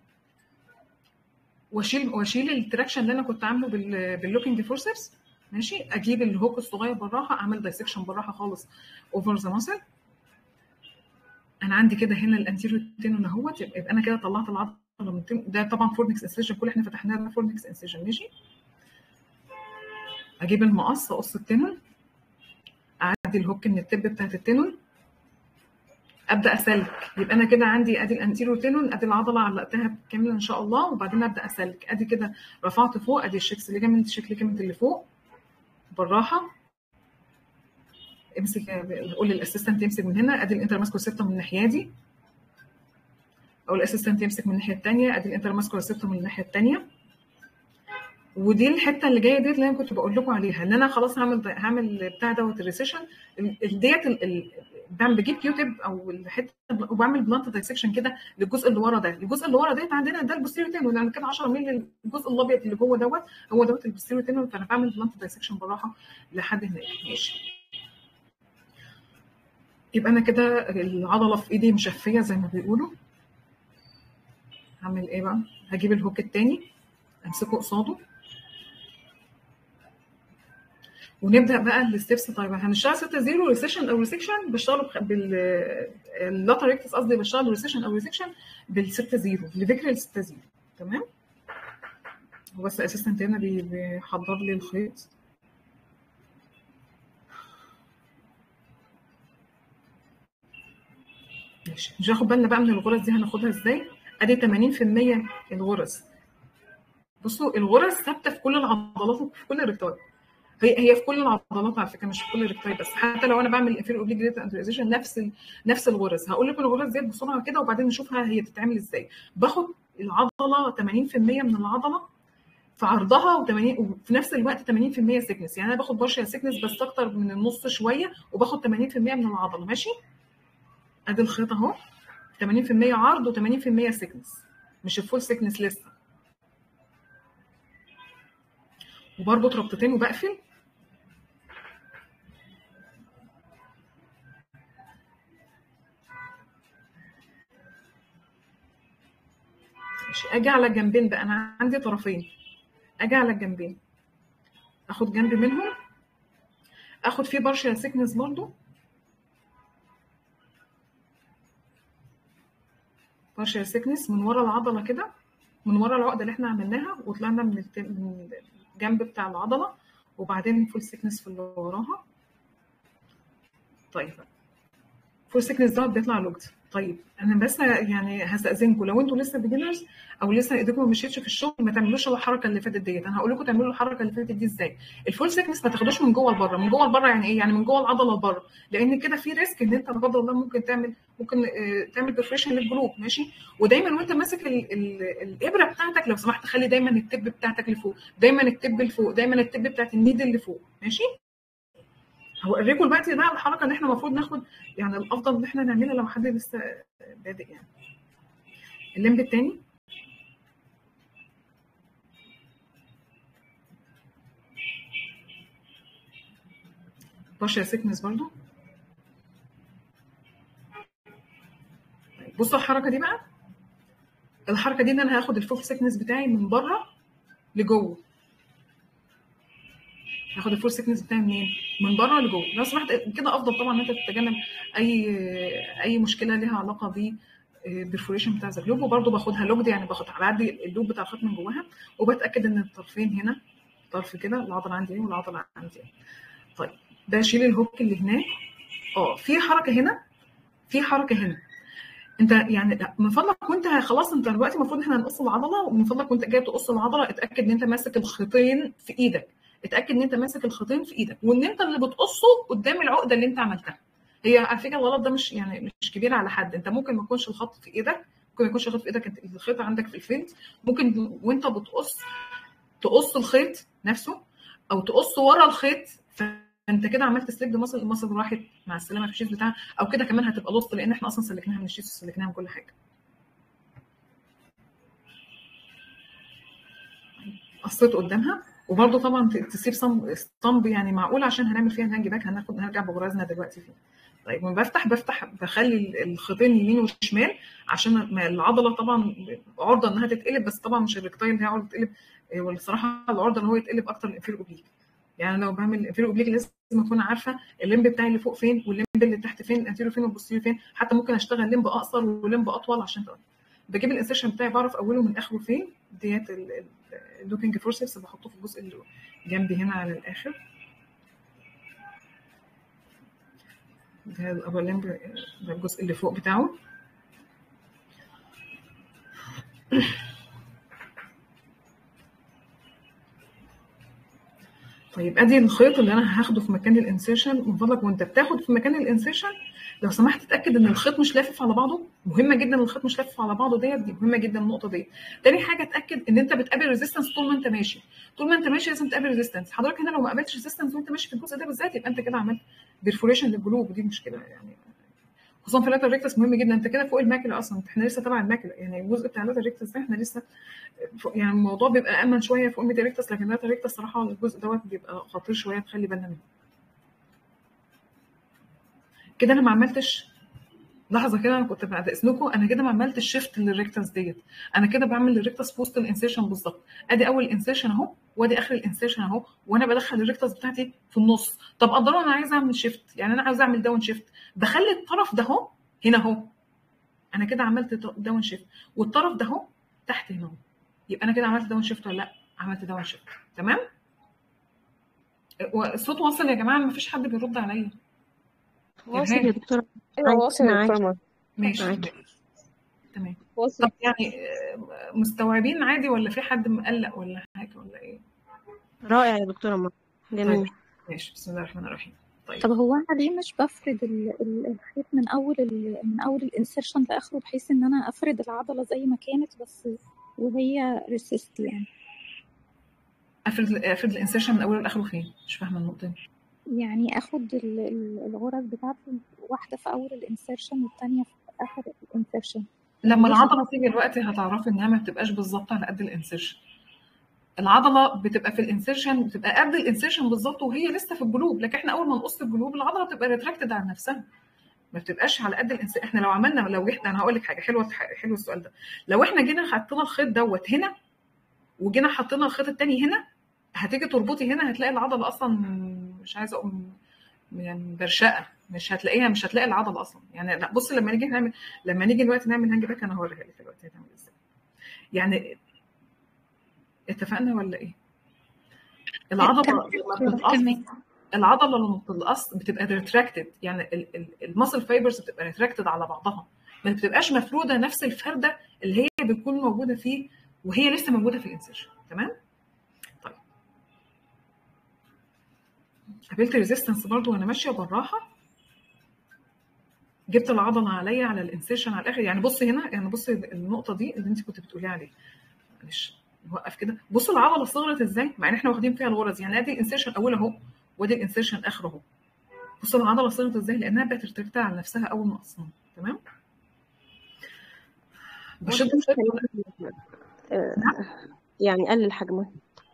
واشيل واشيل التراكشن اللي انا كنت عامله بال باللوكينج فورسبس ماشي اجيب الهوك الصغير بالراحه اعمل دايسكشن بالراحه خالص اوفر ذا ماسل انا عندي كده هنا الانتيريور تينون اهوت يبقى انا كده طلعت العضله من التين ده طبعا فورنكس انسيجن كل اللي احنا فتحناه ده فورنكس انسيجن ماشي اجيب المقص اقص التينون اعدي الهوك من التب بتاعت التينون ابدا اسلك يبقى انا كده عندي ادي الانتيريور تينون ادي العضله علقتها كامله ان شاء الله وبعدين ابدا اسلك ادي كده رفعت فوق ادي الشيكس ليجامنت الشيك ليجامنت اللي فوق بالراحه امسك قول للاسيستنت يمسك من هنا ادي الانترماسكول سيبتم من الناحيه دي او الاسيستنت يمسك من الناحيه الثانيه ادي الانترماسكول سيبتم من الناحيه الثانيه ودي الحته اللي جايه ديت اللي انا كنت بقول لكم عليها ان انا خلاص هعمل هعمل بتاع دوت الريسيشن ديت ال- ال- بعمل بجيب كيوتب او الحته وبعمل بلانت دايسكشن كده للجزء اللي ورا ده الجزء اللي ورا ديت عندنا ده البوستيريور تينون يعني كده 10 مللي الجزء الابيض اللي جوه دوت هو دوت البوستيريور تينون فانا بعمل بلانت دايسكشن بالراحه لحد هناك ماشي يبقى انا كده العضله في ايدي مشفيه زي ما بيقولوا هعمل ايه بقى هجيب الهوك التاني امسكه قصاده ونبدا بقى الستبس طيب هنشتغل 6 0 ريسيشن او ريسكشن بشتغل بخ- بال اللاتر ريكتس قصدي بشتغل ريسيشن او ريسكشن بال 6 0 لفكر ال 6 0 تمام هو بس اسيستنت هنا بي- بيحضر لي الخيط ماشي مش هاخد بالنا بقى من الغرز دي هناخدها ازاي ادي 80% الغرز بصوا الغرز ثابته في كل العضلات وفي كل الركتات هي هي في كل العضلات على فكره مش في كل الركتاي بس حتى لو انا بعمل انفير اوبليجريت انتريزيشن نفس ال... نفس الغرز هقول لكم الغرز ديت بسرعه كده وبعدين نشوفها هي بتتعمل ازاي باخد العضله 80% من العضله في عرضها و80 وفي نفس الوقت 80% سيكنس يعني انا باخد بارشال سيكنس بس اكتر من النص شويه وباخد 80% من العضله ماشي ادي الخيط اهو 80% عرض و80% سيكنس مش الفول سيكنس لسه وبربط ربطتين وبقفل ماشي اجي على الجنبين بقى انا عندي طرفين اجي على الجنبين اخد جنب منهم اخد فيه بارشال سيكنس برضو بارشال سيكنس من ورا العضله كده من ورا العقده اللي احنا عملناها وطلعنا من الت- من الجنب بتاع العضله وبعدين فول سيكنس في اللي وراها طيب فول سيكنس دوت بيطلع لوجد طيب انا بس يعني هستاذنكم لو انتوا لسه بيجنرز او لسه ايديكم ما مشيتش في الشغل ما تعملوش الحركه اللي فاتت ديت انا هقول لكم تعملوا الحركه اللي فاتت دي ازاي الفول سيكنس ما تاخدوش من جوه لبره من جوه لبره يعني ايه يعني من جوه العضله لبره لان كده في ريسك ان انت لا قدر الله ممكن تعمل ممكن آه، تعمل برفريشن للجلوب ماشي ودايما وانت ماسك ال- ال- الابره بتاعتك لو سمحت خلي دايما التب بتاعتك لفوق دايما التب لفوق دايما التب بتاعت النيدل اللي فوق ماشي هوريكم دلوقتي بقى الحركه اللي احنا المفروض ناخد يعني الافضل ان احنا نعملها لو حد لسه بادئ يعني الليمب التاني بارشال سيكنس برضو طيب بصوا الحركه دي بقى الحركه دي ان انا هاخد الفوك سيكنس بتاعي من بره لجوه هاخد الفول سيكنس بتاعي منين؟ من بره لجوه لو سمحت كده افضل طبعا ان انت تتجنب اي اي مشكله ليها علاقه ب بيرفوريشن بتاع ذا جلوب وبرده باخدها لوجد يعني باخد بعدي اللوب بتاع الخيط من جواها وبتاكد ان الطرفين هنا طرف كده العضله عندي ايه والعضله عندي ايه طيب ده اشيل الهوك اللي هناك اه في حركه هنا في حركه هنا انت يعني من فضلك وانت خلاص انت دلوقتي المفروض احنا هنقص العضله ومن فضلك وانت جاي تقص العضله اتاكد ان انت ماسك الخيطين في ايدك اتاكد ان انت ماسك الخيطين في ايدك وان انت اللي بتقصه قدام العقده اللي انت عملتها هي على فكره الغلط ده مش يعني مش كبير على حد انت ممكن ما يكونش الخط في ايدك ممكن ما يكونش الخط في ايدك انت الخيط عندك في الفيلد ممكن وانت بتقص تقص الخيط نفسه او تقص ورا الخيط فانت كده عملت سليب مصل المصل راحت مع السلامه في الشيز بتاعها او كده كمان هتبقى لوست لان احنا اصلا سلكناها من الشيز وسلكناها من كل حاجه قصيت قدامها وبرده طبعا تسيب صمب يعني معقول عشان هنعمل فيها الهانج باك هناخد هنرجع بغرزنا دلوقتي فيه طيب لما بفتح بفتح بخلي الخيطين يمين وشمال عشان العضله طبعا عرضه انها تتقلب بس طبعا مش الريكتايل هي عرضه تتقلب والصراحه العرضه ان هو يتقلب اكتر الانفير اوبليك يعني لو بعمل الانفير اوبليك لازم اكون عارفه الليمب بتاعي اللي فوق فين والليمب اللي تحت فين الانتيريور فين والبوستيريور فين حتى ممكن اشتغل ليمب اقصر وليمب اطول عشان تقل. بجيب الانسيرشن بتاعي بعرف اوله من اخره فين ديت اللوكينج فورسبس بحطه في الجزء اللي جنبي هنا على الاخر ده الابر لمب ده الجزء اللي فوق بتاعه طيب ادي الخيط اللي انا هاخده في مكان الانسيرشن من فضلك وانت بتاخد في مكان الانسيرشن لو سمحت تتاكد ان الخيط مش لافف على بعضه مهمه جدا الخيط مش لافف على بعضه ديت دي مهمه جدا النقطه ديت تاني حاجه اتاكد ان انت بتقابل ريزيستنس طول ما انت ماشي طول ما انت ماشي لازم تقابل ريزيستنس حضرتك هنا لو ما قابلتش ريزيستنس وانت ماشي في الجزء ده بالذات يبقى انت كده عملت بيرفوريشن للجلوب ودي مشكله يعني خصوصا في اللاتر ريكتس مهم جدا انت كده فوق الماكله اصلا احنا لسه تبع الماكله يعني الجزء بتاع اللاتر ريكتس ده احنا لسه يعني الموضوع بيبقى امن شويه فوق الميديا ريكتس لكن اللاتر ريكتس صراحه الجزء دوت بيبقى خطير شويه تخلي بالنا منه كده انا ما عملتش لحظه كده انا كنت بعد اذنكم انا كده ما عملتش شيفت للريكتس ديت انا كده بعمل الريكتس بوست الانسيرشن بالظبط ادي اول انسيرشن اهو وادي اخر الانسيرشن اهو وانا بدخل الريكتس بتاعتي في النص طب قدروا انا عايزه اعمل شيفت يعني انا عايزه اعمل داون شيفت بخلي الطرف ده اهو هنا اهو انا كده عملت داون شيفت والطرف ده اهو تحت هنا اهو يبقى انا كده عملت داون شيفت ولا لا عملت داون شيفت تمام الصوت واصل يا جماعه ما فيش حد بيرد عليا واصل يا دكتوره ايوه واصل يا دكتور مروة. ماشي معاكي. تمام واصل طب يعني مستوعبين عادي ولا في حد مقلق ولا حاجه ولا ايه رائع يا دكتوره مروة جميل ماشي بسم الله الرحمن الرحيم طيب طب هو انا ليه مش بفرد ال- ال- الخيط من اول ال- من اول الانسرشن لاخره بحيث ان انا افرد العضله زي ما كانت بس وهي ريسيست يعني افرد افرد الانسيرشن من اوله لاخره فين مش فاهمه النقطه دي يعني اخد ال- ال- الغرز بتاعته واحده في اول الانسرشن والتانيه في اخر الانسرشن لما ليه العضله تيجي دلوقتي هتعرفي انها ما بتبقاش بالظبط على قد الانسيرشن العضله بتبقى في الانسيرشن بتبقى قد الانسيرشن بالظبط وهي لسه في الجلوب لكن احنا اول ما نقص الجلوب العضله بتبقى ريتراكتد على نفسها ما بتبقاش على قد الانسيرشن احنا لو عملنا لو احنا انا هقول لك حاجه حلوه حلو السؤال ده لو احنا جينا حطينا الخيط دوت هنا وجينا حطينا الخيط التاني هنا هتيجي تربطي هنا هتلاقي العضله اصلا مش عايزه اقول يعني برشقه مش هتلاقيها مش هتلاقي العضله اصلا يعني لا بص لما نيجي نعمل لما نيجي دلوقتي نعمل هانج باك انا هوريها لك دلوقتي هتعمل ازاي يعني اتفقنا ولا ايه؟ العضله تمام لما بتتقص تمام العضله لما بتتقص بتبقى ريتراكتد يعني المسل فايبرز بتبقى ريتراكتد على بعضها ما بتبقاش مفروده نفس الفرده اللي هي بتكون موجوده فيه وهي لسه موجوده في الانسيرشن تمام؟ طيب قابلت ريزيستنس برضو وانا ماشيه بالراحه جبت العضله عليا على الانسيرشن على الاخر يعني بص هنا يعني بص النقطه دي اللي انت كنت بتقولي عليها معلش نوقف كده بص العضله صغرت ازاي مع ان احنا واخدين فيها الغرز يعني ادي الانسيرشن اول اهو وادي الانسيرشن اخر اهو بص العضله صغرت ازاي لانها بقت ارتكتها على نفسها اول ما قصنا تمام بشد الخيط ولا- آه، يعني قلل حجمها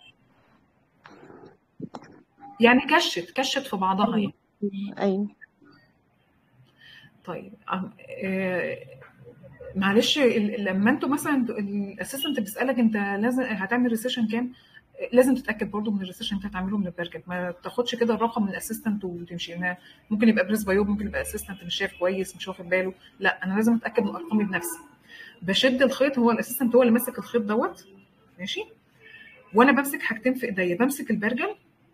يعني كشت كشت في بعضها يعني ايوه طيب عم- آه، معلش ال- لما انتوا مثلا الاسيستنت بيسالك انت لازم هتعمل ريسيشن كام لازم تتاكد برضو من الريسيشن انت هتعمله من البرجل ما تاخدش كده الرقم من الاسيستنت وتمشي إنها ممكن يبقى بريس بايوب ممكن يبقى اسيستنت مش شايف كويس مش واخد باله لا انا لازم اتاكد من ارقامي بنفسي بشد الخيط هو الاسيستنت هو اللي ماسك الخيط دوت ماشي وانا بمسك حاجتين في ايديا بمسك البرجل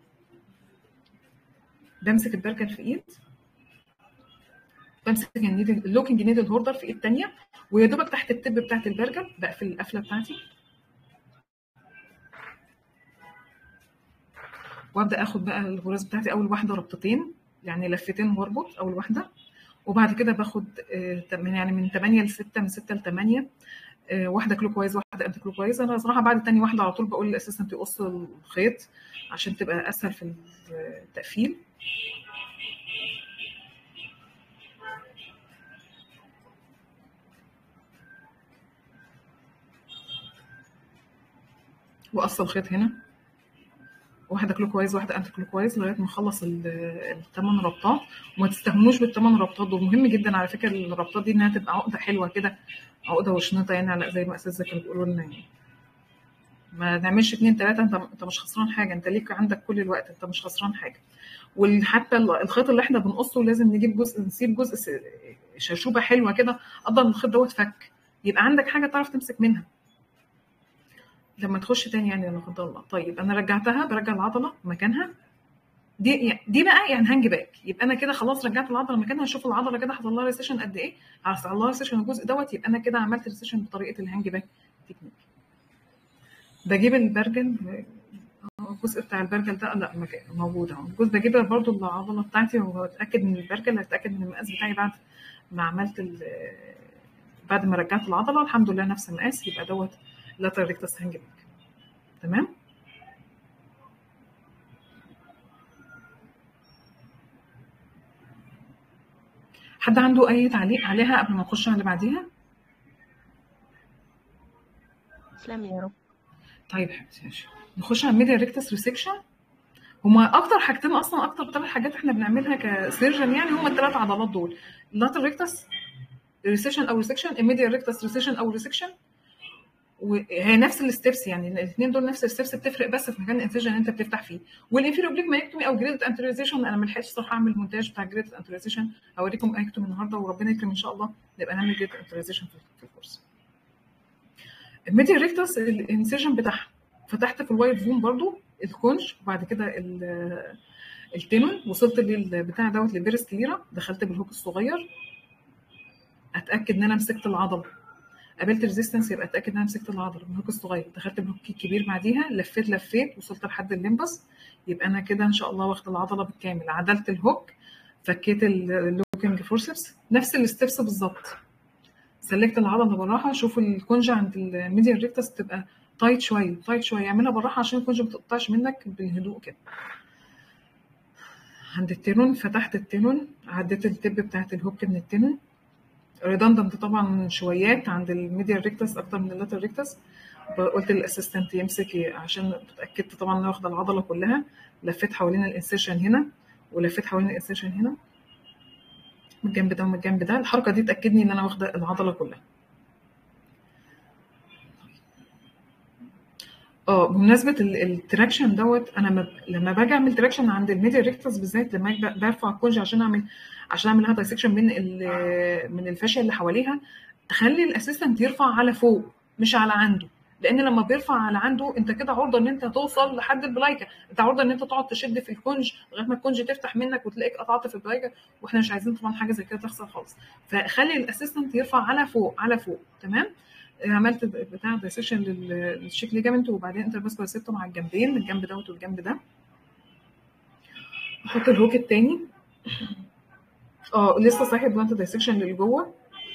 بمسك البرجل في ايد بمسك النيدل اللوكينج نيدل هولدر في ايد تانية ويا دوبك تحت التب بتاعت البرجل بقفل القفله بتاعتي وابدا اخد بقى الغراز بتاعتي اول واحده ربطتين يعني لفتين واربط اول واحده وبعد كده باخد آه، من يعني من 8 ل 6 من 6 ل 8 آه، واحده كلوك وايز واحده انتي كلوك وايز انا صراحه بعد تاني واحده على طول بقول للاسيستنت يقص الخيط عشان تبقى اسهل في التقفيل وقص الخيط هنا واحده كلوك وايز واحده انتي كلوك وايز لغايه ما اخلص الثمان ربطات وما تستهونوش بالثمان ربطات دول مهم جدا على فكره الربطات دي انها تبقى عقده حلوه كده عقده وشنطه يعني على زي ما اساتذه كانوا بيقولوا لنا يعني ما تعملش اتنين تلاته انت انت مش خسران حاجه انت ليك عندك كل الوقت انت مش خسران حاجه وحتى الخيط اللي احنا بنقصه لازم نجيب جزء نسيب جزء س- شرشوبه حلوه كده قدر الخيط دوت فك يبقى عندك حاجه تعرف تمسك منها لما تخش تاني يعني لا قدر الله طيب انا رجعتها برجع العضله مكانها دي دي بقى يعني هانج باك يبقى انا كده خلاص رجعت العضله مكانها اشوف العضله كده حصل لها ريسيشن قد ايه حصل لها ريسيشن الجزء دوت يبقى انا كده عملت ريسيشن بطريقه الهانج باك تكنيك بجيب البرجل الجزء بتاع البرجل ده لا مك- موجود اهو الجزء بجيب برضو العضله بتاعتي واتاكد من البرجل اتاكد من المقاس بتاعي بعد ما عملت ال- بعد ما رجعت العضله الحمد لله نفس المقاس يبقى دوت لاترال ريكتس هانج باك تمام حد عنده اي تعليق عليها قبل ما نخش على اللي بعديها تسلم يا رب طيب حبيبتي ماشي نخش على الميديا ريكتس ريسكشن هما اكتر حاجتين اصلا اكتر ثلاث حاجات احنا بنعملها كسيرجن يعني هما الثلاث عضلات دول اللاتر ريكتس ريسيشن او ريسكشن الميديا ريكتس ريسيشن او ريسكشن وهي نفس الستبس يعني الاثنين دول نفس الستبس بتفرق بس في مكان الانسجن اللي انت بتفتح فيه والانفيرو اوبليك مايكتومي او جريدد انتريزيشن انا ما لحقتش صراحه اعمل مونتاج بتاع جريدد انتريزيشن اوريكم مايكتومي النهارده وربنا يكرم ان شاء الله نبقى نعمل جريدد انتريزيشن في الكورس الميديا ريكتس الانسجن بتاعها فتحت في الوايت فوم برضو الكونج وبعد كده ال- التينون وصلت للبتاع دوت للبيرس كليرا دخلت بالهوك الصغير اتاكد ان انا مسكت العضله قابلت ريزيستنس يبقى اتاكد ان انا مسكت العضله بالهوك الصغير دخلت بالهوك الكبير بعديها لفيت لفيت وصلت لحد الليمبس يبقى انا كده ان شاء الله واخده العضله بالكامل عدلت الهوك فكيت اللوكينج فورسبس نفس الستبس بالظبط سلكت العضله بالراحه شوف الكونجا عند الميديال ريكتس تبقى تايت شويه تايت شويه اعملها بالراحه عشان الكونجا ما تقطعش منك بالهدوء كده عند التينون فتحت التينون عديت التب بتاعت الهوك من التينون ريدندنت طبعا شويات عند الميديال ريكتس اكتر من اللاتر ريكتس قلت للاسيستنت يمسك ي- عشان اتاكدت طبعا ان انا واخده العضله كلها لفيت حوالين الانسيشن هنا ولفيت حوالين الانسيشن هنا من الجنب ده ومن الجنب ده الحركه دي تاكدني ان انا واخده العضله كلها اه بمناسبه ال- التراكشن دوت انا م- لما باجي اعمل تراكشن عند الميديا ريكتس بالذات لما أجي ب- برفع الكونج عشان اعمل عشان اعمل لها دايسكشن من ال- من الفاشيه اللي حواليها تخلي الاسيستنت يرفع على فوق مش على عنده لان لما بيرفع على عنده انت كده عرضه ان انت توصل لحد البلايكه انت عرضه ان انت تقعد تشد في الكونج لغايه ما الكونج تفتح منك وتلاقيك قطعت في البلايكه واحنا مش عايزين طبعا حاجه زي كده تحصل خالص فخلي الاسيستنت يرفع على فوق على فوق تمام عملت بتاع دايسكشن للشيك ليجامنت وبعدين انت بس سبته مع الجنبين الجنب دوت والجنب ده احط الهوك التاني اه لسه صاحب بلانت دايسكشن اللي جوه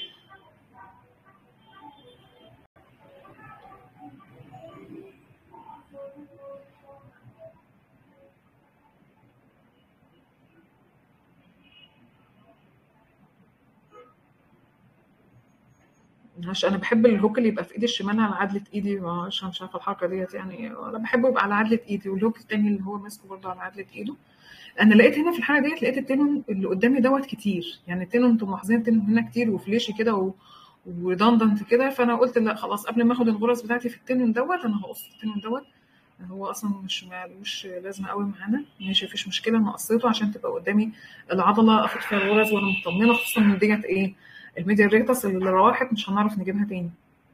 عشان انا بحب الهوك اللي يبقى في ايدي الشمال على عدله ايدي عشان مش عارفه الحركه ديت يعني انا بحبه يبقى على عدله ايدي والهوك التاني اللي هو ماسكه برضه على عدله ايده انا لقيت هنا في الحاله ديت لقيت التينون اللي قدامي دوت كتير يعني التينون انتم ملاحظين التينون هنا كتير وفليشي كده و... وريدندنت كده فانا قلت لا خلاص قبل ما اخد الغرز بتاعتي في التينون دوت انا هقص التينون دوت هو اصلا مش مش لازمه قوي معانا ماشي مفيش مشكله انا قصيته عشان تبقى قدامي العضله اخد فيها الغرز وانا مطمنه خصوصا ان ديت ايه الميديا ريكتس اللي راحت مش هنعرف نجيبها تاني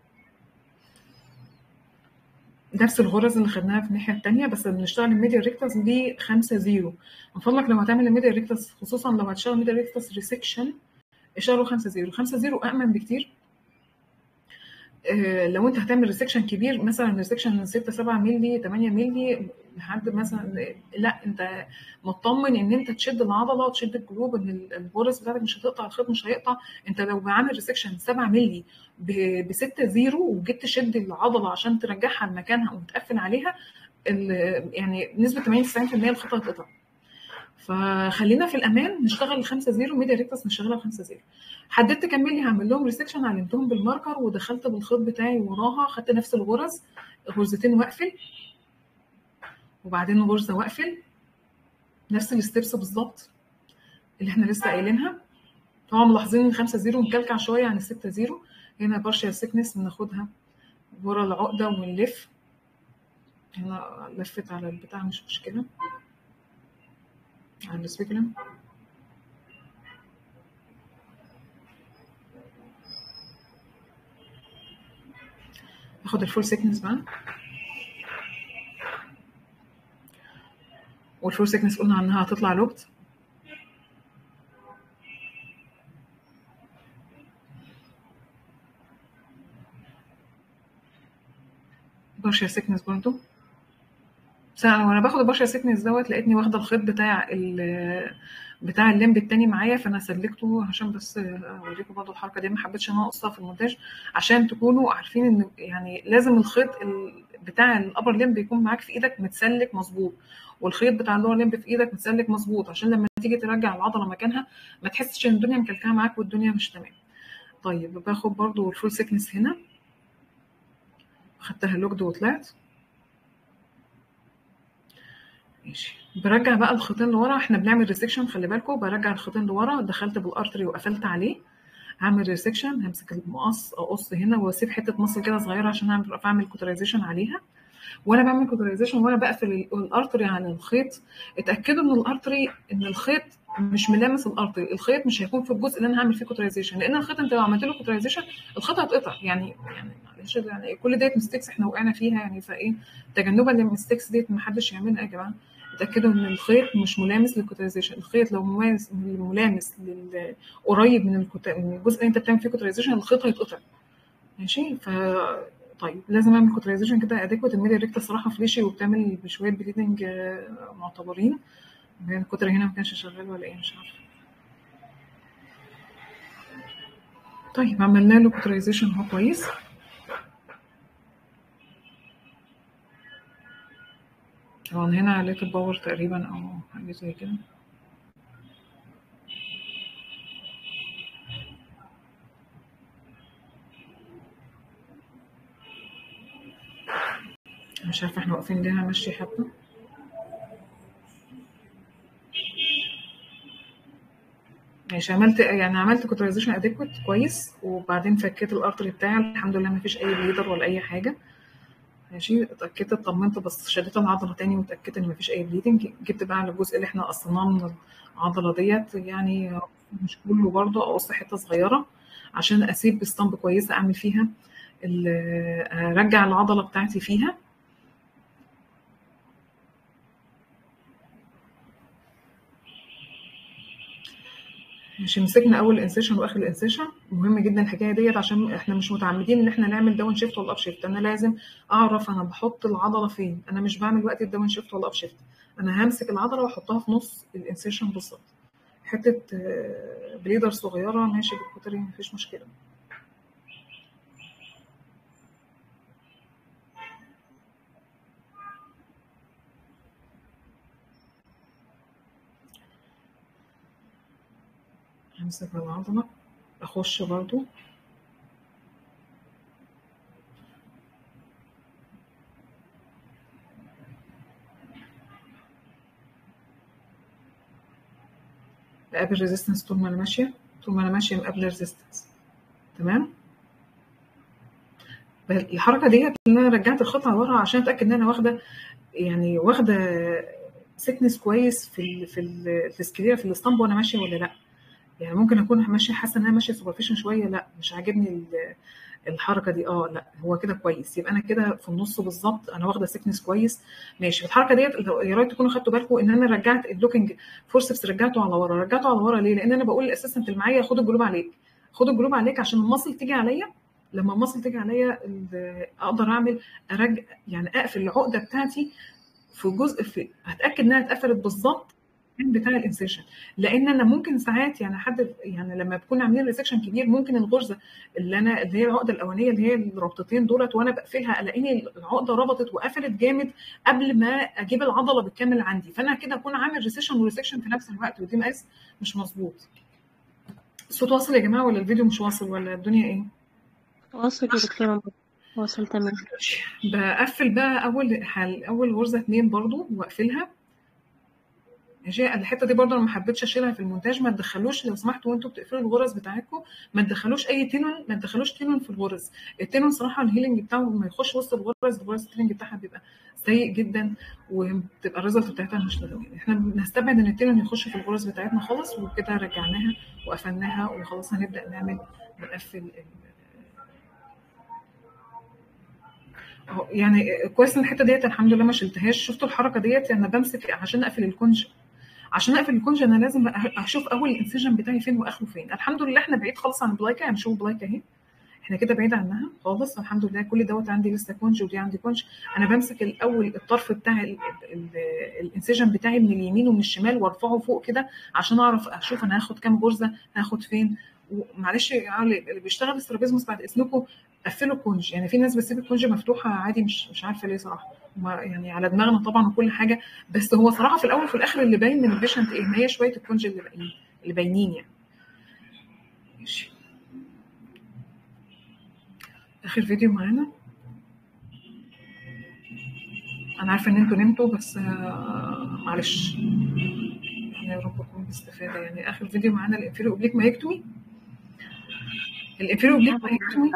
نفس الغرز اللي خدناها في الناحيه التانيه بس بنشتغل الميديا ريكتس دي 5 0 من فضلك لو هتعمل الميديا ريكتس خصوصا لو هتشتغل ميديا ريكتس ريسكشن اشتغلوا 5 0 5 0 امن بكتير آه، لو انت هتعمل ريسكشن كبير مثلا ريسكشن من 6 7 مللي 8 مللي لحد مثلا لا انت مطمن ان انت تشد العضله وتشد الجلوب ان البولس بتاعتك مش هتقطع الخيط مش هيقطع انت لو عامل ريسكشن 7 مللي ب 6 0 وجيت تشد العضله عشان ترجعها لمكانها وتقفل عليها ال- يعني نسبه 80 90% الخيط هتقطع فخلينا في الامان نشتغل 5 0 ميديا ريكتس نشتغلها 5 0 حددت كام ملي هعمل لهم ريسكشن علمتهم بالماركر ودخلت بالخيط بتاعي وراها خدت نفس الغرز غرزتين واقفل وبعدين غرزه واقفل نفس الستبس بالظبط اللي احنا لسه قايلينها طبعا ملاحظين ان 5 0 مكلكع شويه عن 6 0 هنا بارشال سيكنس بناخدها ورا العقده ونلف هنا لفت على البتاع مش مشكله على السبيكولم اخد الفول سيكنس بقى والفول سيكنس قلنا عنها هتطلع لوبت بارشال سيكنس برضو بس انا وانا باخد البارشال سيكنس دوت لقيتني واخده الخيط بتاع ال بتاع الليمب التاني معايا فانا سلكته عشان بس اوريكم برضو الحركه دي ما حبيتش ان انا اقصها في المونتاج عشان تكونوا عارفين ان يعني لازم الخيط ال- بتاع الابر ليمب يكون معاك في ايدك متسلك مظبوط والخيط بتاع اللور ليمب في ايدك متسلك مظبوط عشان لما تيجي ترجع العضله مكانها ما تحسش ان الدنيا مكلكعه معاك والدنيا مش تمام طيب باخد برضو الفول سيكنس هنا خدتها لوكد وطلعت ماشي برجع بقى الخيطين لورا احنا بنعمل ريسكشن خلي بالكم برجع الخيطين لورا دخلت بالارتري وقفلت عليه هعمل ريسكشن همسك المقص اقص هنا واسيب حته مصل كده صغيره عشان اعمل اعمل كوترايزيشن عليها وانا بعمل كوترايزيشن وانا بقفل ال- الارتري عن الخيط اتاكدوا ان الارتري ان الخيط مش ملامس الارتري الخيط مش هيكون في الجزء اللي انا هعمل فيه كوترايزيشن لان الخيط انت لو عملت له كوترايزيشن الخيط هتقطع يعني يعني معلش يعني كل ديت ميستيكس احنا وقعنا فيها يعني فايه تجنبا للميستيكس ديت ما حدش يعملها يا جماعه اتاكدوا ان الخيط مش ملامس للكوترايزيشن الخيط لو ملامس ملامس لل قريب من الكوت... من الجزء اللي انت بتعمل فيه كوترايزيشن الخيط هيتقطع ماشي ف طيب لازم اعمل كوترايزيشن كده اديكوت الميديا ريكتا صراحه فليشي وبتعمل بشويه بليدنج آه، معتبرين الكتر هنا ما كانش شغال ولا ايه مش عارفه طيب عملنا له كوترايزيشن هو كويس هو أنا هنا عليت الباور تقريبا او حاجه زي كده مش عارفه احنا واقفين ليه همشي حبه ماشي عملت يعني عملت كوترايزيشن اديكوت كويس وبعدين فكيت الارتري بتاعي الحمد لله ما فيش اي بليدر ولا اي حاجه ماشي اتاكدت اطمنت بس شديت العضله تاني واتاكدت ان ما فيش اي بليدنج جبت بقى على الجزء اللي احنا قصيناه من العضله ديت يعني مش كله برضه اقص حته صغيره عشان اسيب ستامب كويسه اعمل فيها ال- ارجع العضله بتاعتي فيها مش مسكنا اول انسيشن واخر الانسيشن مهم جدا الحكايه ديت عشان احنا مش متعمدين ان احنا نعمل داون شيفت ولا اب شيفت انا لازم اعرف انا بحط العضله فين انا مش بعمل وقت الداون شيفت ولا اب شيفت انا همسك العضله واحطها في نص الانسيشن بالظبط حته آه، بليدر صغيره ماشي بالكوتري مفيش مشكله همسك العضله اخش برضو مقابل ريزيستنس طول ما انا ماشيه طول ما انا ماشيه مقابل ريزيستنس تمام الحركه ديت ان انا رجعت الخطوه ورا عشان اتاكد ان انا واخده يعني واخده سيكنس كويس في ال في ال في السكليرا في الاسطمبه وانا ماشيه ولا لا يعني ممكن اكون ماشيه حاسه ان انا ماشيه سوبرفيشن شويه لا مش عاجبني ال- الحركه دي اه لا هو كده كويس يبقى انا كده في النص بالظبط انا واخده سيكنس كويس ماشي الحركه ديت لو- يا ريت تكونوا خدتوا بالكم ان انا رجعت اللوكينج فورسبس رجعته على ورا رجعته على ورا ليه لان انا بقول للاسيستنت اللي معايا خد الجلوب عليك خد الجلوب عليك عشان المصل تيجي عليا لما المصل تيجي عليا ال- اقدر اعمل ارجع يعني اقفل العقده بتاعتي في جزء في هتاكد انها اتقفلت بالظبط بتاع الانسيشن لان انا ممكن ساعات يعني حد يعني لما بكون عاملين ريسكشن كبير ممكن الغرزه اللي انا اللي هي العقده الاولانيه اللي هي الربطتين دولت وانا بقفلها الاقيني العقده ربطت وقفلت جامد قبل ما اجيب العضله بالكامل عندي فانا كده اكون عامل ريسكشن وريسكشن في نفس الوقت ودي مقاس مش مظبوط الصوت واصل يا جماعه ولا الفيديو مش واصل ولا الدنيا ايه؟ واصل يا دكتورة مرة. واصل تمام بقفل بقى اول حل اول غرزه اتنين برضو واقفلها ماشي الحته دي برضه انا ما حبيتش اشيلها في المونتاج ما تدخلوش لو سمحتوا وانتوا بتقفلوا الغرز بتاعتكم ما تدخلوش اي تينون ما تدخلوش تينون في الغرز التينون صراحه الهيلينج بتاعه لما يخش وسط الغرز الغرز التيننج بتاعها بيبقى سيء جدا وبتبقى الريزلت بتاعتها مش طبيعيه احنا بنستبعد ان التينون يخش في الغرز بتاعتنا خالص وكده رجعناها وقفلناها وخلاص هنبدا نعمل نقفل ال- أهو يعني كويس ان الحته ديت الحمد لله ما شلتهاش شفتوا الحركه ديت يعني انا بمسك عشان اقفل الكونج عشان اقفل الكونج انا لازم اشوف اول الانسجن بتاعي فين واخره فين الحمد لله احنا بعيد خالص عن البلايكه يعني شوف البلايكه اهي احنا كده بعيد عنها خالص الحمد لله كل دوت عندي لسه كونج ودي عندي كونج انا بمسك الاول الطرف بتاع ال- ال- الانسجن بتاعي من اليمين ومن الشمال وارفعه فوق كده عشان اعرف اشوف انا هاخد كام غرزه هاخد فين ومعلش يا جماعة اللي بيشتغل استرابيزموس بعد اذنكم قفلوا الكونج يعني في ناس بتسيب الكونج مفتوحه عادي مش مش عارفه ليه صراحه وما يعني على دماغنا طبعا وكل حاجه بس هو صراحه في الاول وفي الاخر اللي باين من البيشنت ايه ما هي شويه الكونج اللي باقيين اللي باينين يعني ماشي اخر فيديو معانا انا عارفه ان انتوا نمتوا بس آه، معلش يعني يا رب اكون باستفاده يعني اخر فيديو معانا الانفيرو اوبليك مايكتومي الانفيرو اوبليك مايكتومي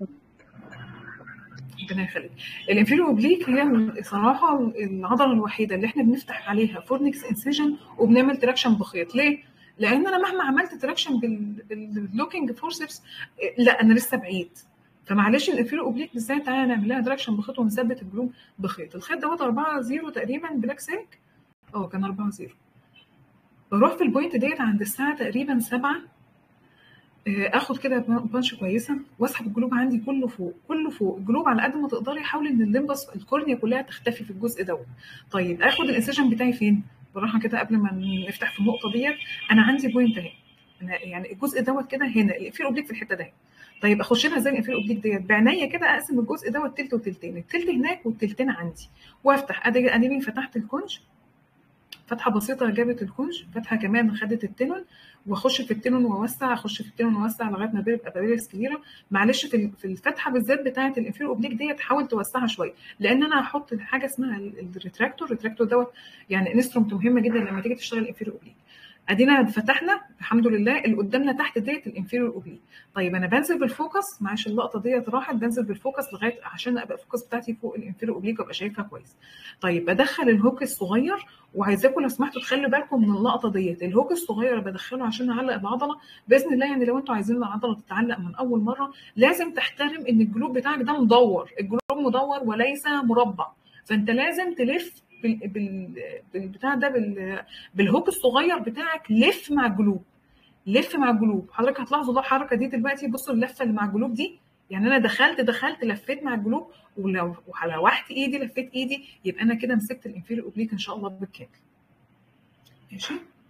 ربنا يخليك الانفيرو اوبليك هي صراحه العضله الوحيده اللي احنا بنفتح عليها فورنكس انسيجن وبنعمل تراكشن بخيط ليه؟ لان انا مهما عملت تراكشن باللوكينج فورسبس لا انا لسه بعيد فمعلش الانفيرو اوبليك بالذات تعالى نعمل لها تراكشن بخيط ونثبت الجلوب بخيط الخيط دوت 4 0 تقريبا بلاك سلك اه كان 4 0 بروح في البوينت ديت عند الساعه تقريبا 7 اخد كده بانش كويسه واسحب الجلوب عندي كله فوق كله فوق الجلوب على قد ما تقدري حاولي ان الليمبس الكورنيا كلها تختفي في الجزء دوت طيب اخد الانسيجن بتاعي فين بالراحه كده قبل ما نفتح في النقطه ديت انا عندي بوينت اهي انا يعني الجزء دوت كده هنا الانفير اوبليك في الحته دي طيب اخش لها زي الانفير اوبليك ديت بعناية كده اقسم الجزء دوت تلت وتلتين التلت هناك والتلتين عندي وافتح ادي ادي فتحت الكونج فتحه بسيطه جابت الكونج فتحه كمان خدت التنون واخش في التنون واوسع اخش في التنون واوسع لغايه ما بيبقى بابيلس كبيره معلش في في الفتحه بالذات بتاعه الانفير اوبليك ديت حاول توسعها شويه لان انا هحط حاجه اسمها الريتراكتور الريتراكتور دوت يعني انسترومنت مهمه جدا لما تيجي تشتغل الانفير اوبليك ادينا فتحنا الحمد لله اللي قدامنا تحت ديت الانفيريور اوبليك طيب انا بنزل بالفوكس معلش اللقطه ديت راحت بنزل بالفوكس لغايه عشان ابقى الفوكس بتاعتي فوق الانفيريور اوبليك وابقى شايفها كويس طيب بدخل الهوك الصغير وعايزاكم لو سمحتوا تخلوا بالكم من اللقطه ديت الهوك الصغير بدخله عشان اعلق العضله باذن الله يعني لو انتوا عايزين العضله تتعلق من اول مره لازم تحترم ان الجلوب بتاعك ده مدور الجلوب مدور وليس مربع فانت لازم تلف بال... بال... بالبتاع ده بال... بالهوك الصغير بتاعك لف مع الجلوب لف مع الجلوب حضرتك هتلاحظوا الحركه دي دلوقتي بصوا اللفه اللي مع الجلوب دي يعني انا دخلت دخلت لفيت مع الجلوب ولو لوحت ايدي لفيت ايدي يبقى انا كده مسكت الانفيريور اوبليك ان شاء الله بالكامل ماشي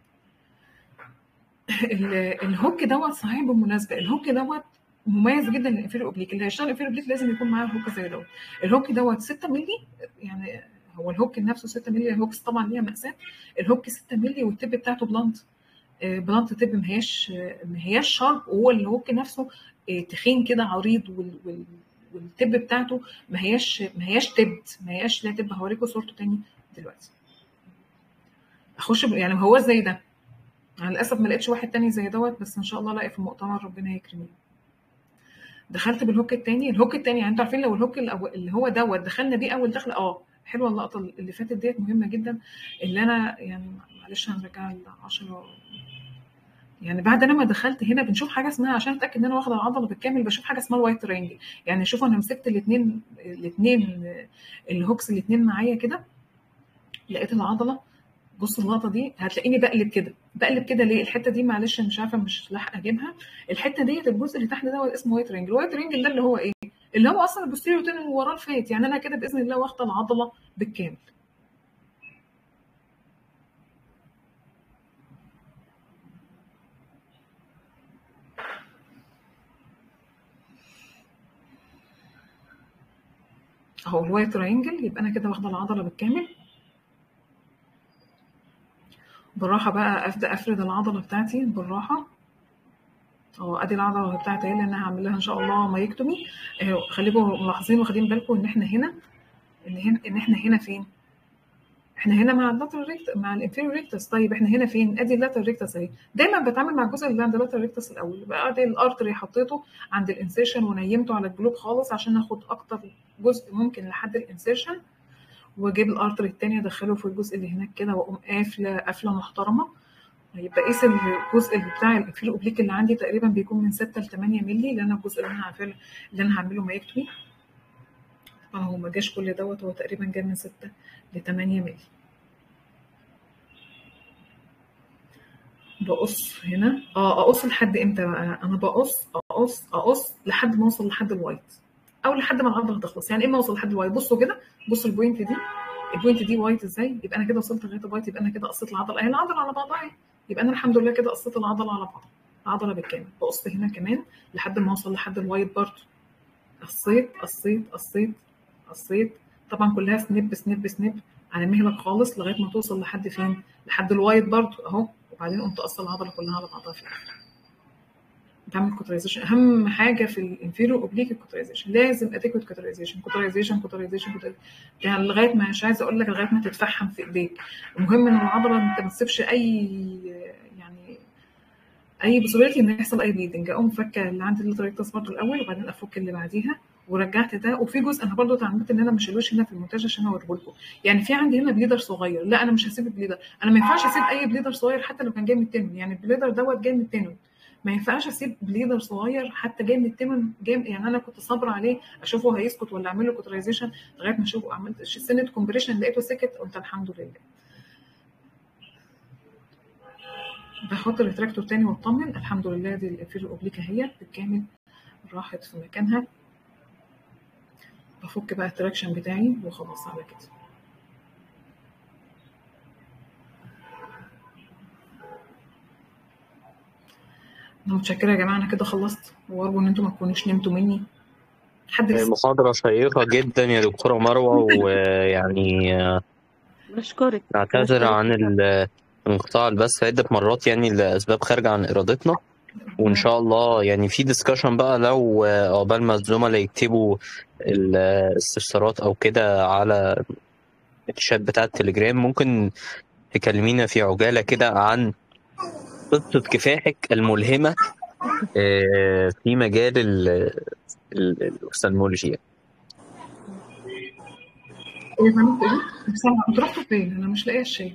الهوك دوت صحيح بالمناسبه الهوك دوت مميز جدا للانفيريور اوبليك اللي هيشتغل انفيريور اوبليك لازم يكون معاه هوك زي دوت الهوك دوت 6 مللي يعني هو الهوك نفسه 6 مللي الهوكس طبعا ليها مقاسات الهوك 6 مللي والتب بتاعته بلانت بلانت تب ما هياش ما هياش شارب وهو الهوك نفسه تخين كده عريض وال, وال والتب بتاعته ما هياش ما هياش تب ما هياش لا تب هوريكم صورته تاني دلوقتي اخش يعني هو زي ده انا للاسف ما لقيتش واحد تاني زي دوت بس ان شاء الله الاقي في المؤتمر ربنا يكرمني دخلت بالهوك التاني الهوك التاني يعني انتوا عارفين لو الهوك اللي هو دوت دخلنا بيه اول دخله اه حلوه اللقطه اللي فاتت ديت مهمه جدا اللي انا يعني معلش هنرجع ل 10 يعني بعد انا ما دخلت هنا بنشوف حاجه اسمها عشان اتاكد ان انا واخده العضله بالكامل بشوف حاجه اسمها الوايت ترينجل يعني شوفوا انا مسكت الاثنين الاثنين الهوكس الاثنين معايا كده لقيت العضله بص اللقطه دي هتلاقيني بقلب كده بقلب كده ليه الحته دي معلش مش عارفه مش لاحقه اجيبها الحته ديت الجزء اللي تحت ده اسمه وايت رينجل الوايت رينجل ده اللي هو ايه اللي هو اصلا البوستيريور تاني اللي وراه الفات يعني انا كده باذن الله واخده العضله بالكامل اهو الوايت تراينجل يبقى انا كده واخده العضله بالكامل بالراحه بقى ابدا افرد العضله بتاعتي بالراحه اهو ادي العضله بتاعتي اللي انا هعمل لها ان شاء الله مايكتومي اهو خليكم ملاحظين واخدين بالكم ان احنا هنا ان هنا ان احنا هنا فين احنا هنا مع اللاترال ريكت مع الانفيريور ريكتس طيب احنا هنا فين ادي اللاترال ريكتس اهي دايما بتعامل مع الجزء اللي عند اللاترال ريكتس الاول بقى ادي الارتري حطيته عند الانسيرشن ونيمته على الجلوب خالص عشان اخد اكتر جزء ممكن لحد الانسيرشن واجيب الارتري التاني ادخله في الجزء اللي هناك كده واقوم قافله قافله محترمه يبقى قيس الجزء بتاع الانفيريور اوبليك اللي عندي تقريبا بيكون من 6 ل 8 مللي اللي انا الجزء اللي انا هعمله اللي انا هعمله مايكتومي طبعا هو ما جاش كل دوت هو تقريبا جاي من 6 ل 8 مللي بقص هنا اه اقص لحد امتى بقى انا بقص اقص اقص لحد ما اوصل لحد الوايت او لحد ما العضله تخلص يعني اما اوصل لحد الوايت بصوا كده بصوا البوينت دي البوينت دي وايت ازاي يبقى انا كده وصلت لغايه الوايت يبقى انا كده قصيت العضله اهي العضله على بعضها اهي يبقى انا الحمد لله كده قصيت العضله على بعضها العضله بالكامل بقص هنا كمان لحد ما اوصل لحد الوايت برضه قصيت قصيت قصيت قصيت طبعا كلها سنيب سنيب سنيب على مهلك خالص لغايه ما توصل لحد فين لحد الوايت برضه اهو وبعدين قمت قص العضله كلها على بعضها في الاخر بعمل كوترايزيشن اهم حاجه في الانفيرو اوبليك الكوترايزيشن لازم اديكوت كوترايزيشن كوترايزيشن كوترايزيشن يعني لغايه ما مش عايزه اقول لك لغايه ما تتفحم في ايديك المهم ان العضله انت ما تسيبش اي يعني اي بوسيبيلتي ان يحصل اي بليدنج اقوم فكه اللي عندي الليتريكتس برضو الاول وبعدين افك اللي بعديها ورجعت ده وفي جزء انا برضو اتعلمت ان انا ما اشيلوش هنا في المونتاج عشان اوريه لكم يعني في عندي هنا بليدر صغير لا انا مش هسيب البليدر انا ما ينفعش اسيب اي بليدر صغير حتى لو كان جاي من التنون يعني البليدر دوت جاي من التنون ما ينفعش اسيب بليدر صغير حتى جاي من التمن جاي يعني انا كنت صابره عليه اشوفه هيسكت ولا اعمل له كوترايزيشن لغايه ما اشوفه عملت سنه كومبريشن لقيته سكت قلت الحمد لله بحط الريتراكتور تاني واطمن الحمد لله دي الانفيريور اوبليك اهي بالكامل راحت في مكانها بفك بقى التراكشن بتاعي وخلاص على كده انا متشكره يا جماعه انا كده خلصت وارجو ان انتم ما تكونوش نمتوا مني حد لسه محاضرة شيقة جدا يا دكتورة مروة ويعني بشكرك نعتذر بشكرك عن ال- انقطاع البث عدة مرات يعني لأسباب خارجة عن إرادتنا وإن شاء الله يعني في ديسكشن بقى لو عقبال ما الزملاء يكتبوا الاستفسارات أو كده على الشات بتاع التليجرام ممكن تكلمينا في عجالة كده عن قصة كفاحك الملهمة آه، في مجال ال- ال- الأوفثالمولوجيا ايه عملت ايه؟ بس انا كنت رحت فين؟ انا مش لاقيه الشات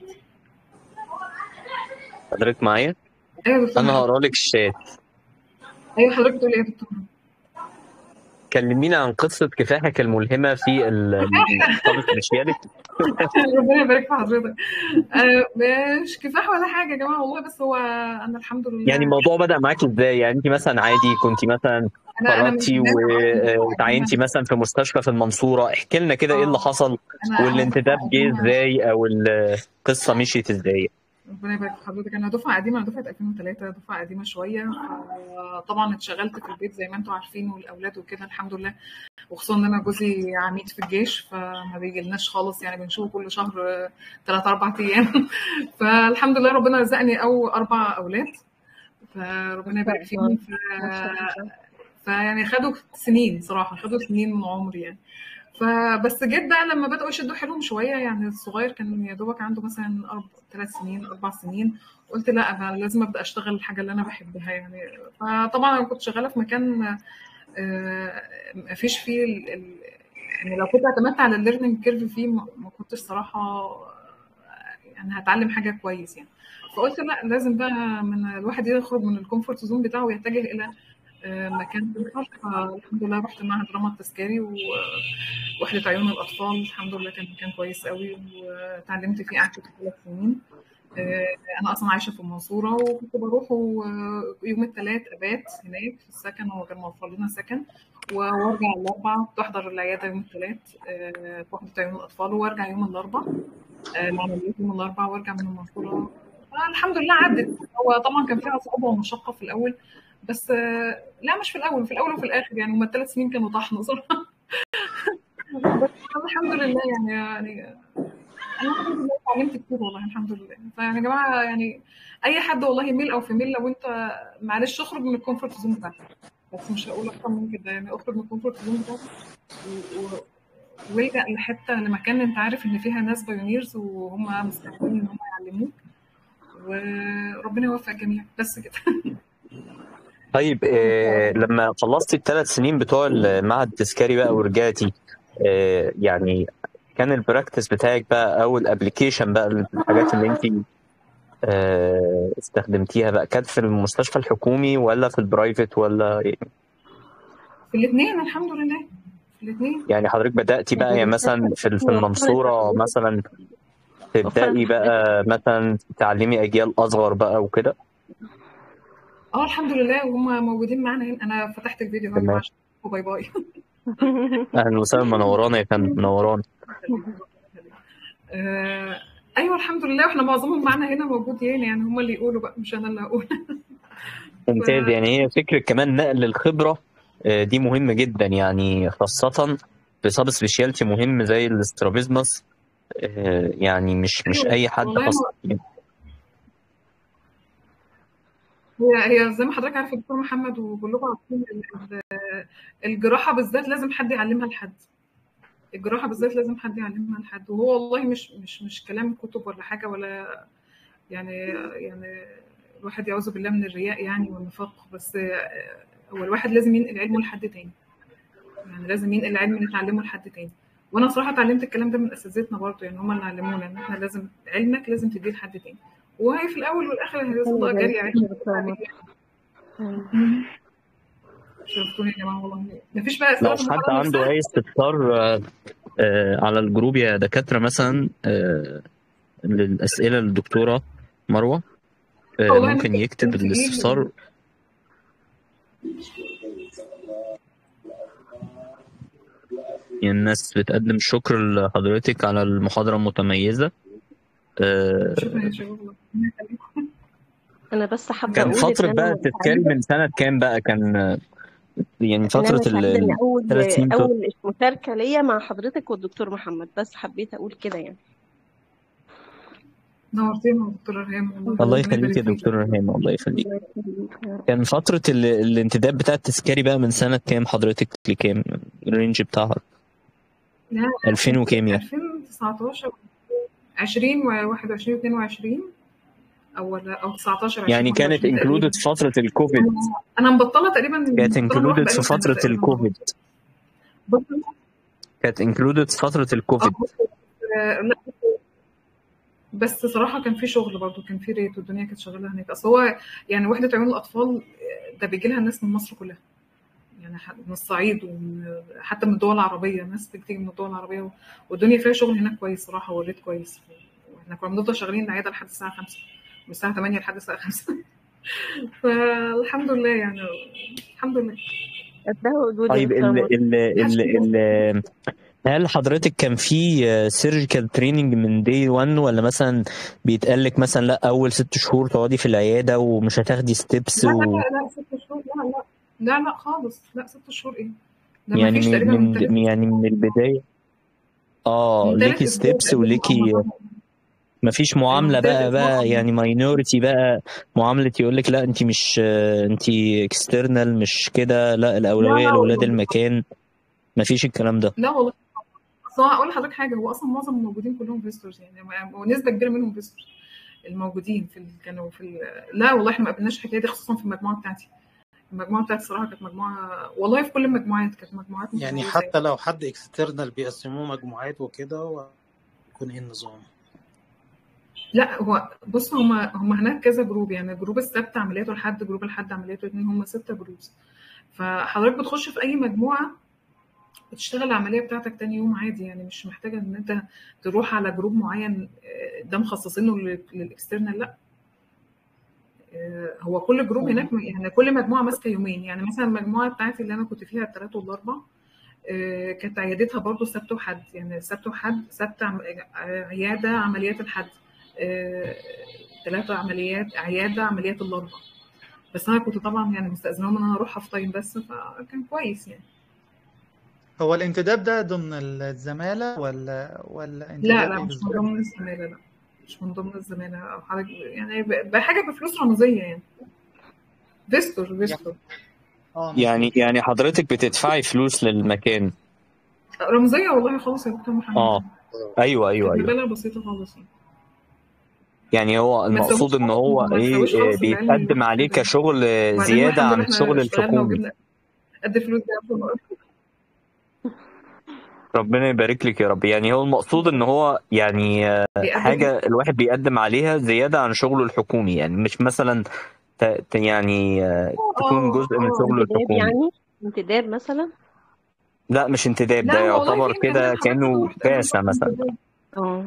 حضرتك معايا؟ ايوه يا دكتور أنا محمد هقرا لك الشات ايوه حضرتك بتقول ايه يا دكتور محمد؟ كلمينا عن قصة كفاحك الملهمة في الطب سبيشاليتي ربنا يبارك في حضرتك آه مش كفاح ولا حاجه يا جماعه والله بس هو انا الحمد لله يعني الموضوع بدأ معاكي ازاي؟ يعني انت مثلا عادي كنت مثلا انا انا من خرجتي الناس اصلا وتعينتي مثلا في مستشفى في المنصورة احكي لنا كده ايه اللي اه حصل انا انا والانتداب دفعه جه قديمه ازاي او القصة مشيت ازاي ربنا يبارك في حضرتك انا دفعه قديمه انا دفعه 2003 دفعه قديمه شويه طبعا اتشغلت في البيت زي ما انتم عارفين والاولاد وكده الحمد لله وخصوصا ان انا جوزي عميد في الجيش فما بيجيلناش خالص يعني بنشوفه كل شهر ثلاث اربع ايام فالحمد لله ربنا رزقني او اربع اولاد فربنا ما يبارك شاء الله فيهم ف... ما شاء الله فيعني خدوا سنين صراحه خدوا سنين من عمري يعني فبس جيت بقى لما بدأوا يشدوا حيلهم شوية يعني الصغير كان يا دوبك عنده مثلا أربع ثلاث سنين أربع سنين قلت لا أنا لازم أبدأ أشتغل الحاجة اللي أنا بحبها يعني فطبعا أنا كنت شغالة في مكان آه، مفيش فيه ال- ال- يعني لو كنت اعتمدت على الليرنينج كيرف فيه ما ما كنتش صراحه يعني هتعلم حاجه كويس يعني فقلت لا لازم بقى من الواحد يخرج من الكومفورت زون بتاعه ويتجه الى آه، مكان اخر فالحمد لله رحت معهد دراما التذكاري ووحده عيون الاطفال الحمد لله كان مكان كويس قوي وتعلمت فيه قعدت ثلاث سنين آه، انا اصلا عايشه في المنصوره وكنت بروح و- يوم الثلاث ابات هناك في السكن هو كان موفر لنا سكن وارجع الاربع تحضر العياده يوم الثلاث في وحده عيون الاطفال وارجع يوم الاربع آه، العمليات يوم الاربع وارجع من المنصوره آه، الحمد لله عدت هو طبعا كان فيها صعوبه ومشقه في الاول بس آه، لا مش في الاول في الاول وفي الاخر يعني هما الثلاث سنين كانوا طحن صراحه بس الحمد لله يعني يعني انا الحمد لله اتعلمت كتير والله الحمد لله فيعني يا جماعه يعني اي حد والله ميل او فيميل لو انت معلش اخرج من الكومفورت زون بتاعتك بس مش هقول اكتر من كده يعني اخرج من الكومفورت زون بتاعتك و- و- والجا لحته لمكان انت عارف ان فيها ناس بايونيرز وهم مستعدين ان هم يعلموك وربنا يوفق الجميع بس كده طيب آه لما خلصتي الثلاث سنين بتوع المعهد التذكاري بقى ورجعتي آه يعني كان البراكتس بتاعك بقى او الابلكيشن بقى الحاجات اللي انت آه استخدمتيها بقى كانت في المستشفى الحكومي ولا في البرايفت ولا إيه؟ في الاثنين الحمد لله في الاثنين يعني حضرتك بدأتي بقى يعني مثلا في في المنصورة مثلا تبدأي بقى مثلا تعلمي أجيال أصغر بقى وكده اه الحمد لله وهم موجودين معانا هنا انا فتحت الفيديو اهو تمام. عشان باي باي أهلا وسهلا منورانا يا فندم منورانا آه، ايوه الحمد لله واحنا معظمهم معانا هنا موجودين يعني هم اللي يقولوا بقى مش انا اللي هقول ممتاز يعني هي فكرة كمان نقل الخبرة آه، دي مهمة جدا يعني خاصة في سب سبيشاليتي مهم زي الاسترابيزمس آه، يعني مش مش أي حد والله خاصة هي هي زي ما حضرتك عارف الدكتور محمد وكلكم عارفين ال- ال- الجراحه بالذات لازم حد يعلمها لحد الجراحه بالذات لازم حد يعلمها لحد وهو والله مش مش مش كلام كتب ولا حاجه ولا يعني يعني الواحد يعوذ بالله من الرياء يعني والنفاق بس آه، هو الواحد لازم ينقل علمه لحد تاني يعني لازم ينقل علم نتعلمه لحد تاني وانا صراحه اتعلمت الكلام ده من اساتذتنا برضه يعني هم اللي علمونا ان احنا لازم علمك لازم تديه لحد تاني وهي في الاول والاخر هي صدقه جاريه يعني مم. شفتوني يا جماعه والله مفيش بقى لو اسئله في حد المحاضره عنده نفسها أي استفسار آه، آه، على الجروب يا دكاترة مثلا آه، للأسئلة للدكتورة مروة آه، والله ممكن انت يكتب انت ايه الاستفسار يعني الناس بتقدم شكر لحضرتك على المحاضرة المتميزة آه، شكرا يا شباب والله ربنا يخليكم. انا بس حابه كان اقول فترة ان بقى انا التذكاري سعيده من سنة كام بقى كان آه، يعني ان فترة انا ال- سعيده ان ال- اول الثلاث سنين بتوع اول مشاركه ليا مع حضرتك والدكتور محمد بس حبيت اقول كده يعني نورتينا يا دكتوره ريهام والله الله ربنا يخليك يبارك يا فيك دكتور رهيم الله يخليك الله يخليك يا رب. كان فترة ال- الانتداب بتاع التذكاري بقى من سنة كام حضرتك لكام الرينج بتاعها لا 2000 وكام يعني 2019 20 و21 22 او او 19 20 يعني كانت 21 تقريبا انكلودد في فترة الكوفيد انا أنا مبطله تقريبا كانت مبطله بروح انكلودد في بقالي سنه فترة تقريبا الكوفيد بطل كانت انكلودد في فترة اه الكوفيد بص آه، لا بس صراحه كان في شغل برضو كان في ريت والدنيا كانت شغاله هناك اصل هو يعني وحده عيون الاطفال آه، ده بيجي لها ناس من مصر كلها يعني ح- من الصعيد ومن حتى من الدول العربيه ناس بتيجي من الدول العربيه و- والدنيا فيها شغل هناك كويس صراحه والريت كويس واحنا كنا بنفضل شغالين العياده لحد الساعه 5 من الساعه 8 لحد الساعه 5 فالحمد لله يعني الحمد لله ده وجود يا طيب دكتور ال مروه ال محدش ال ال هل حضرتك كان في سيرجيكال تريننج من دي 1 ولا مثلا بيتقال لك مثلا لا اول ست شهور تقعدي في العياده ومش هتاخدي ستيبس لا لا و لا لا ست شهور لا لا لا لا خالص لا ست شهور ايه ده ما يعني فيش من تقريبا من من ثلاث يعني من البدايه اه من ثلاث ليكي اسبوع ستيبس تقريبا اه وليكي آه. مفيش ايوه معامله من ثلاث بقى اسبوع بقى آه. يعني ماينورتي بقى معامله يقول لك لا انت مش انت اكسترنال مش كده لا لا الاولويه لا لاولاد والله المكان مفيش الكلام ده لا والله اصل هو اقول لحضرتك حاجه هو اصلا معظم الموجودين كلهم فيستورز يعني ونسبه كبيره منهم فيستورز الموجودين في ال... كانوا في ال... لا والله احنا ما قابلناش الحكايه دي خصوصا في المجموعه بتاعتي المجموعه بتاعتي الصراحه كانت مجموعه والله في كل المجموعات كانت مجموعات يعني متميزه حتى لو حد اكسترنال بيقسموه مجموعات وكده ويكون ايه النظام لا هو بص هما هما هناك كذا جروب يعني جروب السبت عملياته لحد جروب الحد عملياته اتنين هما ستة جروبس فحضرتك بتخش في اي مجموعه بتشتغل العمليه بتاعتك تاني يوم عادي يعني مش محتاجه ان انت تروح على جروب معين آه، ده مخصصينه لل- للاكسترنال لا آه، هو كل جروب هناك يعني كل مجموعه ماسكه يومين يعني مثلا المجموعه بتاعتي اللي انا كنت فيها الثلاث والاربع آه، كانت عيادتها برضو سبت وحد يعني سبت وحد سبت عم- آه، عياده عمليات الحد ثلاثة عمليات عيادة عمليات الأربع بس أنا كنت طبعا يعني مستأذناهم إن أنا أروح هاف تايم بس فكان كويس يعني هو الانتداب ده ضمن الزمالة ولا ولا لا انتداب لا ايه مش من بالظبط؟ ضمن الزمالة لا مش من ضمن الزمالة أو حاجة يعني ب- بحاجة بفلوس رمزية يعني فيستور فيستور اه يعني مظبوط يعني حضرتك بتدفعي فلوس للمكان رمزية والله خالص يا دكتور محمد اه ايوه ايوه كانت ايوه مبالغ بسيطة خالص يعني يعني هو ما تساويش المقصود ان خالص هو ما ايه تساويش إيه خالص العلم اللي بيتقدم الواحد عليه خده كشغل وبعدين زيادة الحمد لله عن الشغل احنا اشتغلنا الحكومي وجبنا قد فلوس ده ربنا يبارك لك يا رب يعني هو المقصود ان هو يعني آه، بيقدم حاجة الواحد بيقدم عليها زيادة عن شغله الحكومي يعني مش مثلا ت- ت- يعني آه، تكون اه جزء من اه شغله انتداب الحكومي يعني انتداب مثلا لا مش انتداب ده لا والله يعتبر في كده امكانيات حضرتك كأنه تروح تقدم باشا طلب مثلا انتداب اه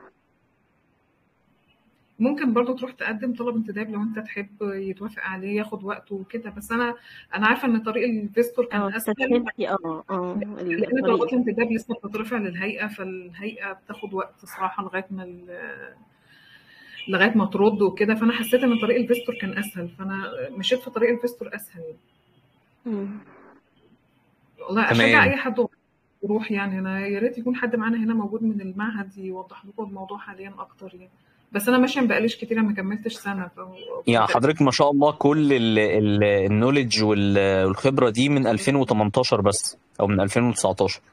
ممكن برضو تروح تقدم طلب انتداب لو انت تحب يتوافق عليه ياخد وقته وكده بس انا انا عارفه ان طريق الفيستور كان اه اسهل تسهيلتي اه اه لان الطريق طلبات الانتداب لسه بتترفع للهيئه فالهيئه بتاخد وقت صراحه لغايه ما ال- لغايه ما ترد وكده فانا حسيت ان طريق الفيستور كان اسهل فانا مشيت في طريق الفيستور اسهل مم. والله اشجع تمام اي حد يروح يعني انا يا ريت يكون حد معانا هنا موجود من المعهد يوضح لكم الموضوع حاليا اكتر يعني بس انا ماشيه بقاليش كتير أنا ما كملتش سنه ف... يعني حضرتك ما شاء الله كل النولج والخبرة دي من 2018 بس او من 2019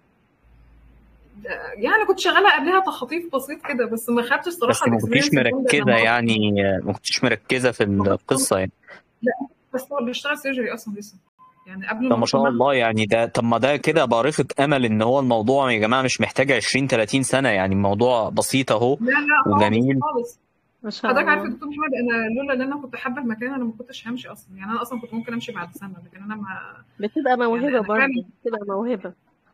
يعني كنت شغاله قبلها تخطيف بسيط كده بس ما خدتش بس صراحه ما كنتيش الاكسبيرينس الجامده مركزة لما يعني ما كنتيش مركزة في القصة يعني لا بس هو بيشتغل سيرجري اصلا لسه يعني قبل ده ما ما اروح شاء المعهد الله يعني ده طب ما ده كده بارقة امل ان هو الموضوع يا جماعة مش محتاج 20 30 سنة يعني الموضوع بسيط اهو لا لا خالص وجميل خالص ما شاء حضرتك عارف يا الله دكتور محمد انا لولا ان انا كنت حابه المكان انا ما كنتش همشي اصلا يعني انا اصلا كنت ممكن امشي بعد سنه لكن انا ما بتبقى يعني موهبة انا فعلا برضه بتبقى موهبة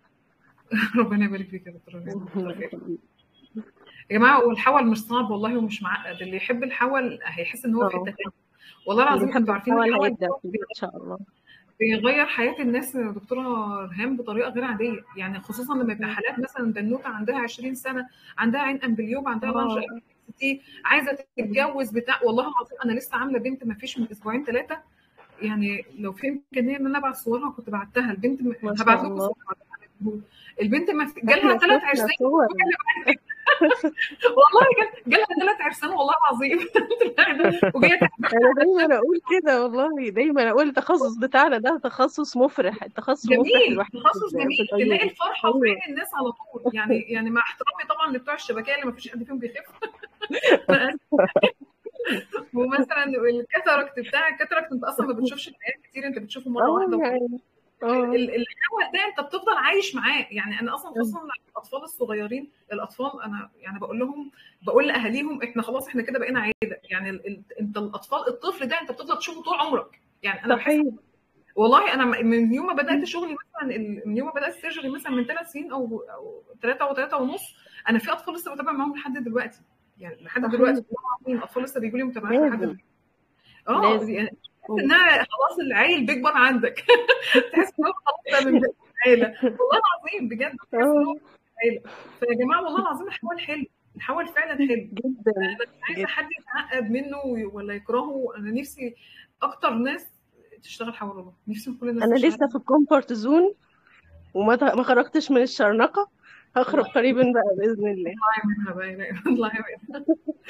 ربنا يبارك فيك يا دكتور ربنا كتر خير يا جماعه والحول مش صعب والله ومش معقد اللي يحب الحول هيحس ان هو في اه حته تانيه والله اللي العظيم يحب انتوا عارفين الحول الحول هيبدع ده فيه ان شاء الله بيغير حياه الناس يا دكتوره ريهام بطريقه غير عاديه يعني خصوصا لما يبقى حالات مثلا بنوته عندها 20 سنه عندها عين امبليوب عندها لانج اه دي عايزه تتجوز بتاع والله العظيم انا لسه عامله بنت ما فيش من اسبوعين ثلاثه يعني لو في امكانيه ان انا ابعت صورها كنت بعتها البنت م- ما هبعت شاء لكم الله صورها البنت ما في- جالها احنا ثلاث شفنا عرسان صور والله جال- جالها ثلاث عرسان والله العظيم وجايه انا دايما اقول كده والله دايما اقول التخصص بتاعنا ده تخصص مفرح التخصص المفرح جميل الوحيد تخصص في جميل في تلاقي العيون الفرحه في ايوه عين الناس على طول يعني يعني مع احترامي طبعا لبتوع الشبكيه اللي ما فيش حد فيهم بيخف أنا آسفة. ومثلا الكاتاراكت بتاع الكاتاراكت انت اصلا ما بتشوفش العيال كتير انت بتشوفه مره اه واحده وخلاص يعني اه ال- ال- الهوى ده انت بتفضل عايش معاه يعني انا اصلا خصوصا الاطفال الصغيرين الاطفال انا يعني بقول لهم بقول لاهاليهم احنا خلاص احنا كده بقينا عيله يعني ال- ال- انت الاطفال الطفل ده انت بتفضل تشوفه طول عمرك يعني انا بحس صحيح والله انا من يوم ما بدات شغلي مثلا ال- من يوم ما بدات السيرجري مثلا من ثلاث سنين او او ثلاثه او ثلاثه ونص انا في اطفال لسه بتابع معاهم لحد دلوقتي يعني لحد صحيح دلوقتي والله العظيم الاطفال لسه بيجوا لي متابعات لحد لازم دلوقتي اه لازم يعني تحس انها خلاص العيل بيكبر عندك تحس ان هو خلاص بقى من بقية العيله والله العظيم بجد تحس ان هو اه من العيله فيا جماعه والله العظيم الحوال حلو الحوال فعلا حلو جدا انا مش عايزه جدا حد يتعقد منه ولا يكرهه انا نفسي اكتر ناس تشتغل حول الله نفسي كل الناس انا تشتغل لسه في الكومفورت زون وما ت- ما خرجتش من الشرنقة هخرج قريبا بقى بإذن الله اطلعي منها بقى لا اطلعي منها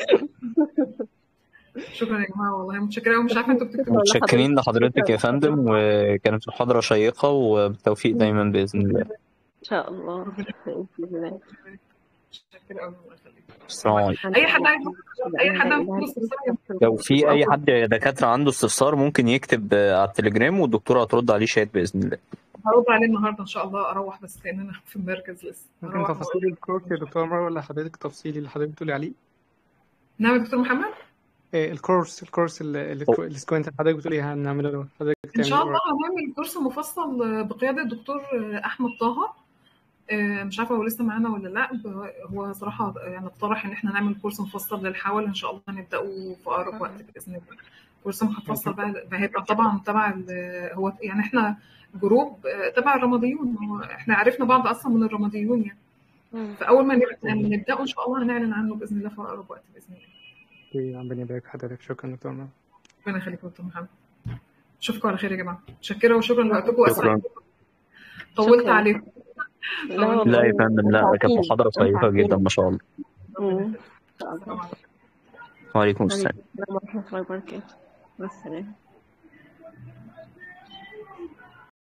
شكرا يا جماعه والله متشكره ومش عارفه انتوا بتكتبوا شكرا متشكرين لحضرتك لحضرتك شكرا يا فندم لحضرتك وكانت محاضرة شيقة وبالتوفيق دايما بإذن الله إن شاء الله ربنا بإذن الله متشكره قوي الله يخليك السلام عليكم اي حد عايز اي حد عنده استفسار لو في اي حد دكاتره عنده استفسار ممكن يكتب آه، على التليجرام والدكتوره هترد عليه شات باذن الله هرد عليه النهارده ان شاء الله اروح بس لان انا في المركز لسه ممكن هروح تفاصيل الكورس يا دكتور مروه ولا حضرتك تفصيلي اللي حضرتك بتقولي عليه نعم يا دكتور محمد إيه الكورس الكورس اللي اللي هو- السكوينت اللي حضرتك بتقولي هنعمله ده حضرتك ان شاء تعمليه الله هنعمل كورس مفصل بقياده الدكتور احمد طه آه، مش عارفه هو لسه معانا ولا لا ب- هو صراحه يعني اقترح ان احنا نعمل كورس مفصل للحول ان شاء الله هنبداه في اقرب وقت باذن الله كورس مفصل بقى بقى هيبقى طبعا تبع ال- هو يعني احنا جروب آه، تبع الرماديون هو احنا عرفنا بعض اصلا من الرماديون يعني مم. فاول ما نبدا نبداه ان شاء الله هنعلن عنه باذن الله في اقرب وقت باذن الله إيه، ربنا يبارك في حضرتك شكرا دكتور مروه ربنا يخليك يا دكتور محمد اشوفكم على خير يا جماعه متشكره وشكرا لوقتكم شكرا واسف طولت شكرا عليكم لا لا يا والله فندم لا كانت متعبين محاضره شيقه جدا متعبين ما شاء الله ربنا مم. يخليك إن شاء الله السلام عليكم وعليكم السلام عليكم السلام ورحمة الله وبركاته مع السلامة